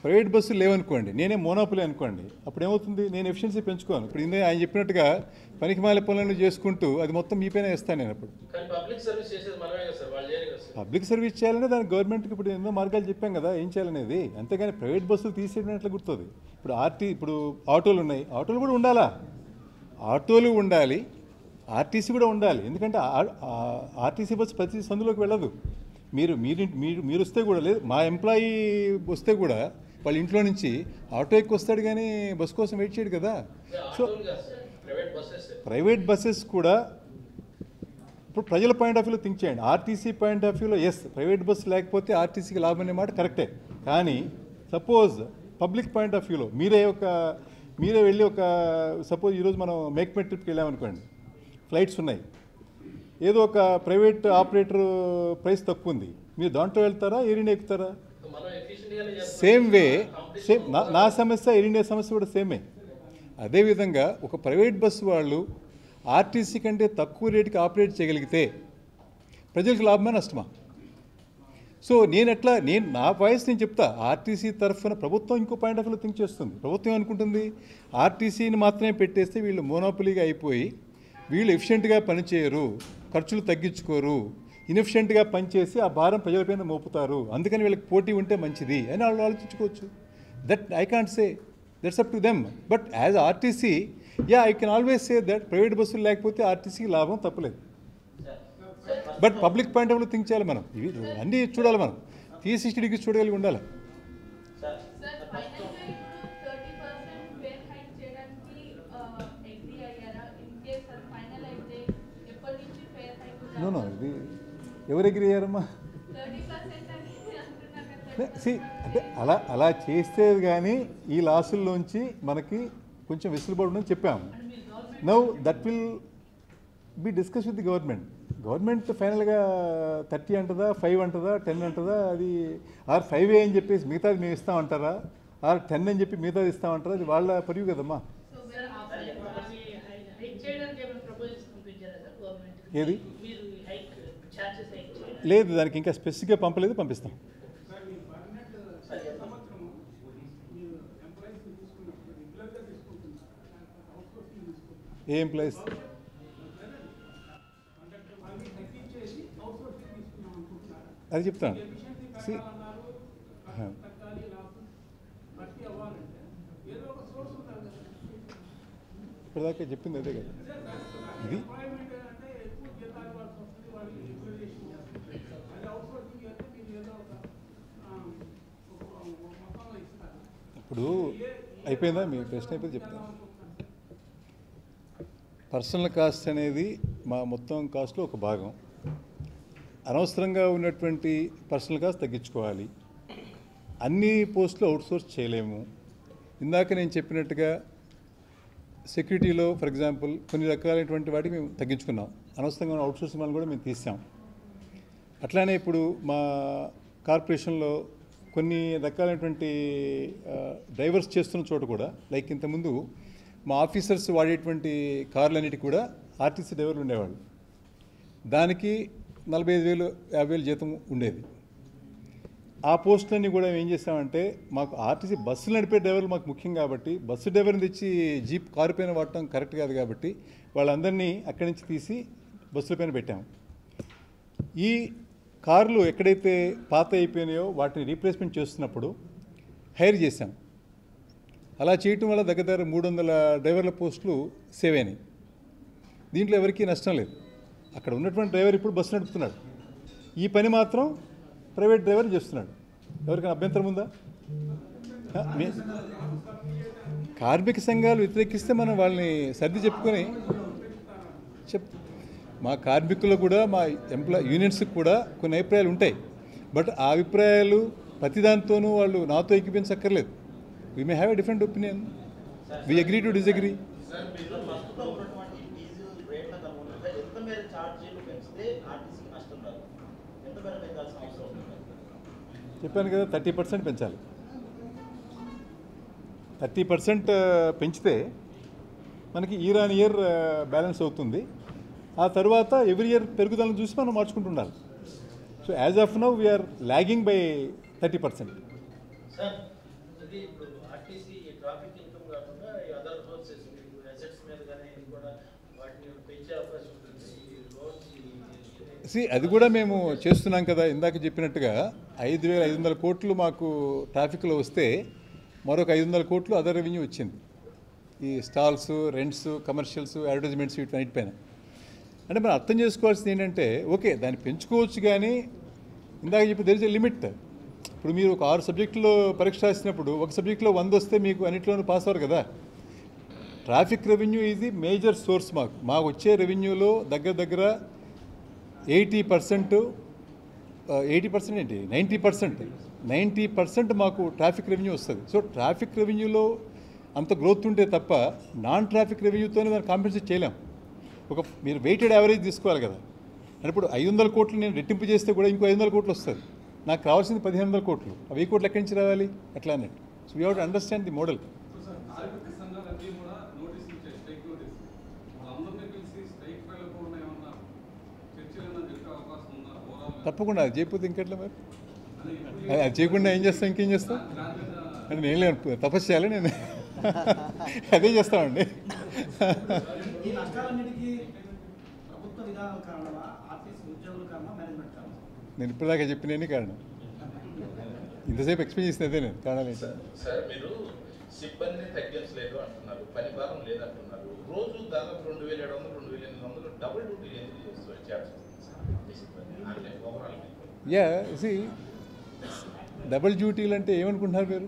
ప్రైవేట్ బస్సులు లేవనుకోండి నేనే మోనోపులి అనుకోండి అప్పుడు ఏమవుతుంది నేను ఎఫిషియన్సీ పెంచుకోను ఇప్పుడు ఇందే ఆయన చెప్పినట్టుగా పనికిమాల పనులను చేసుకుంటూ అది మొత్తం మీ పైన ఇస్తాను నేను అప్పుడు కానీ పబ్లిక్ సర్వీస్ చేసేది మనమే కదా సార్ వాళ్ళు చేయరు కదా సార్ పబ్లిక్ సర్వీస్ చేయాలంటే దానికి గవర్నమెంట్కి ఇప్పుడు ఎన్నో మార్గాలు చెప్పాం కదా ఏం చేయాలనేది అంతేగాని ప్రైవేట్ బస్సులు తీసేయడం గుర్తుంది ఇప్పుడు ఆర్టీ ఇప్పుడు ఆటోలు ఉన్నాయి ఆటోలు కూడా ఉండాలా ఆటోలు ఉండాలి ఆర్టీసీ కూడా ఉండాలి ఎందుకంటే ఆ- ఆ- ఆర్టీసీ బస్సు ప్రతి సందులోకి వెళ్ళదు మీరు మీరు మీరు మీరు వస్తే కూడా లేదు మా ఎంప్లాయీ వస్తే కూడా వాళ్ళ ఇంట్లో నుంచి ఆటో ఎక్కి వస్తాడు కానీ బస్ కోసం వెయిట్ చేయడు కదా సో ఆటోలు కాదు sir private buses private buses కూడా ఇప్పుడు ప్రజల పాయింట్ ఆఫ్ వ్యూలో థింక్ చేయండి ఆర్టీసీ పాయింట్ ఆఫ్ వ్యూలో ఎస్ ప్రైవేట్ బస్సు లేకపోతే ఆర్టీసీకి లాభం అనే మాట కరెక్టే కానీ సపోజ్ పబ్లిక్ పాయింట్ ఆఫ్ వ్యూలో మీరే ఒక మీరే వెళ్ళి ఒక సపోజ్ ఈరోజు మనం మేక్మెట్ ట్రిప్కి వెళ్ళామనుకోండి ఫ్లైట్స్ ఉన్నాయి ఏదో ఒక ప్రైవేట్ ఆపరేటర్ ప్రైస్ తక్కువ ఉంది మీరు దాంట్లో వెళ్తారా ఎయిర్ ఇండియా ఎక్కుతారా మనం ఎఫిషియెంట్గానే చేస్తాం సేమ్ వే సేమ్ నా నా సమస్య ఎయిర్ ఇండియా సమస్య కూడా సేమే అదేవిధంగా ఒక ప్రైవేట్ బస్సు వాళ్ళు ఆర్టీసీ కంటే తక్కువ రేటుకి ఆపరేట్ చేయగలిగితే ప్రజలకు లాభమా నష్టమా సో నేను ఎట్లా నేను నా వాయిస్ నేను చెప్తా ఆర్టీసీ తరఫున ప్రభుత్వం ఇంకో పాయింట్ ఆఫ్ వ్యూలో థింక్ చేస్తుంది ప్రభుత్వం ఏమనుకుంటుంది ఆర్టీసీని మాత్రమే పెట్టేస్తే వీళ్ళు మోనోపలీగా అయిపోయి వీళ్ళు ఎఫిషియెంట్గా పనిచేయరు ఖర్చులు తగ్గించుకోరు ఇన్ఎఫిషియెంట్గా పనిచేసి ఆ భారం ప్రజలపైన మోపుతారు అందుకని వీళ్ళకి పోటీ ఉంటే మంచిది అని వాళ్ళు ఆలోచించుకోవచ్చు that I can't say that's up to them but as RTC yeah I can always say that private బస్సులు లేకపోతే ఆర్టీసీకి లాభం తప్పలేదు but public point of think చేయాలి మనం ఇవి అన్నీ చూడాలి మనం త్రీ సిక్స్టీ డిగ్రీస్ చూడగలిగి ఉండాలి సార్ ఫైనల్గా ఇప్పుడు థర్టీ పర్సెంట్ ఫేర్ హైక్ చేయడానికి అగ్రీ అయ్యారా ఇన్ కేస్ అది ఫైనల్ అయితే ఎప్పటి నుంచి ఫేర్ హైక్ నో నో ఇది ఎవరు ఎగ్రీ అయ్యారమ్మా థర్టీ పర్సెంట్ అని అంటున్నారు కదా సి అంటే అలా అలా చేస్తే కానీ ఈ లాసుల్లోంచి మనకి కొంచెం వెసులుబాటు ఉందని చెప్పాము now that will be discuss with the government government ఫైనల్గా థర్టీ అంటదా ఫైవ్ అంటదా టెన్ అంటదా అది ఆర్ ఫైవ్ ఏ అని చెప్పేసి మిగతాది మేము ఇస్తామంటారా ఆర్ టెన్ అని చెప్పి మిగతాది ఇస్తామంటారా అది వాళ్ళ పరివు కదమ్మా హైక్ చేయడానికి ఏమైనా ప్రపోజల్స్ పంపించారా సార్ గవర్నమెంట్ ఏది మీరు హైక్ ఛార్జెస్ హైక్ చేయడానికి లేదు దానికి ఇంకా స్పెసిఫిక్గా పంపలేదు పంపిస్తాం ఏ ఎంప్లాయీస్ అది చెప్తాను See, హా. ఇప్పటిదాకా చెప్పింది అదే కదా ఇది ఇప్పుడు అయిపోయిందా మీ ప్రశ్న అయిపోయింది చెప్తాను పర్సనల్ కాస్ట్ అనేది మా మొత్తం కాస్ట్లో ఒక భాగం అనవసరంగా ఉన్నటువంటి పర్సనల్ కాస్ట్ తగ్గించుకోవాలి అన్ని పోస్టులు అవుట్సోర్స్ చేయలేము ఇందాక నేను చెప్పినట్టుగా సెక్యూరిటీలో ఫర్ ఎగ్జాంపుల్ కొన్ని రకాలైనటువంటి వాటికి మేము తగ్గించుకున్నాం అనవసరంగా అవుట్సోర్సింగ్ వాళ్ళని కూడా మేము తీసాం అట్లానే ఇప్పుడు మా కార్పొరేషన్లో కొన్ని రకాలైనటువంటి ఆ, డ్రైవర్స్ చేస్తున్న చోట కూడా లైక్ ఇంతకుముందు మా ఆఫీసర్స్ వాడేటువంటి కార్లన్నిటికి కూడా ఆర్టీసీ డ్రైవర్లు ఉండేవాళ్ళు దానికి నలభై ఐదు వేలు యాభై వేలు జీతం ఉండేది ఆ పోస్టులన్నీ కూడా మేము ఏం చేసామంటే మాకు ఆర్టీసీ బస్సులు నడిపే డ్రైవర్లు మాకు ముఖ్యం కాబట్టి బస్సు డ్రైవర్ని తెచ్చి జీప్ కారు పైన వాడటం కరెక్ట్ కాదు కాబట్టి వాళ్ళందరినీ అక్కడి నుంచి తీసి బస్సుల పైన పెట్టాము ఈ కార్లు ఎక్కడైతే పాత అయిపోయినాయో వాటిని రీప్లేస్మెంట్ చేస్తున్నప్పుడు హైర్ చేశాం అలా చేయటం వల్ల దగ్గర దగ్గర మూడు వందల డ్రైవర్ల పోస్టులు సేవ్ అయినాయి దీంట్లో ఎవరికీ నష్టం లేదు అక్కడ ఉన్నటువంటి డ్రైవర్ ఇప్పుడు బస్సు నడుపుతున్నాడు ఈ పని మాత్రం ప్రైవేట్ డ్రైవర్ చేస్తున్నాడు ఎవరికైనా అభ్యంతరం ఉందా ఆ, మీ- కార్మిక సంఘాలు వ్యతిరేకిస్తే మనం వాళ్ళని సర్ది చెప్పుకొని చెప్ మా కార్మికులు కూడా మా ఎంప్లాయ్ యూనియన్స్కి కూడా కొన్ని అభిప్రాయాలు ఉంటాయి బట్ ఆ అభిప్రాయాలు ప్రతిదాంతోనూ వాళ్ళు నాతో ఎక్కిపించక్కర్లేదు we may have a different opinion we agree to disagree sir మీరు ప్రస్తుతం ఉన్నటువంటి డీజిల్ రేట్ల అనుగుణంగా ఎంత మేర ఛార్జీలు పెంచితే ఆర్టీసీకి నష్టం రాదు ఎంత మేర పెంచాల్సిన అవసరం ఉంది చెప్పాను కదా థర్టీ పర్సెంట్ పెంచాలి థర్టీ పర్సెంట్ పెంచితే మనకి ఇయర్ ఆన్ ఇయర్ బ్యాలెన్స్ అవుతుంది ఆ తర్వాత ఎవ్రీ ఇయర్ పెరుగుదలను చూసి మనం మార్చుకుంటున్నారు so as of now we are lagging by thirty percent sir మళ్ళీ ఇప్పుడు ఆర్టీసీ ట్రాఫిక్ ఇన్కమ్ కాకుండా ఈ అదర్ సోర్సెస్ అసెట్స్ మీద కానీ ఇది కూడా వాటిని పెంచే అవకాశం ఉంటుంది ఈ రోడ్స్ సి అది కూడా మేము చేస్తున్నాం కదా ఇందాక చెప్పినట్టుగా ఐదు వేల ఐదు వందల కోట్లు మాకు ట్రాఫిక్లో వస్తే మరొక ఐదు వందల కోట్లు అదర్ రెవెన్యూ వచ్చింది ఈ స్టాల్స్ రెంట్స్ కమర్షియల్స్ అడ్వర్టైజ్మెంట్స్ వీటిపైన అంటే మనం అర్థం చేసుకోవాల్సింది ఏంటంటే ఓకే దాన్ని పెంచుకోవచ్చు కానీ ఇందాక చెప్పి దెర్ ఇస్ ఎ లిమిట్ ఇప్పుడు మీరు ఒక ఆరు సబ్జెక్టులో పరీక్ష రాసినప్పుడు ఒక సబ్జెక్టులో వంద వస్తే మీకు అన్నిట్లోనూ పాస్ అవ్వరు కదా ట్రాఫిక్ రెవెన్యూ ఇది మేజర్ సోర్స్ మాకు మాకు వచ్చే రెవెన్యూలో దగ్గర దగ్గర ఎయిటీ పర్సెంట్ ఎయిటీ పర్సెంట్ ఏంటి నైంటీ పర్సెంట్ నైంటీ పర్సెంట్ మాకు ట్రాఫిక్ రెవెన్యూ వస్తుంది సో ట్రాఫిక్ రెవెన్యూలో అంత గ్రోత్ ఉంటే తప్ప నాన్ ట్రాఫిక్ రెవెన్యూతోనే మనం కాంపెన్సేట్ చేయలేం ఒక మీరు వెయిటెడ్ యావరేజ్ తీసుకోవాలి కదా అంటే ఇప్పుడు ఐదు వందల కోట్లు నేను రెట్టింపు చేస్తే కూడా ఇంకో ఐదు వందల కోట్లు వస్తుంది నాకు కావాల్సింది పదిహేను వందల కోట్లు ఆ వెయ్యి కోట్లు ఎక్కడి నుంచి రావాలి అట్లా అన్నట్టు so we have to understand the model sir కార్మిక సంఘాలన్నీ కూడా నోటీస్ ఇచ్చాయి స్ట్రైక్ నోటీస్ వాళ్ళందరినీ పిలిచి స్ట్రైక్ వెళ్ళకుండా ఏమన్నా చర్చలు ఏమన్నా జరిగే అవకాశం ఉందా ఓవరాల్ తప్పకుండా అది చేయకపోతే ఇంకెట్లా మరి అది- అది చేయకుండా ఏం చేస్తాం ఇంకేం చేస్తాం అంటే నేను లేను తపస్సు చేయాలి నేను అదే చేస్తామండి ఈ నష్టాలన్నిటికీ ప్రభుత్వ విధానాల కారణమా ఆర్టీసీ ఉద్యోగుల కారణమా మేనేజ్మెంట్ కారణమా నేను ఇప్పటిదాకా చెప్పినని కారణం ఇంతసేపు ఎక్స్ప్లెయిన్ చేసిన అదే నేను కారణాలు ఏంటి సార్ మీరు సిబ్బంది తగ్గించలేదు అంటున్నారు పని భారం లేదంటున్నారు రోజు దాదాపు రెండు వేల ఏడు వందలు రెండు వేల ఎనిమిది వందలు డబుల్ డ్యూటీ ఎందుకు చేస్తూ చేయాల్సి వస్తుంది సార్ మీ సిబ్బంది అంటే ఓవరాల్ యా సి డబుల్ డ్యూటీలు అంటే ఏమనుకుంటున్నారు మీరు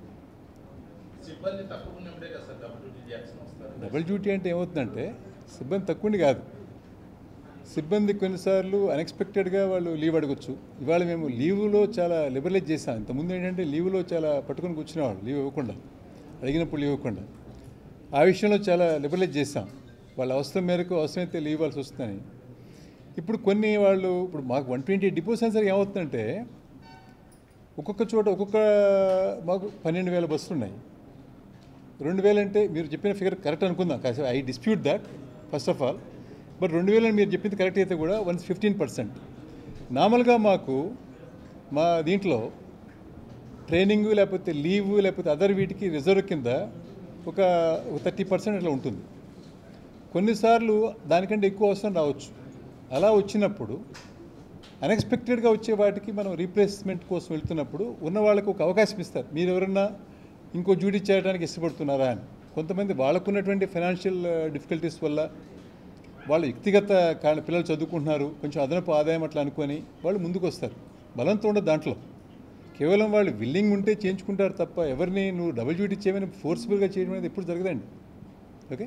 సిబ్బంది తక్కువ ఉన్నప్పుడే కదా సార్ డబుల్ డ్యూటీ చేయాల్సి వస్తారు డబుల్ డ్యూటీ అంటే ఏమవుతుందంటే సిబ్బంది తక్కువండి కాదు సిబ్బంది కొన్నిసార్లు అన్ఎక్స్పెక్టెడ్గా వాళ్ళు లీవ్ అడగొచ్చు ఇవాళ మేము లీవ్లో చాలా లిబరలైజ్ చేసాం ఇంతకుముందు ఏంటంటే లీవ్లో చాలా పట్టుకొని కూర్చునేవాళ్ళు లీవ్ ఇవ్వకుండా అడిగినప్పుడు లీవ్ ఇవ్వకుండా ఆ విషయంలో చాలా లిబరలైజ్ చేసాం వాళ్ళ అవసరం మేరకు అవసరమైతే లీవ్ ఇవ్వాల్సి వస్తుందని ఇప్పుడు కొన్ని వాళ్ళు ఇప్పుడు మాకు వన్ ట్వంటీ డిపో సెన్సర్ ఏమవుతుందంటే ఒక్కొక్క చోట ఒక్కొక్క మాకు పన్నెండు వేల బస్సులు ఉన్నాయి రెండు వేలు అంటే మీరు చెప్పిన ఫిగర్ కరెక్ట్ అనుకుందాం కాసేపు I dispute that first of all but రెండు వేలు మీరు చెప్పింది కరెక్ట్ అయితే కూడా వన్ ఫిఫ్టీన్ పర్సెంట్ నార్మల్గా మాకు మా దీంట్లో ట్రైనింగ్ లేకపోతే లీవ్ లేకపోతే అదర్ వీటికి రిజర్వ్ కింద ఒక థర్టీ పర్సెంట్ అట్లా ఉంటుంది కొన్నిసార్లు దానికంటే ఎక్కువ అవసరం రావచ్చు అలా వచ్చినప్పుడు అన్ఎక్స్పెక్టెడ్గా వచ్చే వాటికి మనం రీప్లేస్మెంట్ కోసం వెళ్తున్నప్పుడు ఉన్న వాళ్ళకు ఒక అవకాశం ఇస్తారు మీరు ఎవరన్నా ఇంకో డ్యూటీ చేయడానికి ఇష్టపడుతున్నారా అని కొంతమంది వాళ్ళకున్నటువంటి ఫైనాన్షియల్ డిఫికల్టీస్ వల్ల వాళ్ళ వ్యక్తిగత కారణ పిల్లలు చదువుకుంటున్నారు కొంచెం అదనపు ఆదాయం అట్లా అనుకొని వాళ్ళు ముందుకు వస్తారు బలంతో ఉండదు దాంట్లో కేవలం వాళ్ళు విల్లింగ్ ఉంటే చేయించుకుంటారు తప్ప ఎవరిని నువ్వు డబుల్ డ్యూటీ చేయమని ఫోర్స్ఫుల్గా చేయడం అనేది ఎప్పుడు జరగదండి ఓకే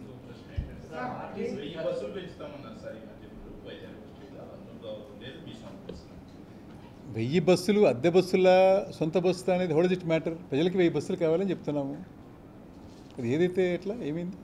వెయ్యి బస్సులు పెంచుతామన్నారు సార్ ఈ మధ్య ఇప్పుడు వైజాగ్ డిస్ట్రిక్ట్ అందులో లేదు మీ సొంత వెయ్యి బస్సులు అద్దె బస్సుల సొంత బస్సులు అనేది హోడజ్ ఇట్ మ్యాటర్ ప్రజలకి వెయ్యి బస్సులు కావాలని చెప్తున్నాము అది ఏదైతే ఎట్లా ఏమైంది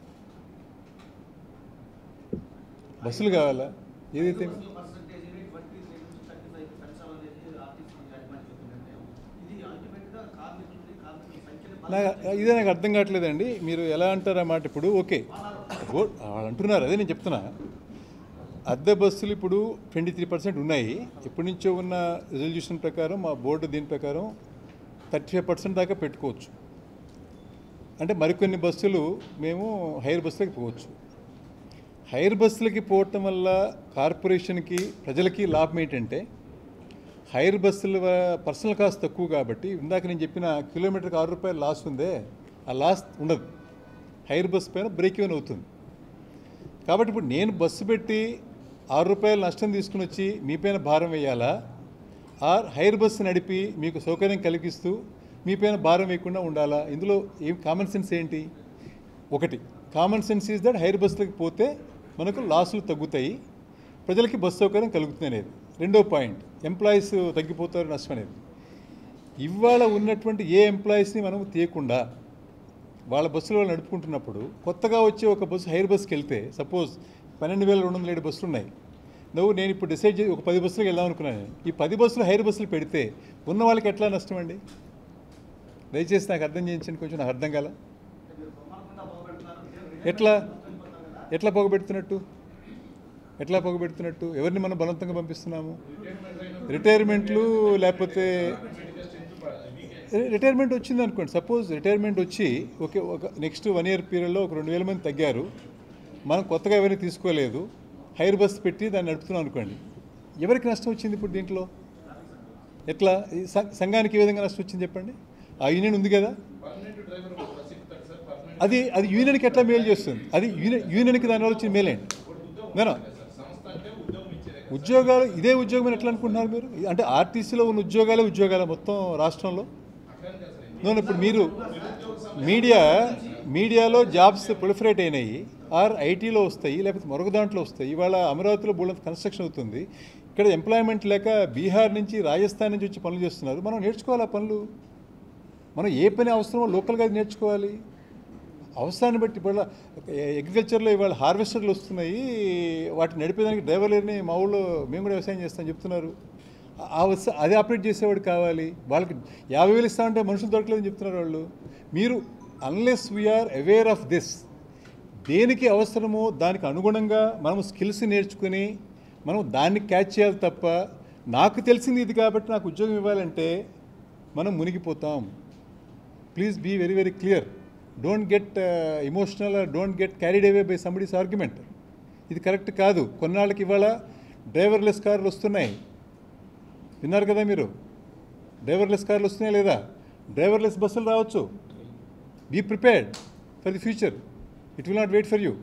బస్సులు కావాలా ఏదైతే పర్సంటేజ్ ట్వంటీ త్రీ నుంచి థర్టీ ఫైవ్ పెంచాలనేది ఆర్టీసీ యాజమాన్యం చెప్తుందంటే ఇది అల్టిమేట్గా కార్మికులని కార్మికుల సంఖ్యని నా ఇదే నాకు అర్థం కావట్లేదండి మీరు ఎలా అంటారు అన్నమాట ఇప్పుడు ఓకే ఓ- వాళ్ళు అంటున్నారు అదే నేను చెప్తున్నా అద్దె బస్సులు ఇప్పుడు ట్వంటీ త్రీ పర్సెంట్ ఉన్నాయి ఎప్పటి నుంచో ఉన్న రిజల్యూషన్ ప్రకారం మా బోర్డు దీని ప్రకారం థర్టీ ఫైవ్ పర్సెంట్ దాకా పెట్టుకోవచ్చు అంటే మరికొన్ని బస్సులు మేము హైర్ బస్సులకి పోవచ్చు హైర్ బస్సులకి పోవటం వల్ల కార్పొరేషన్కి ప్రజలకి లాభం ఏంటంటే హైర్ బస్సుల పర్సనల్ కాస్ట్ తక్కువ కాబట్టి ఇందాక నేను చెప్పిన కిలోమీటర్కి ఆరు రూపాయలు లాస్ ఉందే ఆ లాస్ ఉండదు హైర్ బస్ పైన బ్రేక్ ఈవెన్ అవుతుంది కాబట్టి ఇప్పుడు నేను బస్సు పెట్టి ఆరు రూపాయలు నష్టం తీసుకుని వచ్చి మీ పైన భారం వేయాలా ఆర్ హైర్ బస్సు నడిపి మీకు సౌకర్యం కలిగిస్తూ మీ పైన భారం వేయకుండా ఉండాలా ఇందులో ఏం కామన్ సెన్స్ ఏంటి ఒకటి common sense is that hire బస్సులకు పోతే మనకు లాసులు తగ్గుతాయి ప్రజలకి బస్సు సౌకర్యం కలుగుతుంది అనేది రెండో పాయింట్ ఎంప్లాయీస్ తగ్గిపోతారు నష్టం అనేది ఇవాళ ఉన్నటువంటి ఏ ఎంప్లాయీస్ని మనం తీయకుండా వాళ్ళ బస్సులు వాళ్ళు నడుపుకుంటున్నప్పుడు కొత్తగా వచ్చే ఒక బస్సు హైర్ బస్సుకి వెళ్తే సపోజ్ పన్నెండు వేల రెండు వందల ఏడు బస్సులు ఉన్నాయి నువ్వు నేను ఇప్పుడు డిసైడ్ చేసి ఒక పది బస్సులకు వెళ్దాం అనుకున్నాను ఈ పది బస్సులు హైర్ బస్సులు పెడితే ఉన్న వాళ్ళకి ఎట్లా నష్టం అండి దయచేసి నాకు అర్థం చేయించండి కొంచెం నాకు అర్థం కాల ఎట్లా ఎట్లా పొగబెడుతున్నట్టు ఎట్లా పొగబెడుతున్నట్టు ఎవరిని మనం బలవంతంగా పంపిస్తున్నాము రిటైర్మెంట్లు లేకపోతే రిటైర్మెంట్ వచ్చింది అనుకోండి సపోజ్ రిటైర్మెంట్ వచ్చి ఓకే ఒక నెక్స్ట్ వన్ ఇయర్ పీరియడ్లో ఒక రెండు వేల మంది తగ్గారు మనం కొత్తగా ఎవరిని తీసుకోలేదు హైర్ బస్ పెట్టి దాన్ని నడుపుతున్నాం అనుకోండి ఎవరికి నష్టం వచ్చింది ఇప్పుడు దీంట్లో ఎట్లా ఈ సం- సంఘానికి ఏ విధంగా నష్టం వచ్చింది చెప్పండి ఆ యూనియన్ ఉంది కదా పర్మనెంట్ డ్రైవర్ బస్ ఎక్కుతాడు సార్ పర్మనెంట్ అది అది యూనియన్కి ఎట్లా మేలు చేస్తుంది అది యూనియన్ యూనియన్కి దానివల్ల వచ్చిన మేలేండి నేను సంస్థ అంటే ఉద్యోగం ఇచ్చేదే కదా. ఉద్యోగాలు ఇదే ఉద్యోగం అని ఎట్లా అనుకుంటున్నారు మీరు అంటే ఆర్టీసీలో ఉన్న ఉద్యోగాలే ఉద్యోగాలు మొత్తం రాష్ట్రంలో అట్లని కాదు సార్ నేను ఇప్పుడు మీరు మీడియా మీడియాలో జాబ్స్ ప్రొలిఫరేట్ అయినాయి ఆర్ ఐటీలో వస్తాయి లేకపోతే మరొక దాంట్లో వస్తాయి ఇవాళ అమరావతిలో బోళ్ళంత కన్స్ట్రక్షన్ అవుతుంది ఇక్కడ ఎంప్లాయ్మెంట్ లేక బీహార్ నుంచి రాజస్థాన్ నుంచి వచ్చి పనులు చేస్తున్నారు మనం నేర్చుకోవాలి ఆ పనులు మనం ఏ పని అవసరమో లోకల్గా అది నేర్చుకోవాలి అవసరాన్ని బట్టి ఇవాళ అగ్రికల్చర్లో ఇవాళ హార్వెస్టర్లు వస్తున్నాయి వాటిని నడిపేదానికి డ్రైవర్లని మా ఊళ్ళో మేము కూడా వ్యవసాయం చేస్తాం చెప్తున్నారు ఆ వస్త అది ఆపరేట్ చేసేవాడు కావాలి వాళ్ళకి యాభై వేలు ఇస్తామంటే మనుషులు దొరకలేదని చెప్తున్నారు వాళ్ళు మీరు unless we are aware of this దేనికి అవసరమో దానికి అనుగుణంగా మనం స్కిల్స్ నేర్చుకుని మనం దాన్ని క్యాచ్ చేయాలి తప్ప నాకు తెలిసింది ఇది కాబట్టి నాకు ఉద్యోగం ఇవ్వాలంటే మనం మునిగిపోతాం please be very very clear don't get emotional don't get carried away by somebody's argument ఇది కరెక్ట్ కాదు కొన్నాళ్ళకి ఇవాళ డ్రైవర్లెస్ కార్లు వస్తున్నాయి విన్నారు కదా మీరు డ్రైవర్లెస్ కార్లు వస్తున్నాయి లేదా డ్రైవర్లెస్ బస్సులు రావచ్చు be prepared for the future it will not wait for you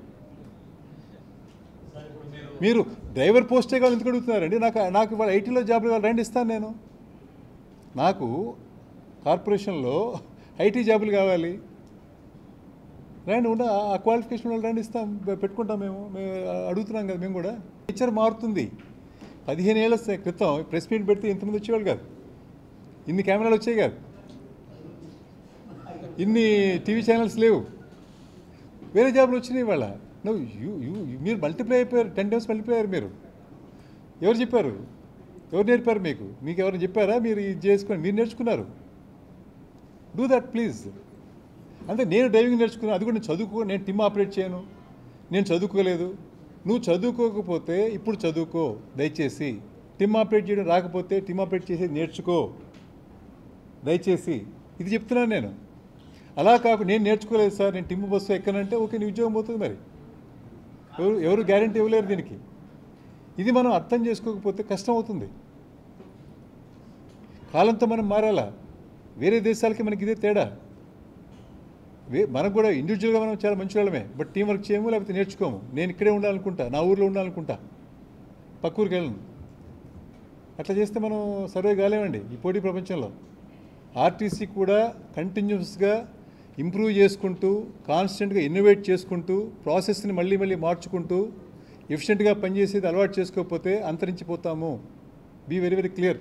మీరు డ్రైవర్ పోస్టే కావాలి ఎందుకు అడుగుతున్నారండి నాకు నాకు ఇవాళ ఐటీలో జాబ్లు ఇవాళ రండి ఇస్తాను నేను నాకు కార్పొరేషన్లో ఐటీ జాబులు కావాలి రండి ఉన్న ఆ క్వాలిఫికేషన్ వాళ్ళు రండి ఇస్తాం పె- పెట్టుకుంటాం మేము మేము అడుగుతున్నాం కదా మేము కూడా నేచర్ మారుతుంది పదిహేను ఏళ్ళ స- క్రితం ప్రెస్ మీట్ పెడితే ఇంతమంది వచ్చేవాళ్ళు కాదు ఇన్ని కెమెరాలు వచ్చాయి కాదు ఇన్ని టీవీ ఛానల్స్ లేవు వేరే జాబ్లు వచ్చినాయి ఇవాళ నువ్వు యూ యూ మీరు మల్టిప్లై అయిపోయారు టెన్ టైమ్స్ మల్టిప్లై అయ్యారు మీరు ఎవరు చెప్పారు ఎవరు నేర్పారు మీకు మీకు ఎవరు చెప్పారా మీరు ఇది చేసుకొని మీరు నేర్చుకున్నారు డూ దట్ ప్లీజ్ అంటే నేను డ్రైవింగ్ నేర్చుకున్నాను అది కూడా నేను చదువుకో నేను టిమ్ ఆపరేట్ చేయను నేను చదువుకోలేదు నువ్వు చదువుకోకపోతే ఇప్పుడు చదువుకో దయచేసి టిమ్ ఆపరేట్ చేయడం రాకపోతే టిమ్ ఆపరేట్ చేసేది నేర్చుకో దయచేసి ఇది చెప్తున్నాను నేను అలా కాకుండా నేను నేర్చుకోలేదు సార్ నేను టిమ్ బస్సు ఎక్కనంటే ఓకే నీ ఉద్యోగం పోతుంది మరి ఎవరు ఎవరు గ్యారంటీ ఇవ్వలేరు దీనికి ఇది మనం అర్థం చేసుకోకపోతే కష్టం అవుతుంది కాలంతో మనం మారాలా వేరే దేశాలకి మనకి ఇదే తేడా వే మనకు కూడా ఇండివిజువల్గా మనం చాలా మంచి వాళ్ళమే బట్ టీం వర్క్ చేయము లేకపోతే నేర్చుకోము నేను ఇక్కడే ఉండాలనుకుంటా నా ఊర్లో ఉండాలనుకుంటా పక్క ఊరికి వెళ్ళను అట్లా చేస్తే మనం సర్వే కాలేమండి ఈ పోటీ ప్రపంచంలో ఆర్టీసీ కూడా కంటిన్యూస్గా ఇంప్రూవ్ చేసుకుంటూ కాన్స్టెంట్గా ఇన్నోవేట్ చేసుకుంటూ ప్రాసెస్ని మళ్ళీ మళ్ళీ మార్చుకుంటూ ఎఫిషియెంట్గా పనిచేసేది అలవాటు చేసుకోకపోతే అంతరించిపోతాము be very very clear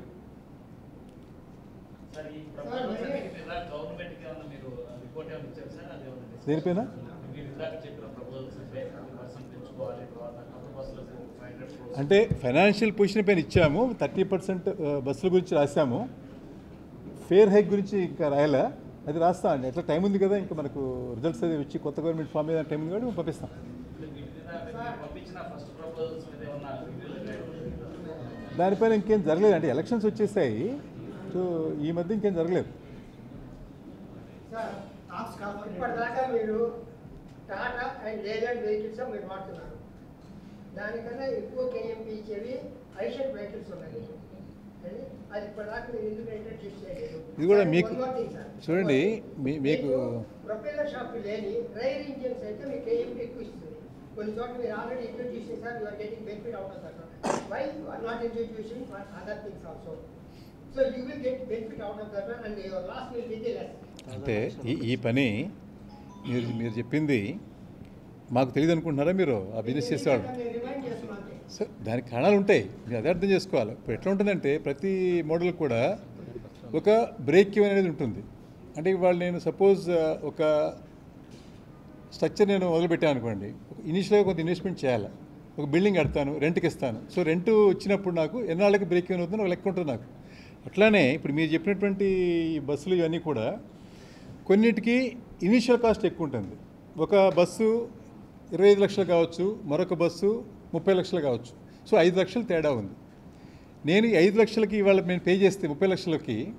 sir ఈ ప్రపోజల్స్ అన్నిటి మీద గవర్నమెంట్కి ఏమన్నా మీరు రిపోర్ట్ ఏమైనా ఇచ్చారు సార్ అది ఏమన్నా discuss దేనిపైన? మీరు ఇందాక చెప్పిన ప్రపోజల్స్ పర్సెంట్ పెంచుకోవాలి తర్వాత కొత్త బస్సులకు ఫైవ్ హండ్రెడ్ క్రోర్స్ అంటే ఫైనాన్షియల్ పొజిషన్ పైన ఇచ్చాము థర్టీ పర్సెంట్ బస్సుల గురించి రాసాము ఫేర్ హైక్ గురించి ఇంకా రాయాలా అది రాస్తా అండి ఎట్లా టైం ఉంది కదా ఇంకా మనకు రిజల్ట్స్ అది వచ్చి కొత్త గవర్నమెంట్ ఫామ్ మీద టైం ఉంది కాబట్టి మేము పంపిస్తాం వీటి మీద మీరు పంపించిన ఫస్ట్ ప్రపోజల్స్ మీద ఏమన్నా రివ్యూలు దానిపైన ఇంకేం జరగలేదు అంటే ఎలక్షన్స్ వచ్చేసాయి సో ఈ మధ్య ఇంకేం జరగలేదు సార్ ఇప్పటిదాకా మీరు టాటా అండ్ లేజెండ్ వెహికల్స్ మీరు వాడుతున్నారు దానికన్నా ఎక్కువ కేఎంపీ ఇచ్చేవి ఐషెట్ వెహికల్స్ ఉన్నాయి అది అది ఇప్పటిదాకా మీరు ఎందుకు ఇంట్రడ్యూస్ చేయలేదు ఇది కూడా సార్, మీకు one more thing, సార్. చూడండి మీ- మీకు ప్రొపెల్లర్ షాప్ లేని రైల్ ఇంజిన్స్ అయితే మీకు కేఎంపీ ఎక్కువ ఇస్తుంది కొన్ని చోట్ల మీరు ఆల్రెడీ ఇంట్రడ్యూస్ చేశారు you are getting benefit out of that why you are not introducing for other things also so you will get benefit out of that and your loss will be the less అంటే ఈ ఈ పని మీరు మీరు చెప్పింది మాకు తెలియదు అనుకుంటున్నారా మీరు ఆ బిజినెస్ చేసేవాళ్ళు రిమైండ్ చేస్తున్నాను సో దానికి కారణాలు ఉంటాయి మీరు అదే అర్థం చేసుకోవాలి ఇప్పుడు ఎట్లా ఉంటుందంటే ప్రతి మోడల్ కూడా ఒక బ్రేక్ ఈవెన్ అనేది ఉంటుంది అంటే ఇవాళ నేను సపోజ్ ఒక స్ట్రక్చర్ నేను మొదలుపెట్టాను అనుకోండి ఇనిషియల్గా కొంత ఇన్వెస్ట్మెంట్ చేయాలి ఒక బిల్డింగ్ కడతాను రెంట్కి ఇస్తాను సో రెంట్ వచ్చినప్పుడు నాకు ఎన్నాళ్ళకి బ్రేక్ ఈవెన్ అవుతుందో ఒక లెక్క ఉంటుంది నాకు అట్లానే ఇప్పుడు మీరు చెప్పినటువంటి ఈ బస్సులు ఇవన్నీ కూడా కొన్నిటికి ఇనీషియల్ కాస్ట్ ఎక్కువ ఉంటుంది ఒక బస్సు ఇరవై ఐదు లక్షలు కావచ్చు మరొక బస్సు ముప్పై లక్షలు కావచ్చు సో ఐదు లక్షలు తేడా ఉంది నేను ఈ ఐదు లక్షలకి ఇవాళ నేను పే చేస్తే ముప్పై లక్షలకి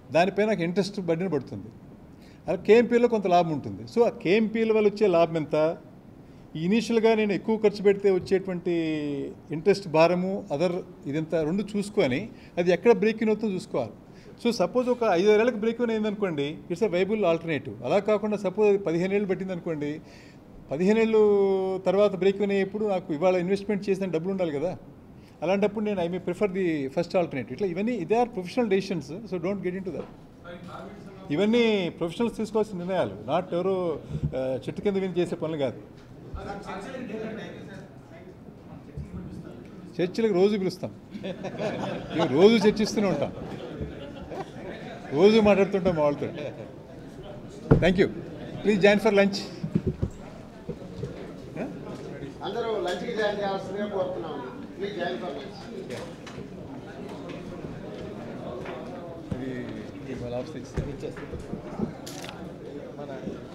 దానిపైన నాకు ఇంట్రెస్ట్ బడిన పడుతుంది అలా కేఎంపీలో కొంత లాభం ఉంటుంది సో ఆ కేఎంపీల వల్ల వచ్చే లాభం ఎంత ఇనీషియల్గా నేను ఎక్కువ ఖర్చు పెడితే వచ్చేటువంటి ఇంట్రెస్ట్ భారము అదర్ ఇదంతా రెండు చూసుకొని అది ఎక్కడ బ్రేక్ ఇన్ అవుతుందో చూసుకోవాలి సో సపోజ్ ఒక ఐదారేళ్ళకి బ్రేక్ ఇన్ అయిందనుకోండి ఇట్స్ ఎ వైబుల్ ఆల్టర్నేటివ్ అలా కాకుండా సపోజ్ అది పదిహేను ఏళ్ళు పట్టింది అనుకోండి పదిహేను ఏళ్ళు తర్వాత బ్రేక్ ఇన్ అయ్యేప్పుడు నాకు ఇవాళ ఇన్వెస్ట్మెంట్ చేసిన డబ్బులు ఉండాలి కదా అలాంటప్పుడు నేను I may prefer the first alternative ఇట్లా ఇవన్నీ ఇదే or professional decisions so don't get into that ఇవన్నీ ప్రొఫెషనల్స్ తీసుకోవాల్సిన నిర్ణయాలు నాట్ ఎవరు ఆ, చెట్టు కింద విని చేసే పనులు కాదు చర్చిలకు రోజు పిలుస్తాం మేము రోజు చర్చిస్తూనే ఉంటాం రోజు మాట్లాడుతుంటాం మా వాళ్ళతో thank you please join for lunch అందరూ లంచ్కి జాయిన్ చేయాల్సిందిగా కోరుతున్నాం ప్లీజ్ జాయిన్ ఫర్ లంచ్ ఇది వాళ్ళ ఆఫీస్ ఇచ్చేస్తే మన